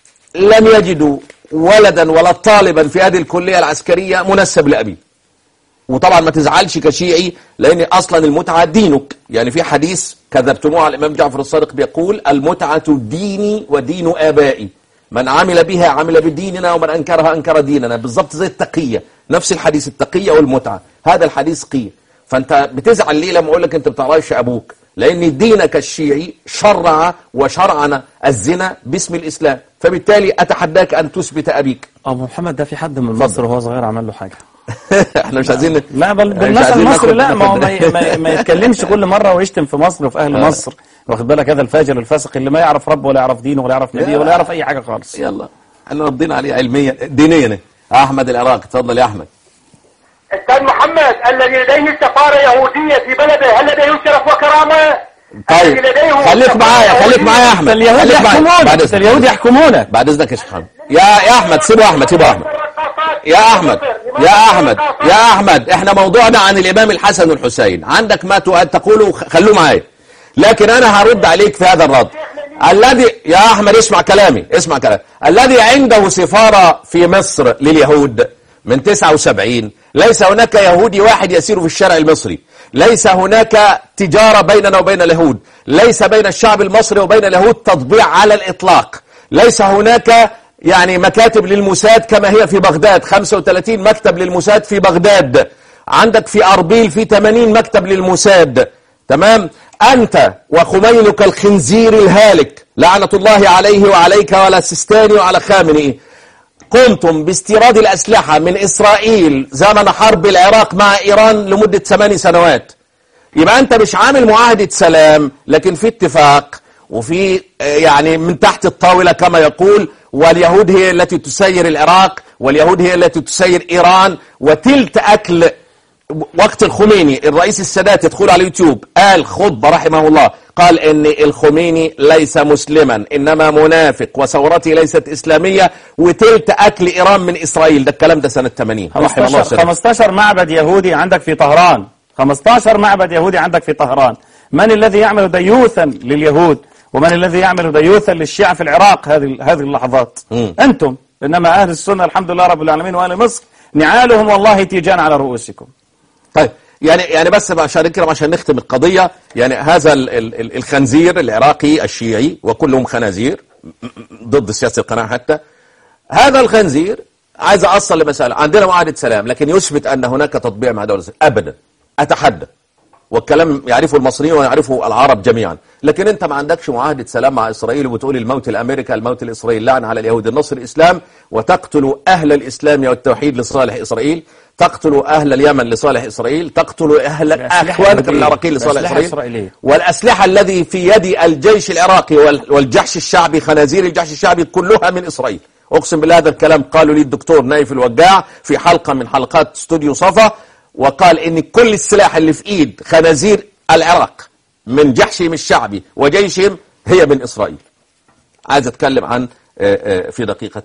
لم يجدوا ولدا ولا طالبا في هذه الكلية العسكرية منسب لأبيه وطبعا ما تزعلش كشيعي لأن أصلا المتعة دينك يعني في حديث كذبتموه على الإمام جعفر الصادق بيقول المتعة ديني ودين آبائي من عمل بها عمل بديننا ومن أنكرها أنكر ديننا بالضبط زي التقية نفس الحديث التقية والمتعة هذا الحديث قيل فأنت بتزعل ليه لما أقول لك أنت بتعرفش أبوك لأن دينك الشيعي شرع وشرعنا الزنا باسم الإسلام فبالتالي أتحداك أن تثبت أبيك أبو محمد ده في حد من مصر وهو صغير عمل له حاجة احنا مش عايزين لا بل مش بالمثل عايزين المصري ناخد- لا ما هو ناخد- ما, ي- ما, ي- ما يتكلمش كل مرة ويشتم في مصر وفي أهل آه. مصر واخد بالك هذا الفاجر الفاسق اللي ما يعرف ربه ولا يعرف دينه ولا يعرف نبيه ولا يعرف أي حاجة خالص يلا احنا ردينا عليه علميا دينيا احمد العراق اتفضل يا احمد استاذ محمد الذي لديه سفارة يهودية في بلده هل لديه شرف وكرامة؟ طيب الذي لديه خليك سفارة معايا خليك يهودية- معايا يا احمد اليهود خليك معايا. يحكمونك بعد أنت اذنك اليهود يحكمونك بعد اذنك يا شيخ محمد يا يا احمد سيبه احمد سيبه احمد يا احمد يا احمد يا احمد احنا موضوعنا عن الامام الحسن والحسين عندك ما تؤ- تقوله خ- خلوه معايا لكن انا هرد عليك في هذا الرد الذي يا احمد اسمع كلامي اسمع كلامي الذي عنده سفارة في مصر لليهود من 79 ليس هناك يهودي واحد يسير في الشارع المصري ليس هناك تجارة بيننا وبين اليهود ليس بين الشعب المصري وبين اليهود تطبيع على الإطلاق ليس هناك يعني مكاتب للموساد كما هي في بغداد 35 مكتب للموساد في بغداد عندك في أربيل في 80 مكتب للموساد تمام أنت وخمينك الخنزير الهالك لعنة الله عليه وعليك وعلى السيستاني وعلى خامنئي قمتم باستيراد الأسلحة من إسرائيل زمن حرب العراق مع إيران لمدة ثماني سنوات يبقى أنت مش عامل معاهدة سلام لكن في اتفاق وفي آه، يعني من تحت الطاولة كما يقول واليهود هي التي تسير العراق واليهود هي التي تسير إيران وتلت أكل وقت الخميني الرئيس السادات يدخل على اليوتيوب قال خطبة رحمه الله قال ان الخميني ليس مسلما انما منافق وثورته ليست اسلامية وتلت اكل ايران من اسرائيل ده الكلام ده سنة 80 رحمه الله 15 السادات 15 معبد يهودي عندك في طهران 15 معبد يهودي عندك في طهران من الذي يعمل ديوثا لليهود ومن الذي يعمل ديوثا للشيعة في العراق هذه هذه اللحظات مم. أنتم إنما أهل السنة الحمد لله رب العالمين وأهل مصر نعالهم والله تيجان على رؤوسكم طيب يعني يعني بس عشان نكرم عشان نختم القضية يعني هذا ال- ال- ال- الخنزير العراقي الشيعي وكلهم خنازير م- م- ضد سياسة القناة حتى هذا الخنزير عايز أصل لمسألة عندنا معاهدة سلام لكن يثبت أن هناك تطبيع مع دولة الإسلام. أبدا أتحدى والكلام يعرفه المصريين ويعرفه العرب جميعا لكن انت ما عندكش معاهدة سلام مع إسرائيل وبتقول الموت الأمريكا الموت الإسرائيل لعن على اليهود النصر الإسلام وتقتل أهل الإسلام والتوحيد لصالح إسرائيل تقتل أهل اليمن لصالح إسرائيل تقتل أهل بأسلحة أخوانك يهودية. العراقيين لصالح بأسلحة إسرائيل إسرائيلية. والأسلحة الذي في يد الجيش العراقي وال- والجحش الشعبي خنازير الجحش الشعبي كلها من إسرائيل أقسم بالله هذا الكلام قالوا لي الدكتور نايف الوجاع في حلقة من حلقات استوديو صفا وقال إن كل السلاح اللي في إيد خنازير العراق من جحشهم الشعبي وجيشهم هي من إسرائيل عايز أتكلم عن آه، آه، في دقيقتين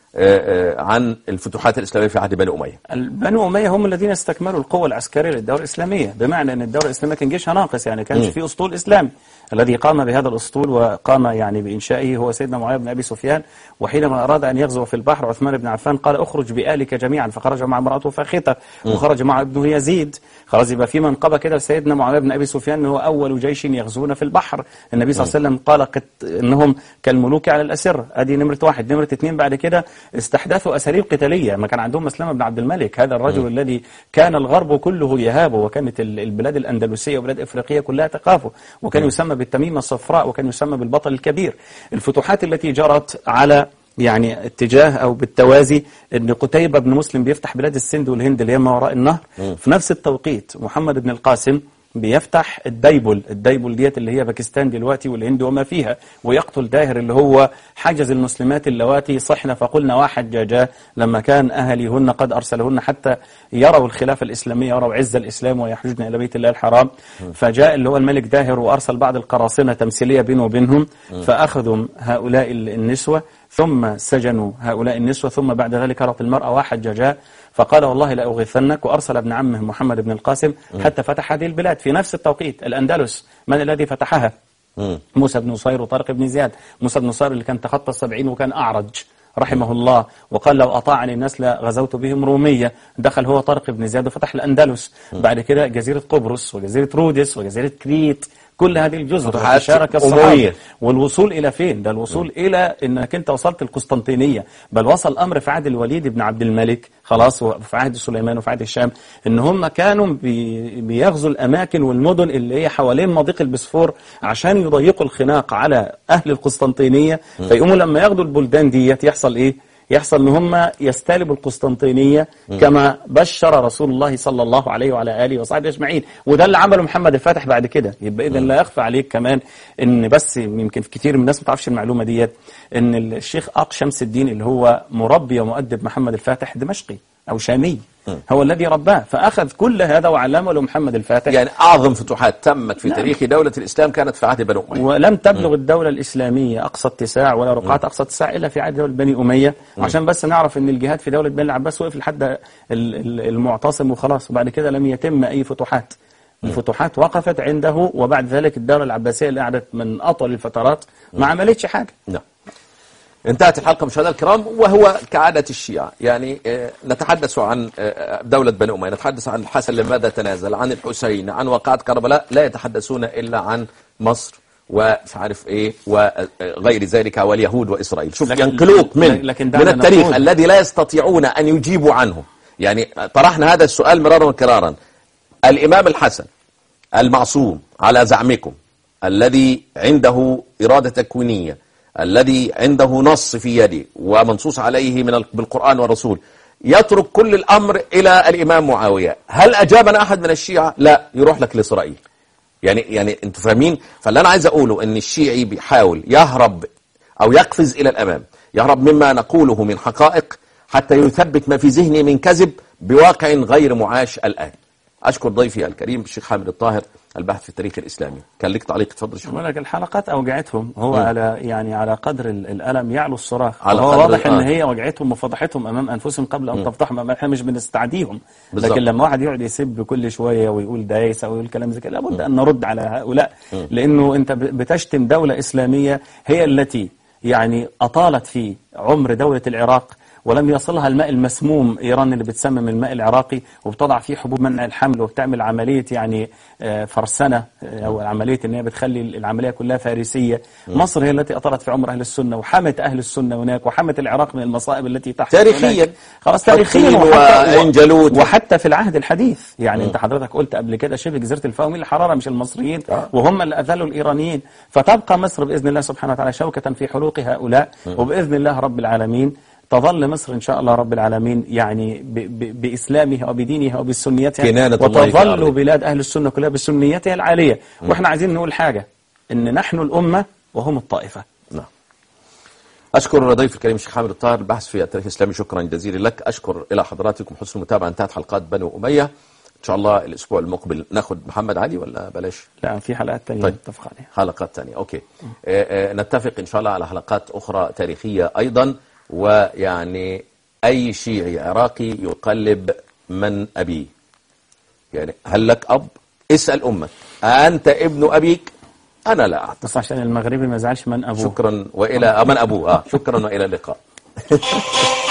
آه، آه، عن الفتوحات الإسلامية في عهد بني أمية بنو أمية هم الذين استكملوا القوة العسكرية للدولة الإسلامية بمعنى أن الدولة الإسلامية كان جيشها ناقص يعني كانش في أسطول إسلامي الذي قام بهذا الأسطول وقام يعني بإنشائه هو سيدنا معاوية بن أبي سفيان وحينما أراد أن يغزو في البحر عثمان بن عفان قال اخرج بآلك جميعا فخرج مع امرأته فاخته وخرج مع ابنه يزيد خلاص يبقى في منقبة كده سيدنا معاوية بن أبي سفيان هو أول جيش يغزون في البحر النبي صلى الله عليه وسلم قال قد إنهم كالملوك على الأسر أدي نمرة واحد نمرة اثنين بعد كده استحدثوا أساليب قتالية ما كان عندهم مسلمة بن عبد الملك هذا الرجل الذي كان الغرب كله يهابه وكانت ال- البلاد الأندلسية وبلاد إفريقيا كلها تخافه وكان يسمى بالتميمة الصفراء وكان يسمى بالبطل الكبير الفتوحات التي جرت على يعني اتجاه او بالتوازي ان قتيبة بن مسلم بيفتح بلاد السند والهند اللي هي ما وراء النهر في نفس التوقيت محمد بن القاسم بيفتح الديبل الديبل ديت اللي هي باكستان دلوقتي والهند وما فيها ويقتل داهر اللي هو حجز المسلمات اللواتي صحن فقلنا وحجاجا لما كان أهليهن قد أرسلهن حتى يروا الخلافة الإسلامية يروا عز الإسلام ويحججن إلى بيت الله الحرام فجاء اللي هو الملك داهر وأرسل بعض القراصنة تمثيلية بينه وبينهم فأخذوا هؤلاء النسوة ثم سجنوا هؤلاء النسوة ثم بعد ذلك رأت المرأة وحججا فقال والله لأغيثنك وأرسل ابن عمه محمد بن القاسم حتى فتح هذه البلاد في نفس التوقيت الأندلس من الذي فتحها موسى بن نصير وطارق بن زياد موسى بن نصير اللي كان تخطى السبعين وكان أعرج رحمه الله وقال لو أطاعني الناس لغزوت بهم رومية دخل هو طارق بن زياد وفتح الأندلس بعد كده جزيرة قبرص وجزيرة رودس وجزيرة كريت كل هذه الجزر فتوحات شارك أموية. الصحابة والوصول إلى فين ده الوصول إلى أنك أنت وصلت القسطنطينية بل وصل الأمر في عهد الوليد بن عبد الملك خلاص وفي عهد سليمان وفي عهد الشام أن هم كانوا بي بيغزوا الأماكن والمدن اللي هي حوالين مضيق البسفور عشان يضيقوا الخناق على أهل القسطنطينية فيقوموا لما ياخدوا البلدان ديت يحصل إيه يحصل ان هم يستلبوا القسطنطينيه كما بشر رسول الله صلى الله عليه وعلى اله وصحبه اجمعين وده اللي عمله محمد الفاتح بعد كده يبقى اذا لا يخفى عليك كمان ان بس يمكن كتير من الناس ما تعرفش المعلومه ديت ان الشيخ اق شمس الدين اللي هو مربي ومؤدب محمد الفاتح دمشقي او شامي هو الذي رباه فاخذ كل هذا وعلمه لمحمد الفاتح يعني أعظم فتوحات تمت في تاريخ دولة الإسلام كانت في عهد بني أمية ولم تبلغ الدولة الإسلامية أقصى اتساع ولا رقعات أقصى اتساع إلا في عهد دولة بني أمية عشان بس نعرف أن الجهاد في دولة بني العباس وقف لحد ال- ال- المعتصم وخلاص وبعد كده لم يتم أي فتوحات الفتوحات وقفت عنده وبعد ذلك الدولة العباسية اللي قعدت من أطول الفترات ما عملتش حاجة نعم انتهت الحلقة مشاهدينا الكرام وهو كعادة الشيعة يعني آه، نتحدث عن آه، دولة بني أمية نتحدث عن الحسن لماذا تنازل عن الحسين عن وقعات كربلاء لا يتحدثون إلا عن مصر ومش عارف ايه وغير ذلك واليهود واسرائيل شوف لكن- ينقلوك من لكن من دعنا التاريخ نقول- الذي لا يستطيعون ان يجيبوا عنه يعني طرحنا هذا السؤال مرارا وكرارا الامام الحسن المعصوم على زعمكم الذي عنده إرادة تكوينية الذي عنده نص في يده ومنصوص عليه من ال- بالقرآن والرسول يترك كل الأمر إلى الإمام معاوية هل أجابنا أحد من الشيعة؟ لا يروح لك لإسرائيل يعني يعني انتوا فاهمين فاللي انا عايز اقوله ان الشيعي بيحاول يهرب او يقفز الى الامام يهرب مما نقوله من حقائق حتى يثبت ما في ذهنه من كذب بواقع غير معاش الان اشكر ضيفي الكريم الشيخ حامد الطاهر الباحث في التاريخ الاسلامي كان لك تعليق تفضل يا شيخ بقول لك الحلقات اوجعتهم هو على يعني على قدر ال- الالم يعلو الصراخ على هو قدر واضح ان الآن. هي وجعتهم وفضحتهم امام انفسهم قبل ان تفضحهم أمام- احنا مش بنستعديهم بالظبط. لكن لما واحد يقعد يسب كل شويه ويقول دايس او يقول كلام زي كده لابد ان نرد على هؤلاء لانه انت ب- بتشتم دوله اسلاميه هي التي يعني اطالت في عمر دوله العراق ولم يصلها الماء المسموم ايران اللي بتسمم الماء العراقي وبتضع فيه حبوب منع الحمل وبتعمل عمليه يعني آه، فرسنه آه، او عمليه ان هي بتخلي العمليه كلها فارسيه مصر هي التي اطالت في عمر اهل السنه وحمت اهل السنه هناك وحمت العراق من المصائب التي تحصل تاريخياً. هناك. خلاص تاريخيا حطين وحتى وعين جالوت. وحتى في العهد الحديث يعني انت حضرتك قلت قبل كده شبه جزيره الفاو مين الحراره مش المصريين وهم اللي اذلوا الايرانيين فتبقى مصر باذن الله سبحانه وتعالى شوكه في حلوق هؤلاء وباذن الله رب العالمين تظل مصر ان شاء الله رب العالمين يعني ب ب باسلامها وبدينها وبسنيتها كنانة الله في وتظل الأرض. بلاد اهل السنه كلها بسنيتها العاليه واحنا عايزين نقول حاجه ان نحن الامه وهم الطائفه نعم أشكر ضيف الكريم الشيخ حامد الطاهر الباحث في التاريخ الإسلامي شكرا جزيلا لك أشكر إلى حضراتكم حسن المتابعة انتهت حلقات بنو أمية إن شاء الله الأسبوع المقبل ناخد محمد علي ولا بلاش لا في حلقات ثانيه طيب. نتفق عليها حلقات ثانية أوكي آه، آه، نتفق إن شاء الله على حلقات أخرى تاريخية أيضا ويعني أي شيعي عراقي يقلب من أبيه يعني هل لك أب اسأل أمك أنت ابن أبيك أنا لا أعتقد بس عشان المغربي ما يزعلش من أبوه شكرا وإلى من أبوه آه شكرا وإلى اللقاء